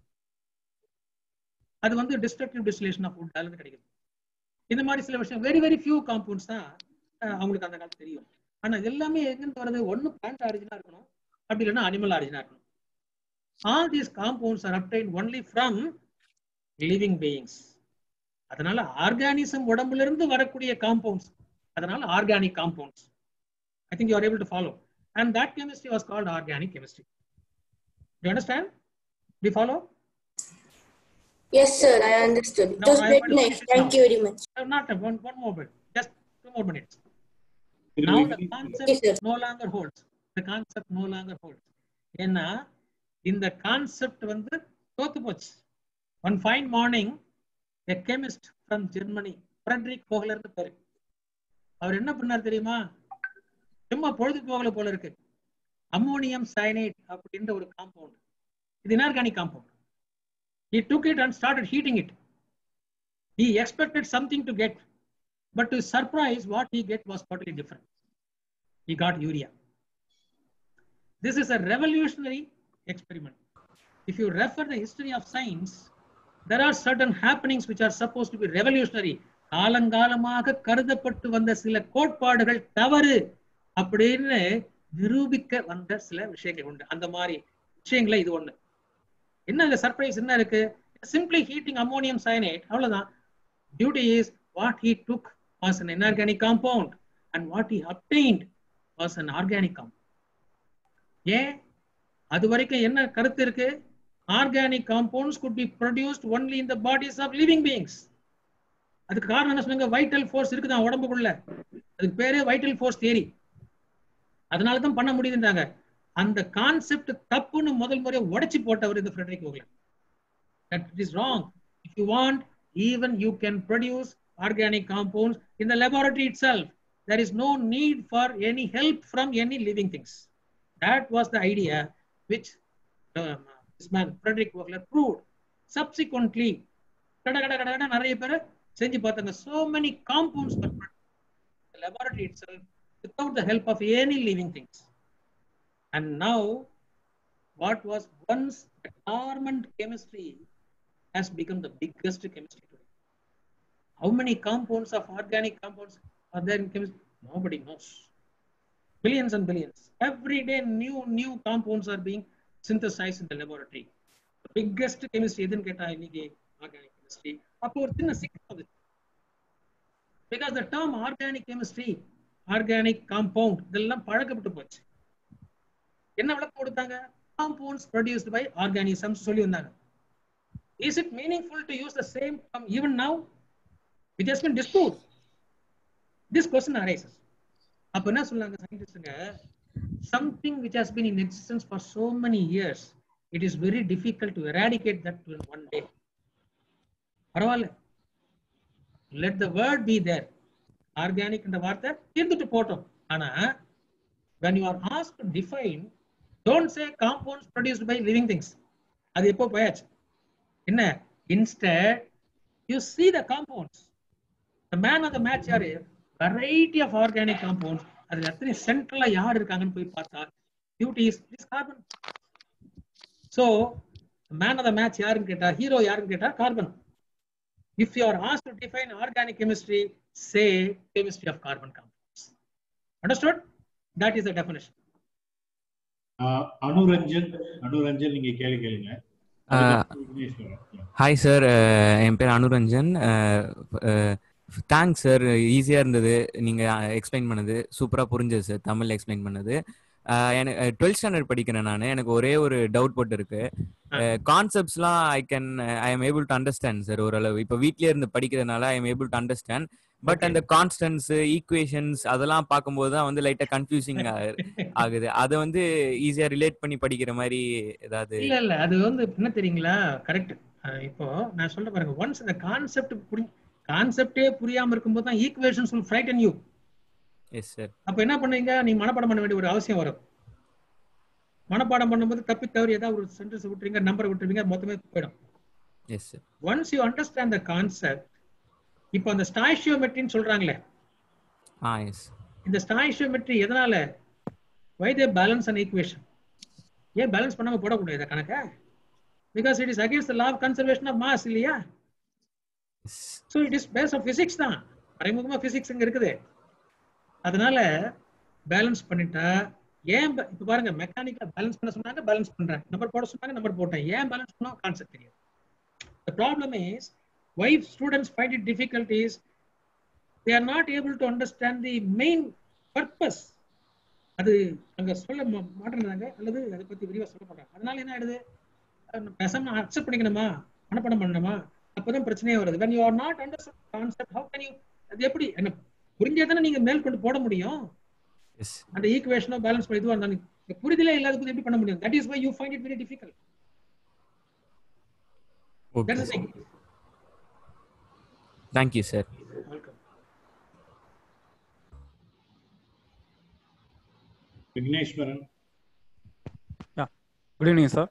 அது வந்து டிஸ்ட்ரக்டிவ் டிஸ்டிலேஷன் ஆஃப் ஃபுட் இருந்து கிடைக்குது இந்த மாதிரி சில விஷயம் வெரி வெரி ஃபியூ காம்பவுண்ட்ஸ் தான் அஹ், அவங்களுக்கு அந்த காலத்து தெரியும் ஆனா இது எல்லாமே எங்கிருந்து வருது ஒண்ணு பிளான்ட் ஆரிஜினா இருக்கணும் அப்படி இல்லைன்னா அனிமல் ஆரிஜினா இருக்கணும் all these compounds are obtain only from living beings அதனால ஆர்கானிசம் உடம்புல இருந்து வரக்கூடிய காம்பவுண்ட்ஸ் அதனால organic compounds I think you are able to follow and that chemistry was called organic chemistry to understand to follow Yes, sir. I understood. It Now was I very want to nice. finish Thank now. you very much. Uh, not a- one, one more bit, just two more minutes. திரு Now the Vignesh concept Yes, sir. no longer holds. The concept no longer holds. ஏன்னா இந்த கான்செப்ட் வந்து தோத்து போச்சு one fine morning a chemist from Germany, Frederick Kohlerன்னு பேரு அவர் என்ன பண்ணார் தெரியுமா சும்மா பொழுது போகல போல இருக்கு அம்மோனியம் சயனைட் அப்படின்ற ஒரு காம்பவுண்ட் இது inorganic compound he took it and started heating it he expected something to get but to his surprise what he get was totally different he got urea this is a revolutionary experiment if you refer the history of science there are certain happenings which are supposed to be revolutionary காலங்காலமாக கருதப்பட்டு வந்த சில கோட்பாடுகள் தவறு அப்படின்னு நிரூபிக்க வந்த சில விஷயங்கள் உண்டு அந்த மாதிரி விஷயங்கள இது ஒண்ணு என்ன இந்த சர்ப்ரைஸ் என்ன இருக்கு சிம்பிளி ஹீட்டிங் அம்மோனியம் சயனைட் அவ்வளவுதான் duty is what he took was an inorganic compound and what he obtained was an organic compound ஏன் அது வரைக்கும் என்ன கருத்து இருக்கு organic compounds could be produced only in the bodies of living beings அதுக்கு காரணம் என்ன சொன்னாங்க வைட்டல் ஃபோர்ஸ் இருக்குதான் உடம்புக்குள்ள அதுக்கு பேரே வைட்டல் ஃபோர்ஸ் தியரி அதனால தான் பண்ண முடியுதுன்றாங்க அந்த கான்செப்ட் தப்புன்னு முதல் முறையை உடைச்சு போட்டவர் இந்த Friedrich Wöhler that it is wrong if you want even you can produce organic compounds in the laboratory itself there is no need for any help from any living things that was the idea which um, this man frederick Vogler proved subsequently கட கட கட கட நிறைய பேர் செஞ்சு பார்த்தாங்க so many compounds were produced in the laboratory itself without the help of any living things and now what was once a dormant chemistry has become the biggest chemistry today. How many compounds of organic compounds are there in chemistry? Nobody knows. Billions and billions. Every day, new new compounds are being synthesized in the laboratory. The biggest chemistry எதுன்னு கேட்டா இன்னைக்கு organic chemistry. அப்போ ஒரு சின்ன சிக்கல் வந்துச்சு. Because the term organic chemistry, organic compound இதெல்லாம் பழக்கப்பட்டு போச்சு. என்ன விளக்கம் கொடுத்தாங்க compounds produced by organisms சொல்லி வந்தாங்க is it meaningful to use the same term even now it has been disproved this question arises அப்ப என்ன சொன்னாங்க சயின்டிஸ்டுங்க something which has been in existence for so many years it is very difficult to eradicate that in one day பரவாயில்ல let the word be there organic என்ற வார்த்தை இருந்துட்டு போட்டோம் ஆனா when you are asked to define don't say compounds produced by living things அது எப்போ போயாச்சு என்ன instead you see the compounds the man of the match யாரு variety of organic compounds அதுல எத்தனை சென்ட்ரலா யார் இருக்காங்கன்னு போய் பார்த்தா beauty is this carbon so man of the match யாருன்னு கேட்டா ஹீரோ யாருன்னு கேட்டா carbon if you are asked to define organic chemistry say chemistry of carbon compounds understood that is the definition Anuranjan Anuranjan நீங்க கேள்வி கேளுங்க ஹாய் சார் என் பேர் அனுரஞ்சன் தேங்க்ஸ் சார் ஈஸியாக இருந்தது நீங்கள் எக்ஸ்பிளைன் பண்ணது சூப்பராக புரிஞ்சது சார் தமிழ் எக்ஸ்பிளைன் பண்ணது எனக்கு டுவெல்த் ஸ்டாண்டர்ட் படிக்கிறேன் நான் எனக்கு ஒரே ஒரு டவுட் போட்டு இருக்கு கான்செப்ட்ஸ்லாம் I can I am able to understand sir ஓரளவு இப்போ வீட்லயே இருந்து படிக்கிறதுனால I am able to understand but அந்த கான்ஸ்டன்ஸ் ஈக்குவேஷன்ஸ் அதெல்லாம் பார்க்கும்போது தான் வந்து லைட்டா கன்ஃபியூசிங் ஆகுது அதை வந்து ஈஸியா ரிலேட் பண்ணி படிக்கிற மாதிரி ஏதாவது இல்ல இல்ல அது வந்து என்ன தெரியுங்களா கரெக்ட் இப்போ நான் சொல்ல பாருங்க ஒன்ஸ் இந்த கான்செப்ட் புரி கான்செப்டே புரியாம இருக்கும்போது தான் equations will frighten you yes sir அப்ப என்ன பண்ணுவீங்க நீ மனப்பாடம் பண்ண வேண்டிய ஒரு அவசியம் வரும் மனப்பாடம் பண்ணும்போது தப்பி தவறி ஏதாவது ஒரு சென்டென்ஸ் விட்டுறீங்க நம்பர் விட்டுருவீங்க மொத்தமே போயிடும் yes sir once you understand the concept இப்போ அந்த ஸ்டாய்ஷியோமெட்ரின்னு சொல்றாங்களே ஆ எஸ் இந்த ஸ்டாய்ஷியோமெட்ரி எதனால why they balance an equation ஏன் பேலன்ஸ் பண்ணாம போடக்கூடாது கணக்க because it is against law of conservation of mass இல்லையா so it is base of physics தான் மறைமுகமா பிசிக்ஸ் இங்க இருக்குது அதனால பேலன்ஸ் பண்ணிட்டா ஏன் இப்ப பாருங்க மெக்கானிக்கா பேலன்ஸ் பண்ண சொன்னாங்க பேலன்ஸ் பண்றேன் நம்பர் போட சொன்னாங்க நம்பர் போட்டேன் ஏன் பேலன்ஸ் பண்ணோம் கான்செப்ட் தெரியாது The problem is why students find it difficult is they are not able to understand the main purpose அது அங்க சொல்ல மாட்டேங்கிறாங்க அல்லது அதை பத்தி விரிவா சொல்ல மாட்டாங்க அதனால என்ன ஆயிடுது பேசாம அக்செப்ட் பண்ணிக்கணுமா மனப்படம் பண்ணணுமா அப்பதான் பிரச்சனையே வருது when you are not understood concept how can you அது எப்படி என்ன புரிஞ்சே தானே நீங்க மேல் கொண்டு போட முடியும் அந்த ஈக்குவேஷனோ பேலன்ஸ் பண்ணி இதுவா இருந்தாலும் புரிதலே இல்லாத போது எப்படி பண்ண முடியும் that is why you find it very difficult thank you sir welcome Vigneswaran good evening sir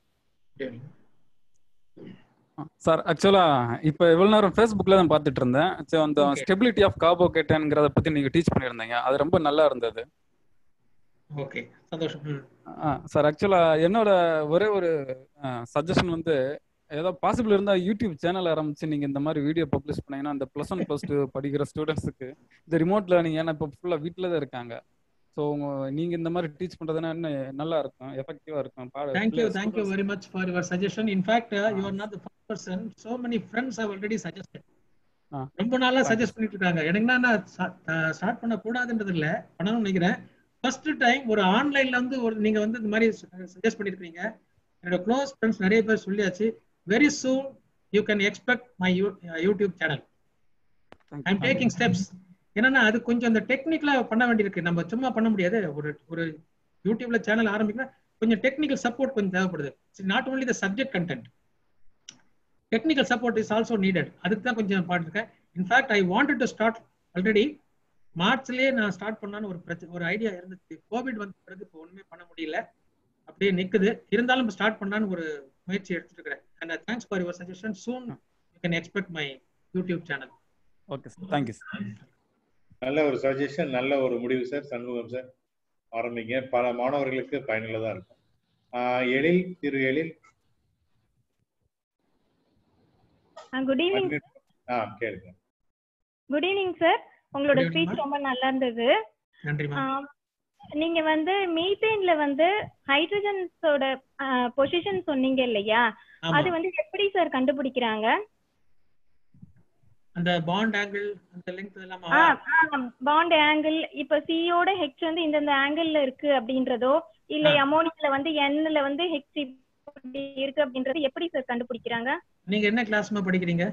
sir ஆக்சுவலாக இப்போ இவ்வளோ நேரம் ஃபேஸ்புக்கில் தான் பார்த்துட்டு இருந்தேன் ஸோ அந்த Okay. ஸ்டெபிலிட்டி ஆஃப் கார்போகேட்டன்ங்கிறத பற்றி நீங்கள் டீச் பண்ணியிருந்தீங்க அது ரொம்ப நல்லா இருந்தது ஓகே சந்தோஷம் ம். சார் ஆக்சுவலாக என்னோட ஒரே ஒரு சஜஷன் வந்து ஏதோ பாசிபிள் இருந்தால் யூடியூப் சேனல் ஆரம்பிச்சு நீங்கள் இந்த மாதிரி வீடியோ பப்ளிஷ் பண்ணீங்கன்னா அந்த ப்ளஸ் ஒன் ப்ளஸ் டூ படிக்கிற ஸ்டூடெண்ட்ஸுக்கு இந்த ரிமோட் லேர்னிங் ஏன்னா இப்போ ஃபுல்லாக வீட்டில் தான் இருக்காங்க ஸோ நீங்கள் இந்த மாதிரி டீச் பண்ணுறதுனா இன்னும் நல்லா இருக்கும் எஃபெக்டிவாக இருக்கும் பாட Thank you, thank you very much for your suggestion. In fact, uh, you are not the first person. So many friends have already suggested. ஆ. ரொம்ப நாளா சஜஸ்ட் பண்ணிட்டு இருக்காங்க எனக்கு நான் ஸ்டார்ட் பண்ண கூடாதுன்றது இல்ல பண்ணணும்னு நினைக்கிறேன் ஃபர்ஸ்ட் டைம் ஒரு ஆன்லைன்ல வந்து ஒரு நீங்க வந்து இந்த மாதிரி சஜஸ்ட் பண்ணிருக்கீங்க என்னோட க்ளோஸ் ஃப்ரெண்ட்ஸ் நிறைய பேர் சொல்லியாச்சு very soon you can expect my YouTube channel I am taking steps என்னன்னா அது கொஞ்சம் அந்த டெக்னிக்கலா பண்ண வேண்டியிருக்கு நம்ம சும்மா பண்ண முடியாது ஒரு ஒரு யூடியூப்ல சேனல் ஆரம்பிக்கணும் கொஞ்சம் டெக்னிக்கல் சப்போர்ட் கொஞ்சம் தேவைப்படுது not only the subject content technical support is also needed அதுக்கு தான் கொஞ்சம் பாட்டுருக்கேன் in fact I wanted to start already மார்ச்லயே நான் ஸ்டார்ட் பண்ணான்னு ஒரு பிரச்சனை ஒரு ஐடியா இருந்துச்சு கோவிட் வந்த பிறகு இப்போ ஒண்ணுமே பண்ண முடியல அப்படியே நிக்குது இருந்தாலும் ஸ்டார்ட் பண்ணான்னு ஒரு முயற்சி எடுத்துட்டு இருக்கிறேன் and thanks for your suggestion soon you can expect my YouTube channel okay sir thank you sir நல்ல ஒரு சஜஷன் நல்ல ஒரு முடிவு சார் சண்முகம் சார் ஆரம்பிங்க பல மாணவர்களுக்கு பயனுள்ளதா இருக்கும் ஆஹ் எழில் திரு எழில் குட் ஈவினிங் ஆ கேளுங்க குட் ஈவினிங் சார் உங்களோட Good evening, ஸ்பீச் ma'am. ரொம்ப நல்லா இருந்தது நன்றிமா ஆம், நீங்க வந்து மீத்தேன்ல வந்து ஹைட்ரஜன்ஸோட பொசிஷன் சொன்னீங்க இல்லையா ஆமா. அது வந்து எப்படி சார் கண்டுபிடிக்கிறாங்க அந்த பாண்ட் ஆங்கிள் அந்த லெங்த் எல்லாம் பாண்ட் ஆங்கிள் இப்ப சியோட ஹெச் வந்து இந்தந்த ஆங்கிள் இருக்கு அப்படின்றதோ இல்ல ஆ. அமோனியால வந்து எண்ணில் வந்து ஹெச் இருக்கு அப்படின்றது எப்படி சார் கண்டுபிடிக்கிறாங்க நீங்க என்ன கிளாஸ்மா படிக்கிறீங்க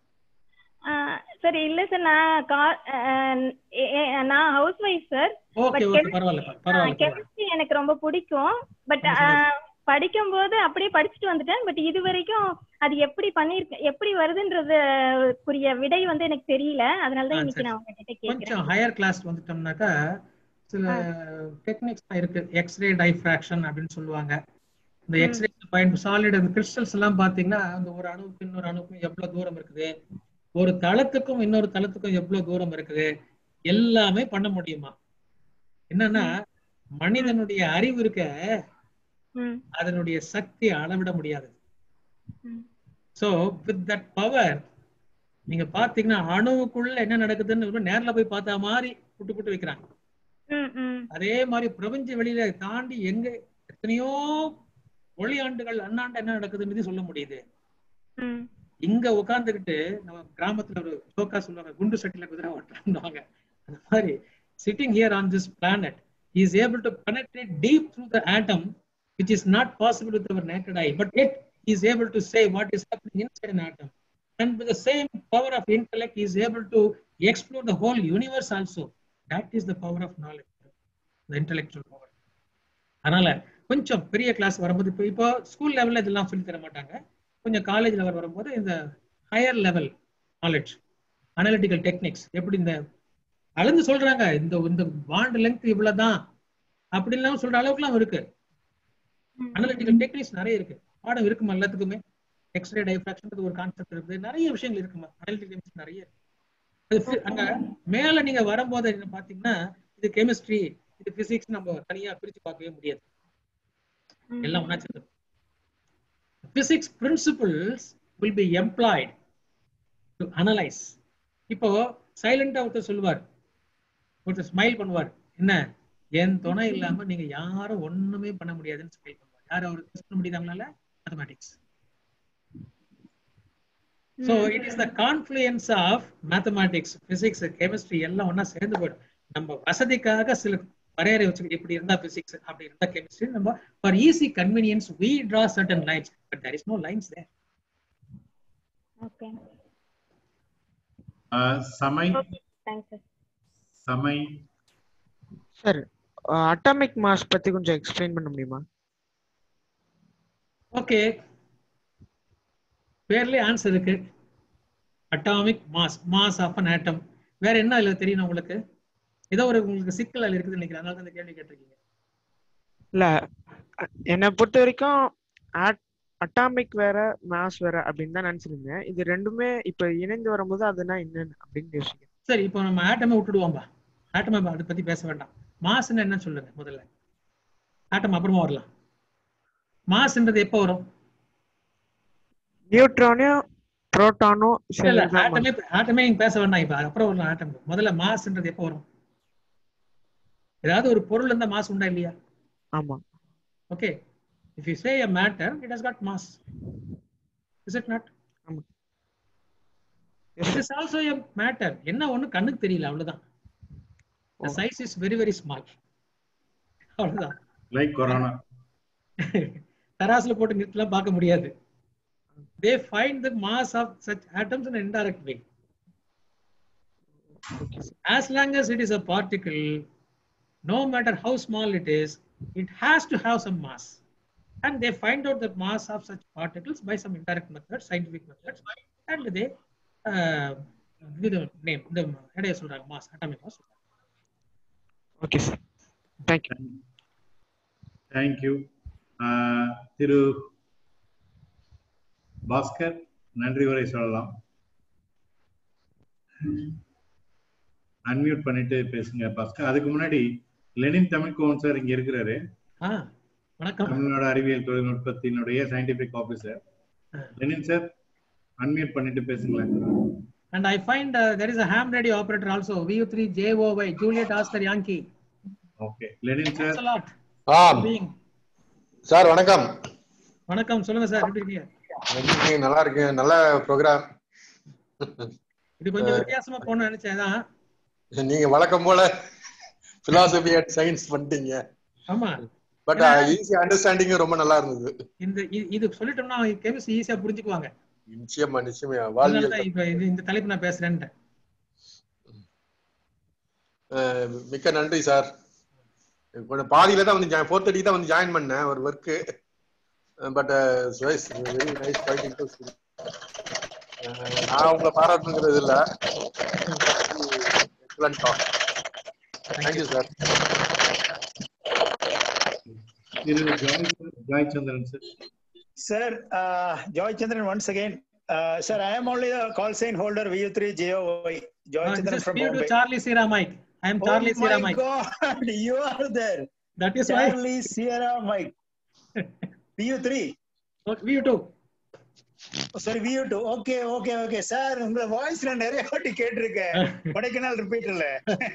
சார் இல்ல சார் நான் கா- அஹ், எ- எ- நான் housewife sir okay okay பரவாயில்ல பரவாயில்ல பரவாயில்ல கெமிஸ்ட்ரி எனக்கு ரொம்ப பிடிக்கும் பட் படிக்கும்போது அப்படியே படிச்சுட்டு வந்துட்டேன் பட் இது வரைக்கும் அது எப்படி பண்ணிருக்க எப்படி வருதுன்றது குறிய விடை வந்து எனக்கு தெரியல அதனால தான் ஆ, இன்னைக்கு சரி. நான் உங்ககிட்ட கேக்குறேன் கொஞ்சம் ஹையர் கிளாஸ் வந்துட்டோம்னாக்கா சில டெக்னிக்ஸ் இருக்கு எக்ஸ்ரே டைஃப்ராக்ஷன் அப்படின்னு சொல்லுவாங்க இந்த ம். எக்ஸ்ரே பயன் சாலிட் அந்த கிறிஸ்டல்ஸ் எல்லாம் பாத்தீங்கன்னா அந்த ஒரு அணுவுக்கு இன்னொரு அணுவுக்கும் எவ்வளவு தூரம் இருக்குது ஒரு தளத்துக்கும் இன்னொரு தளத்துக்கும் எவ்வளவு தூரம் இருக்குது எல்லாமே பண்ண முடியுமா என்னன்னா மனிதனுடைய அறிவு இருக்க ம், அதனுடைய சக்தி அளவிட முடியாது ம். சோ வித் தட் பவர் நீங்க பாத்தீங்கன்னா அணுவுக்குள்ள என்ன நடக்குதுன்னு ஒரு நேர்ல போய் பார்த்தா மாதிரி புட்டு புட்டு வைக்கிறாங்க ம், ம், அதே மாதிரி பிரபஞ்ச வெளியில தாண்டி எங்க எத்தனையோ ஒளி ஆண்டுகள் அண்ணாண்டு என்ன நடக்குதுன்னு சொல்ல முடியுது ம். இங்க உட்கார்ந்துகிட்டு நம்ம கிராமத்துல ஒரு ஜோக்கா சொல்லுவாங்க குண்டு சட்டில குதிரை ஓட்டுறாங்க அந்த மாதிரி sitting here on this planet is able to penetrate deep through the atom which is not possible with our naked eye but yet he is able to say what is happening inside an atom and with the same power of intellect he is able to explore the whole universe also that is the power of knowledge the intellectual power அதனால கொஞ்சம் பெரிய கிளாஸ் வரும்போது இப்போ இப்போ ஸ்கூல் லெவல்ல இதெல்லாம் சொல்லி தர மாட்டாங்க கொஞ்சம் காலேஜ் லெவல் வரும்போது இந்த higher level knowledge analytical techniques எப்படி இந்த அளந்து சொல்றாங்க இந்த இந்த பாண்ட் லெங்க் இவ்வளவுதான் அப்படின்லாம் சொல்ற அளவுக்குலாம் இருக்கு அனலிட்டிக்கல் டெக்னிக்ஸ் நிறைய இருக்கு பாடம் இருக்குமா எல்லாத்துக்குமே எக்ஸ்ரே டைஃப்ராக்ஷன் ஒரு கான்செப்ட் இருக்குது நிறைய விஷயங்கள் இருக்குமா அனலிட்டிக்கல் நிறைய இருக்கு அது phy- அங்க மேல நீங்க வரும்போது என்ன பாத்தீங்கன்னா இது கெமிஸ்ட்ரி இது பிசிக்ஸ் நம்ம தனியா பிரிச்சு பார்க்கவே முடியாது எல்லாம் ஒண்ணா சேர்ந்து physics principles will be employed to analyse இப்போ சைலண்டா ஒருத்தர் சொல்லுவார் ஒருத்தர் ஸ்மைல் பண்ணுவார் என்ன என் துணை இல்லாம நீங்க யாரும் ஒண்ணுமே பண்ண முடியாதுன்னு ஸ்மைல் பண்ணுவார் யாரும் அவர் டெஸ்ட் பண்ண முடியுதாங்களால mathematics so it is the confluence of mathematics physics chemistry எல்லாம் ஒண்ணா சேர்ந்து போயிடும் நம்ம வசதிக்காக சில வரையறை வச்சு இப்படி இருந்தா பிசிக்ஸ் அப்படி இருந்தா கெமிஸ்ட்ரி நம்ம for easy convenience we draw certain lines but there is no lines there okay ஆஹ் சமை தேங்க்ஸ் சார் சமை சார் அட்டாமிக் மாஸ் பத்தி கொஞ்சம் எக்ஸ்பிளைன் பண்ண முடியுமா ஓகே பேர்லயே ஆன்சர் இருக்கு atomic mass mass of an atom வேற என்ன அதுல தெரியணும் உங்களுக்கு ஏதோ ஒரு உங்களுக்கு சிக்கல் அதுல இருக்குதுன்னு நினைக்கிறேன் அதனால தான் இந்த கேள்வி கேட்டிருக்கீங்க இல்ல அ- என்னை பொறுத்த வரைக்கும் அட்டாமிக் வேற மாஸ் வேற அப்படின்னு தான் நினைச்சிருந்தேன் இது ரெண்டுமே இப்ப இணைந்து வரும்போது அதுனா என்னன்னு அப்படின்னு யோசிக்கிறேன் சரி இப்போ நம்ம ஆட்டமை விட்டுடுவோம்பா ஆட்டமை அதை பத்தி பேச வேண்டாம் மாஸ்ன்னு என்ன சொல்லுங்க முதல்ல ஆட்டம் அப்புறமா வரலாம் மாஸ்ன்றது எப்போ வரும் நியூட்ரானும் புரோட்டானும் இல்ல இல்ல சேர்ந்து தான் ஆட்டமே ஆட்டமே நீங்க பேச வேண்டாம் இப்ப அப்புறம் வரலாம் ஆட்டம் முதல்ல மாஸ்ன்றது எப்போ வரும் ஏதாவது ஒரு பொருள் இருந்தா மாஸ் உண்டா இல்லையா ஆமா okay if you say a matter it has got mass is it not ஆமா it is also a matter என்ன ஒண்ணு கண்ணுக்கு தெரியல அவ்வளவுதான் the size is very very small அவ்வளவுதான் லைக் கொரோனா தராசுல போட்டு நிறுத்தலாம் பார்க்க முடியாது they find the mass of such atoms in an indirect way as long as it is a particle no matter how small it is it has to have some mass and they find out the mass of such particles by some indirect methods scientific methods and they uh, give the name the எடைய சொல்றாங்க mass atomic mass okay sir thank you thank you திரு பாஸ்கர் நன்றி உரை சொல்லலாம் அன்மியூட் பண்ணிட்டு பேசுங்க பாஸ்கர் அதுக்கு முன்னாடி லெனின் தமிழ்கோவன் சார் இங்க இருக்கிறாரு ஆ வணக்கம் தமிழ்நாடு அறிவியல் தொழில்நுட்பத்தினுடைய scientific officer Lenin sir unmute பண்ணிட்டு பேசுங்களேன் and i find uh, there is a ham radio operator also vu3 joy juliet oscar yankee okay Lenin sir thanks a lot ஆம் for being சார் வணக்கம் வணக்கம் சொல்லுங்க சார் எப்படி இருக்கீங்க எப்படி இருக்கீங்க? நல்லா இருக்கீங்க நல்ல ப்ரோக்ராம் இது கொஞ்சம் வித்தியாசமா போகணும்னு நினைச்சேன் தான் நீங்க வழக்கம் போல பிலாசபி அண்ட் சயின்ஸ் பண்ணிட்டீங்க ஆமா பட் ஈஸி அண்டர்ஸ்டாண்டிங் ரொம்ப நல்லா இருந்தது இந்த இ- இது சொல்லிட்டோம்னா கெமிஸ்ட்ரி ஈஸியா புரிஞ்சுக்குவாங்க நிச்சயமா நிச்சயமா அதனால வாழ்வியல் தான் இப்ப இது இந்த தலைப்பு நான் பேசுறேன்ட்டேன் அஹ், மிக்க நன்றி சார் கொஞ்சம் பாதியில தான் வந்து ஃபோர் தேர்ட்டி தான் வந்து ஜாயின் பண்ணேன் ஒரு work but very nice quite interesting நான் உங்களை பாராட்டுங்கிறது இல்ல எக்ஸலண்ட் டாக் தேங்க்யூ சார் திரு Joy Joy Chandran sir Sir, uh, Joy Chandran once again. Uh, sir, I am only a call sign holder VU3 JOY. Joy Uh, Chandran this is from P to Bombay. Charlie Sierra Mike. I am Charlie oh Sierra my Mike. God, you are there. That is why. Charlie Sierra Mike. VU3. VU two. Oh, sorry, VU2. Okay, okay, okay. Sir, உங்க வாய்ஸ் நான் நிறைய வாட்டி கேட்டிருக்கேன் கொடைக்கானல் ரிப்பீட் இல்ல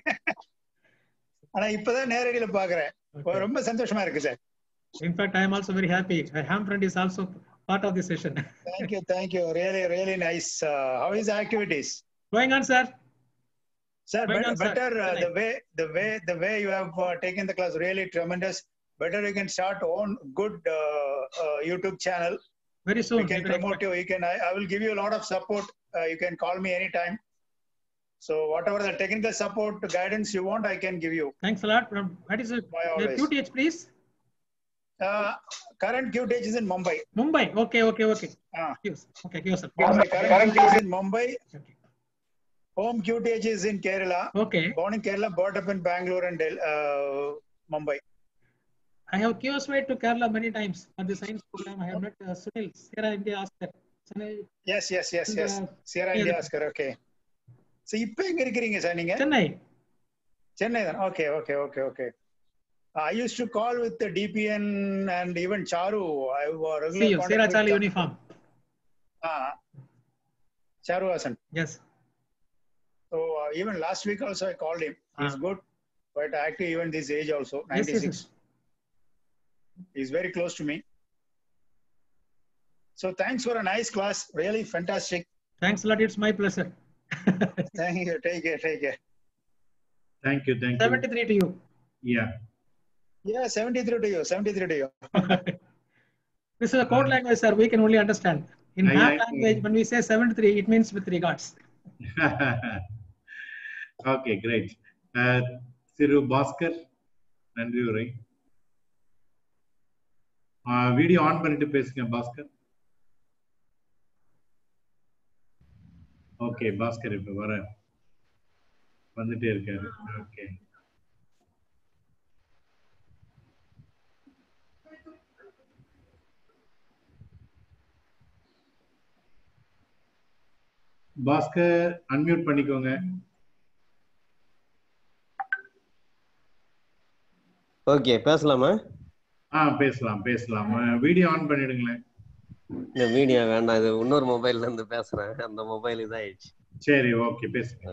ஆனா இப்பதான் நேரடியில பாக்குறேன் ரொம்ப சந்தோஷமா இருக்கு sir In fact, I am also very happy. A ham friend is also part of this session. Thank you, thank you. Really, really nice. Uh, how is the activities? Going on, sir. Sir, Going better, on, sir. better uh, Good the way the way the way you have uh, taken the class really tremendous. Better you can start own good uh, uh, YouTube channel. Very soon. We can you can promote you. You can. I, I will give you a lot of support. Uh, you can call me anytime. So whatever the technical support guidance you want, I can give you. Thanks a lot. From- What is it? Bye Your always. QTH, please. Uh, current QTH is in Mumbai. Mumbai. Okay, okay, okay. Ah. Yes. Okay, yes, sir. Mumbai. Current QTH is in Mumbai. Home QTH is in Kerala. Okay. Born in Kerala, brought up in Bangalore and Del- uh, Mumbai. I have QSY to Kerala many times for the science program. I have met uh, Sunil, Sierra India Oscar. Sunil, Yes, yes, yes, இந்த- yes. Sierra Yeah. India Oscar, okay. So இப்போ எங்க இருக்கிறீங்க சார் நீங்க சென்னை சென்னை தான் okay okay okay okay I use to call with DBN and even sir I See you. Sierra Charlie uniform. Charu Hasan. Yes. So uh, even last week also I called him. He's good, quite active even this age also, Yes, 96. yes, yes. He's very close to me. So thanks for a nice class. Really fantastic. Thanks a lot. It's my pleasure. Thank you. Take care. Take care. Thank you thank you 73 to you. யா Yeah, 73 to you. 73 to you. This is a code language, sir. We can only understand. In I- that I- language, when we say 73, it means with regards. Okay great திரு பாஸ்கர் நன்றி உரை வீடியோ ஆன் பண்ணிட்டு பேசுங்க பாஸ்கர் ஓகே பாஸ்கர் இப்ப வர வந்துட்டே இருக்காரு ஓகே பாஸ்கர் அன்மியூட் பண்ணிக்கோங்க ஓகே பேசலாமா ஆ பேசலாம் பேசலாம் வீடியோ ஆன் பண்ணிடுங்களேன் இந்த வீடியோ வேண்டாம் இது இன்னொரு மொபைல்ல இருந்து பேசுறேன் அந்த மொபைல் இதாயிடுச்சு சரி ஓகே பேசுங்க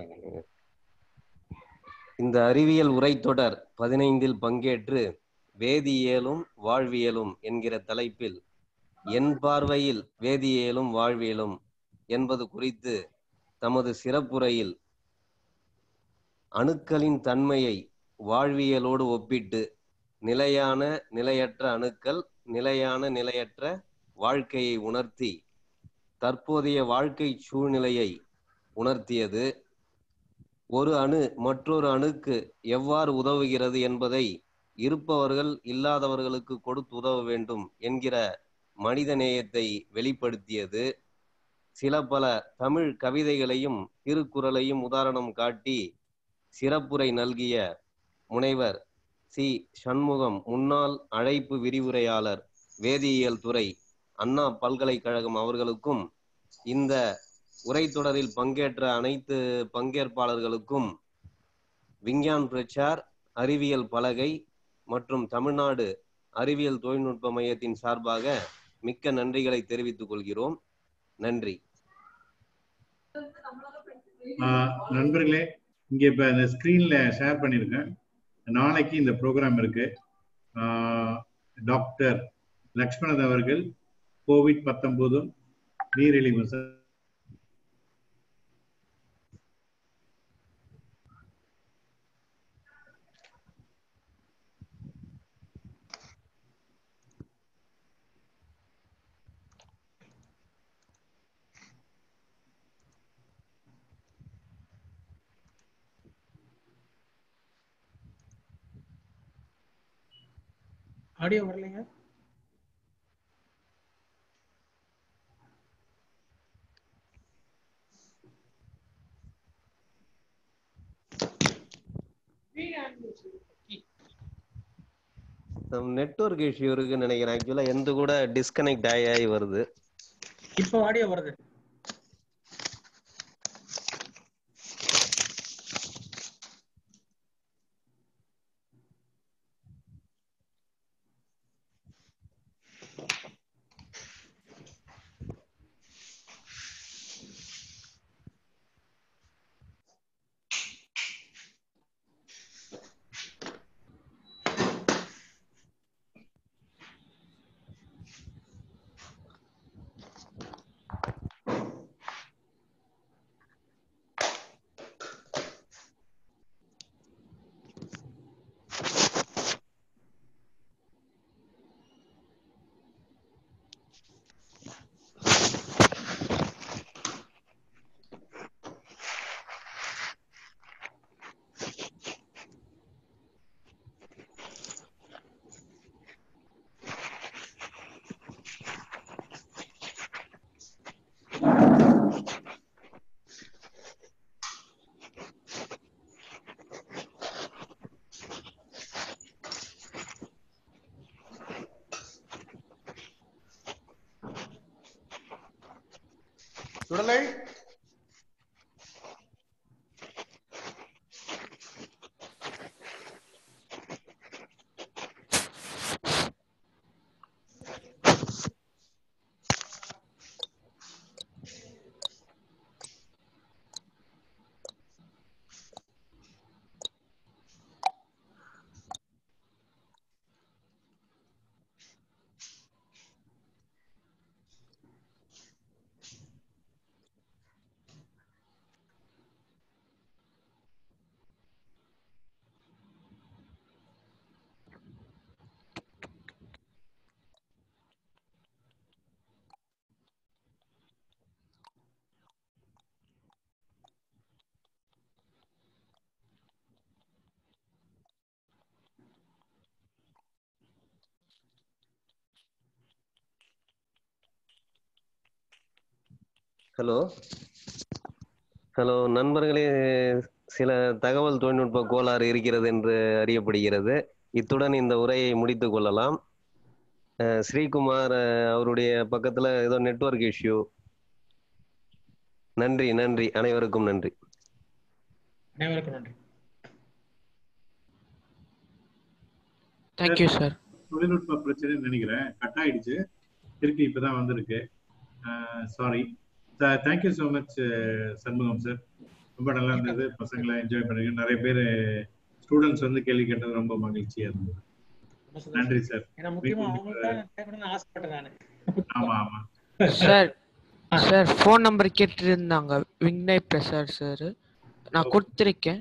இந்த அறிவியல் உரைத்தொடர் பதினைந்தில் பங்கேற்று வேதியியலும் வாழ்வியலும் என்கிற தலைப்பில் என் பார்வையில் வேதியியலும் வாழ்வியலும் என்பது குறித்து தமது சிறப்புரையில் அணுக்களின் தன்மையை வாழ்வியலோடு ஒப்பிட்டு நிலையான நிலையற்ற அணுக்கள் நிலையான நிலையற்ற வாழ்க்கையை உணர்த்தி தற்போதைய வாழ்க்கை சூழ்நிலையை உணர்த்தியது ஒரு அணு மற்றொரு அணுக்கு எவ்வாறு உதவுகிறது என்பதை இருப்பவர்கள் இல்லாதவர்களுக்கு கொடுத்து உதவ வேண்டும் என்கிற மனித நேயத்தை வெளிப்படுத்தியது சில பல தமிழ் கவிதைகளையும் திருக்குறளையும் உதாரணம் காட்டி சிறப்புரை நல்கிய முனைவர் சி சண்முகம் முன்னாள் அழைப்பு விரிவுரையாளர் வேதியியல் துறை அண்ணா பல்கலைக்கழகம் அவர்களுக்கும் இந்த உரைத்தொடரில் பங்கேற்ற அனைத்து பங்கேற்பாளர்களுக்கும் விஞ்ஞான் பிரச்சார் அறிவியல் பலகை மற்றும் தமிழ்நாடு அறிவியல் தொழில்நுட்ப மையத்தின் சார்பாக மிக்க நன்றிகளை தெரிவித்துக் கொள்கிறோம் நன்றி ஆஹ் நண்பர்களே இங்க இப்ப இந்த ஸ்கிரீன்ல ஷேர் பண்ணிருக்கேன் நாளைக்கு இந்த ப்ரோக்ராம் இருக்கு ஆஹ் டாக்டர் லக்ஷ்மணன் அவர்கள் கோவிட் பத்தொன்பதும் நீரிழிவு ச- ஆடியோ வரலைங்க நெட்வொர்க் இஷ்யூ இருக்குன்னு நினைக்கிறேன் ஆக்சுவலா எந்த கூட டிஸ்கனெக்ட் ஆகி ஆகி வருது இப்போ ஆடியோ வருது சுடலை ஹலோ ஹலோ நண்பர்களே சில தகவல் தொழில்நுட்ப கோளாறு இருக்கிறது என்று அறியப்படுகிறது இத்துடன் இந்த உரையை முடித்துக் கொள்ளலாம் அஹ் ஸ்ரீகுமார் அஹ், அவருடைய பக்கத்துல ஏதோ நெட்வொர்க் இஷ்யூ நன்றி நன்றி அனைவருக்கும் நன்றி அனைவருக்கும் நன்றி தேங்க்யூ சார் தொழில்நுட்ப பிரச்சனைன்னு நினைக்கிறேன் கட் ஆயிடுச்சு திருப்பி இப்பதான் வந்திருக்கு sorry thank you so much Shanmugam sir ரொம்ப நல்லா இருந்தது பசங்களை என்ஜாய் பண்ணுங்க நிறைய பேர் ஸ்டூடெண்ட்ஸ் வந்து கேள்வி கேட்டது ரொம்ப மகிழ்ச்சியா இருந்தது நன்றி சார் ஏன்னா முக்கியமா அவங்களுக்கு தான் கேட்கணும்னு ஆசைப்பட்டேன் நானு ஆமா ஆமா சார் சார் ஃபோன் நம்பர் கேட்டிருந்தாங்க விக்னய் பிரசாத் சார் நான் கொடுத்துருக்கேன்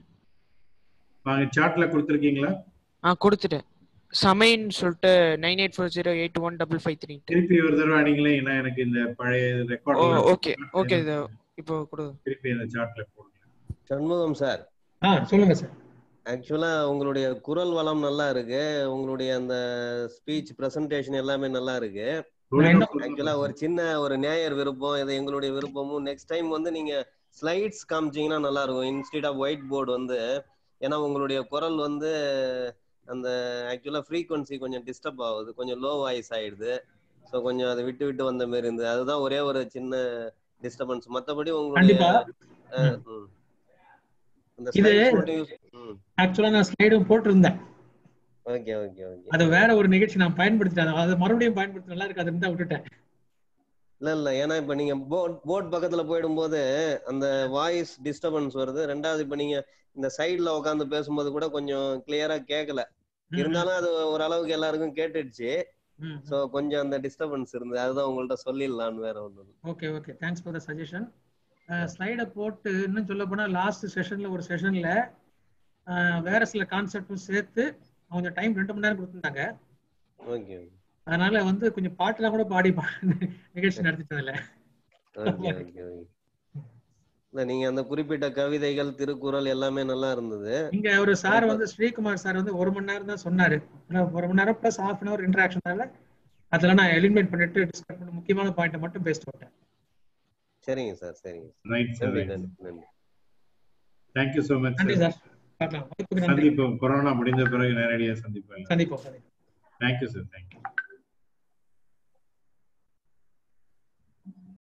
வாங்க சாட்ல கொடுத்துருக்கீங்களா ஆ கொடுத்துட்டேன் சமைன்னு சொல்லிட்டு nine eight four zero eight one double five three திருப்பி ஒரு தடவை அடிங்களே ஏன்னா எனக்கு இந்த பழைய ஓ ரெக்கார்ட் ஓகே ஓகே இது இப்போ கொடு திருப்பி இந்த சாட்ல போடுங்க சண்முகம் சார் ஆ சொல்லுங்க சார் ஆக்சுவலா உங்களுடைய குரல் வளம் நல்லா இருக்கு உங்களுடைய அந்த ஸ்பீச் பிரசன்டேஷன் எல்லாமே நல்லா இருக்கு ஆக்சுவலா ஒரு சின்ன ஒரு நேயர் விருப்பம் இது எங்களுடைய விருப்பமும் நெக்ஸ்ட் டைம் வந்து நீங்க ஸ்லைட்ஸ் காமிச்சீங்கன்னா நல்லா இருக்கும் இன்ஸ்டெட் ஆஃப் ஒயிட் போர்டு வந்து ஏன்னா உங்களுடைய குரல் வந்து அந்த ஆக்சுவலா ஃப்ரீக்வன்சி கொஞ்சம் டிஸ்டர்ப் ஆகுது கொஞ்சம் லோ வாய்ஸ் ஆயிடுது ஸோ கொஞ்சம் அதை விட்டு விட்டு வந்த மாதிரி இருந்தது அதுதான் ஒரே ஒரு சின்ன டிஸ்டர்பன்ஸ் மற்றபடி உங்களுடைய கண்டிப்பா. அஹ், ம். அந்த இது slides மட்டும் use- ம் ஆக்சுவலா நான் ஸ்லைடும் போட்டிருந்தேன் ஓகே ஓகே ஓகே அது வேற ஒரு நிகழ்ச்சி நான் பயன்படுத்திட்டேன் அது மறுபடியும் பயன்படுத்த நல்லா இருக்கு அதுன்னு தான் விட்டுட்டேன் இல்ல இல்ல ஏன்னா இப்ப நீங்க போர்ட் போர்ட் பக்கத்துல போயிடும்போது அந்த வாய்ஸ் டிஸ்டர்பன்ஸ் வருது ரெண்டாவது இப்ப நீங்க இந்த சைடுல உட்காந்து பேசும்போது கூட கொஞ்சம் கிளியரா கேட்கல இருந்தாலும் அது ஓரளவுக்கு எல்லாருக்கும் கேட்டுடுச்சு ம். சோ கொஞ்சம் அந்த டிஸ்டர்பன்ஸ் இருந்தது அதுதான் உங்கள்ட்ட சொல்லிடலாம்னு வேற ஒண்ணு okay okay thanks for the suggestion ஸ்லைடை போட்டு இன்னும் சொல்ல போனா லாஸ்ட் செஷன்ல ஒரு செஷன்ல வேற சில கான்செப்டும் சேர்த்து அவங்க டைம் ரெண்டு மணி நேரம் கொடுத்துருந்தாங்க ஓகே அதனால வந்து கொஞ்சம் பாட்டுலாம் கூட பாடி பா- நிகழ்ச்சி நடத்திட்டதில்ல ஓகே ஓகே ஓகே இல்ல நீங்க அந்த குறிப்பிட்ட கவிதைகள் திருக்குறள் எல்லாமே நல்லா இருந்தது இங்க ஒரு சார் வந்து ஸ்ரீகுமார் சார் வந்து ஒரு மணி நேரம் தான் சொன்னாரு ஆனா ஒரு மணி நேரம் பிளஸ் ஹாஃப் அன் அவர் இன்டராக்ஷனால அதெல்லாம் நான் எலிமினேட் பண்ணிட்டு டிஸ்கஸ் பண்ணி முக்கியமான பாயிண்ட் மட்டும் பேசிட்டு விட்டேன் சரிங்க சார் சரிங்க ரைட் சார் நன்றி ரைட் நன்றி நன்றி தேங்க்யூ ஸோ மச் நன்றி சார் பார்க்கலாம் வாய்ப்புக்கு நன்றி சந்திப்போம் கொரோனா முடிந்த பிறகு நேரடியாக சந்திப்போம் சந்திப்போம் சந்திப்போம் தேங்க்யூ சார் தேங்க்யூ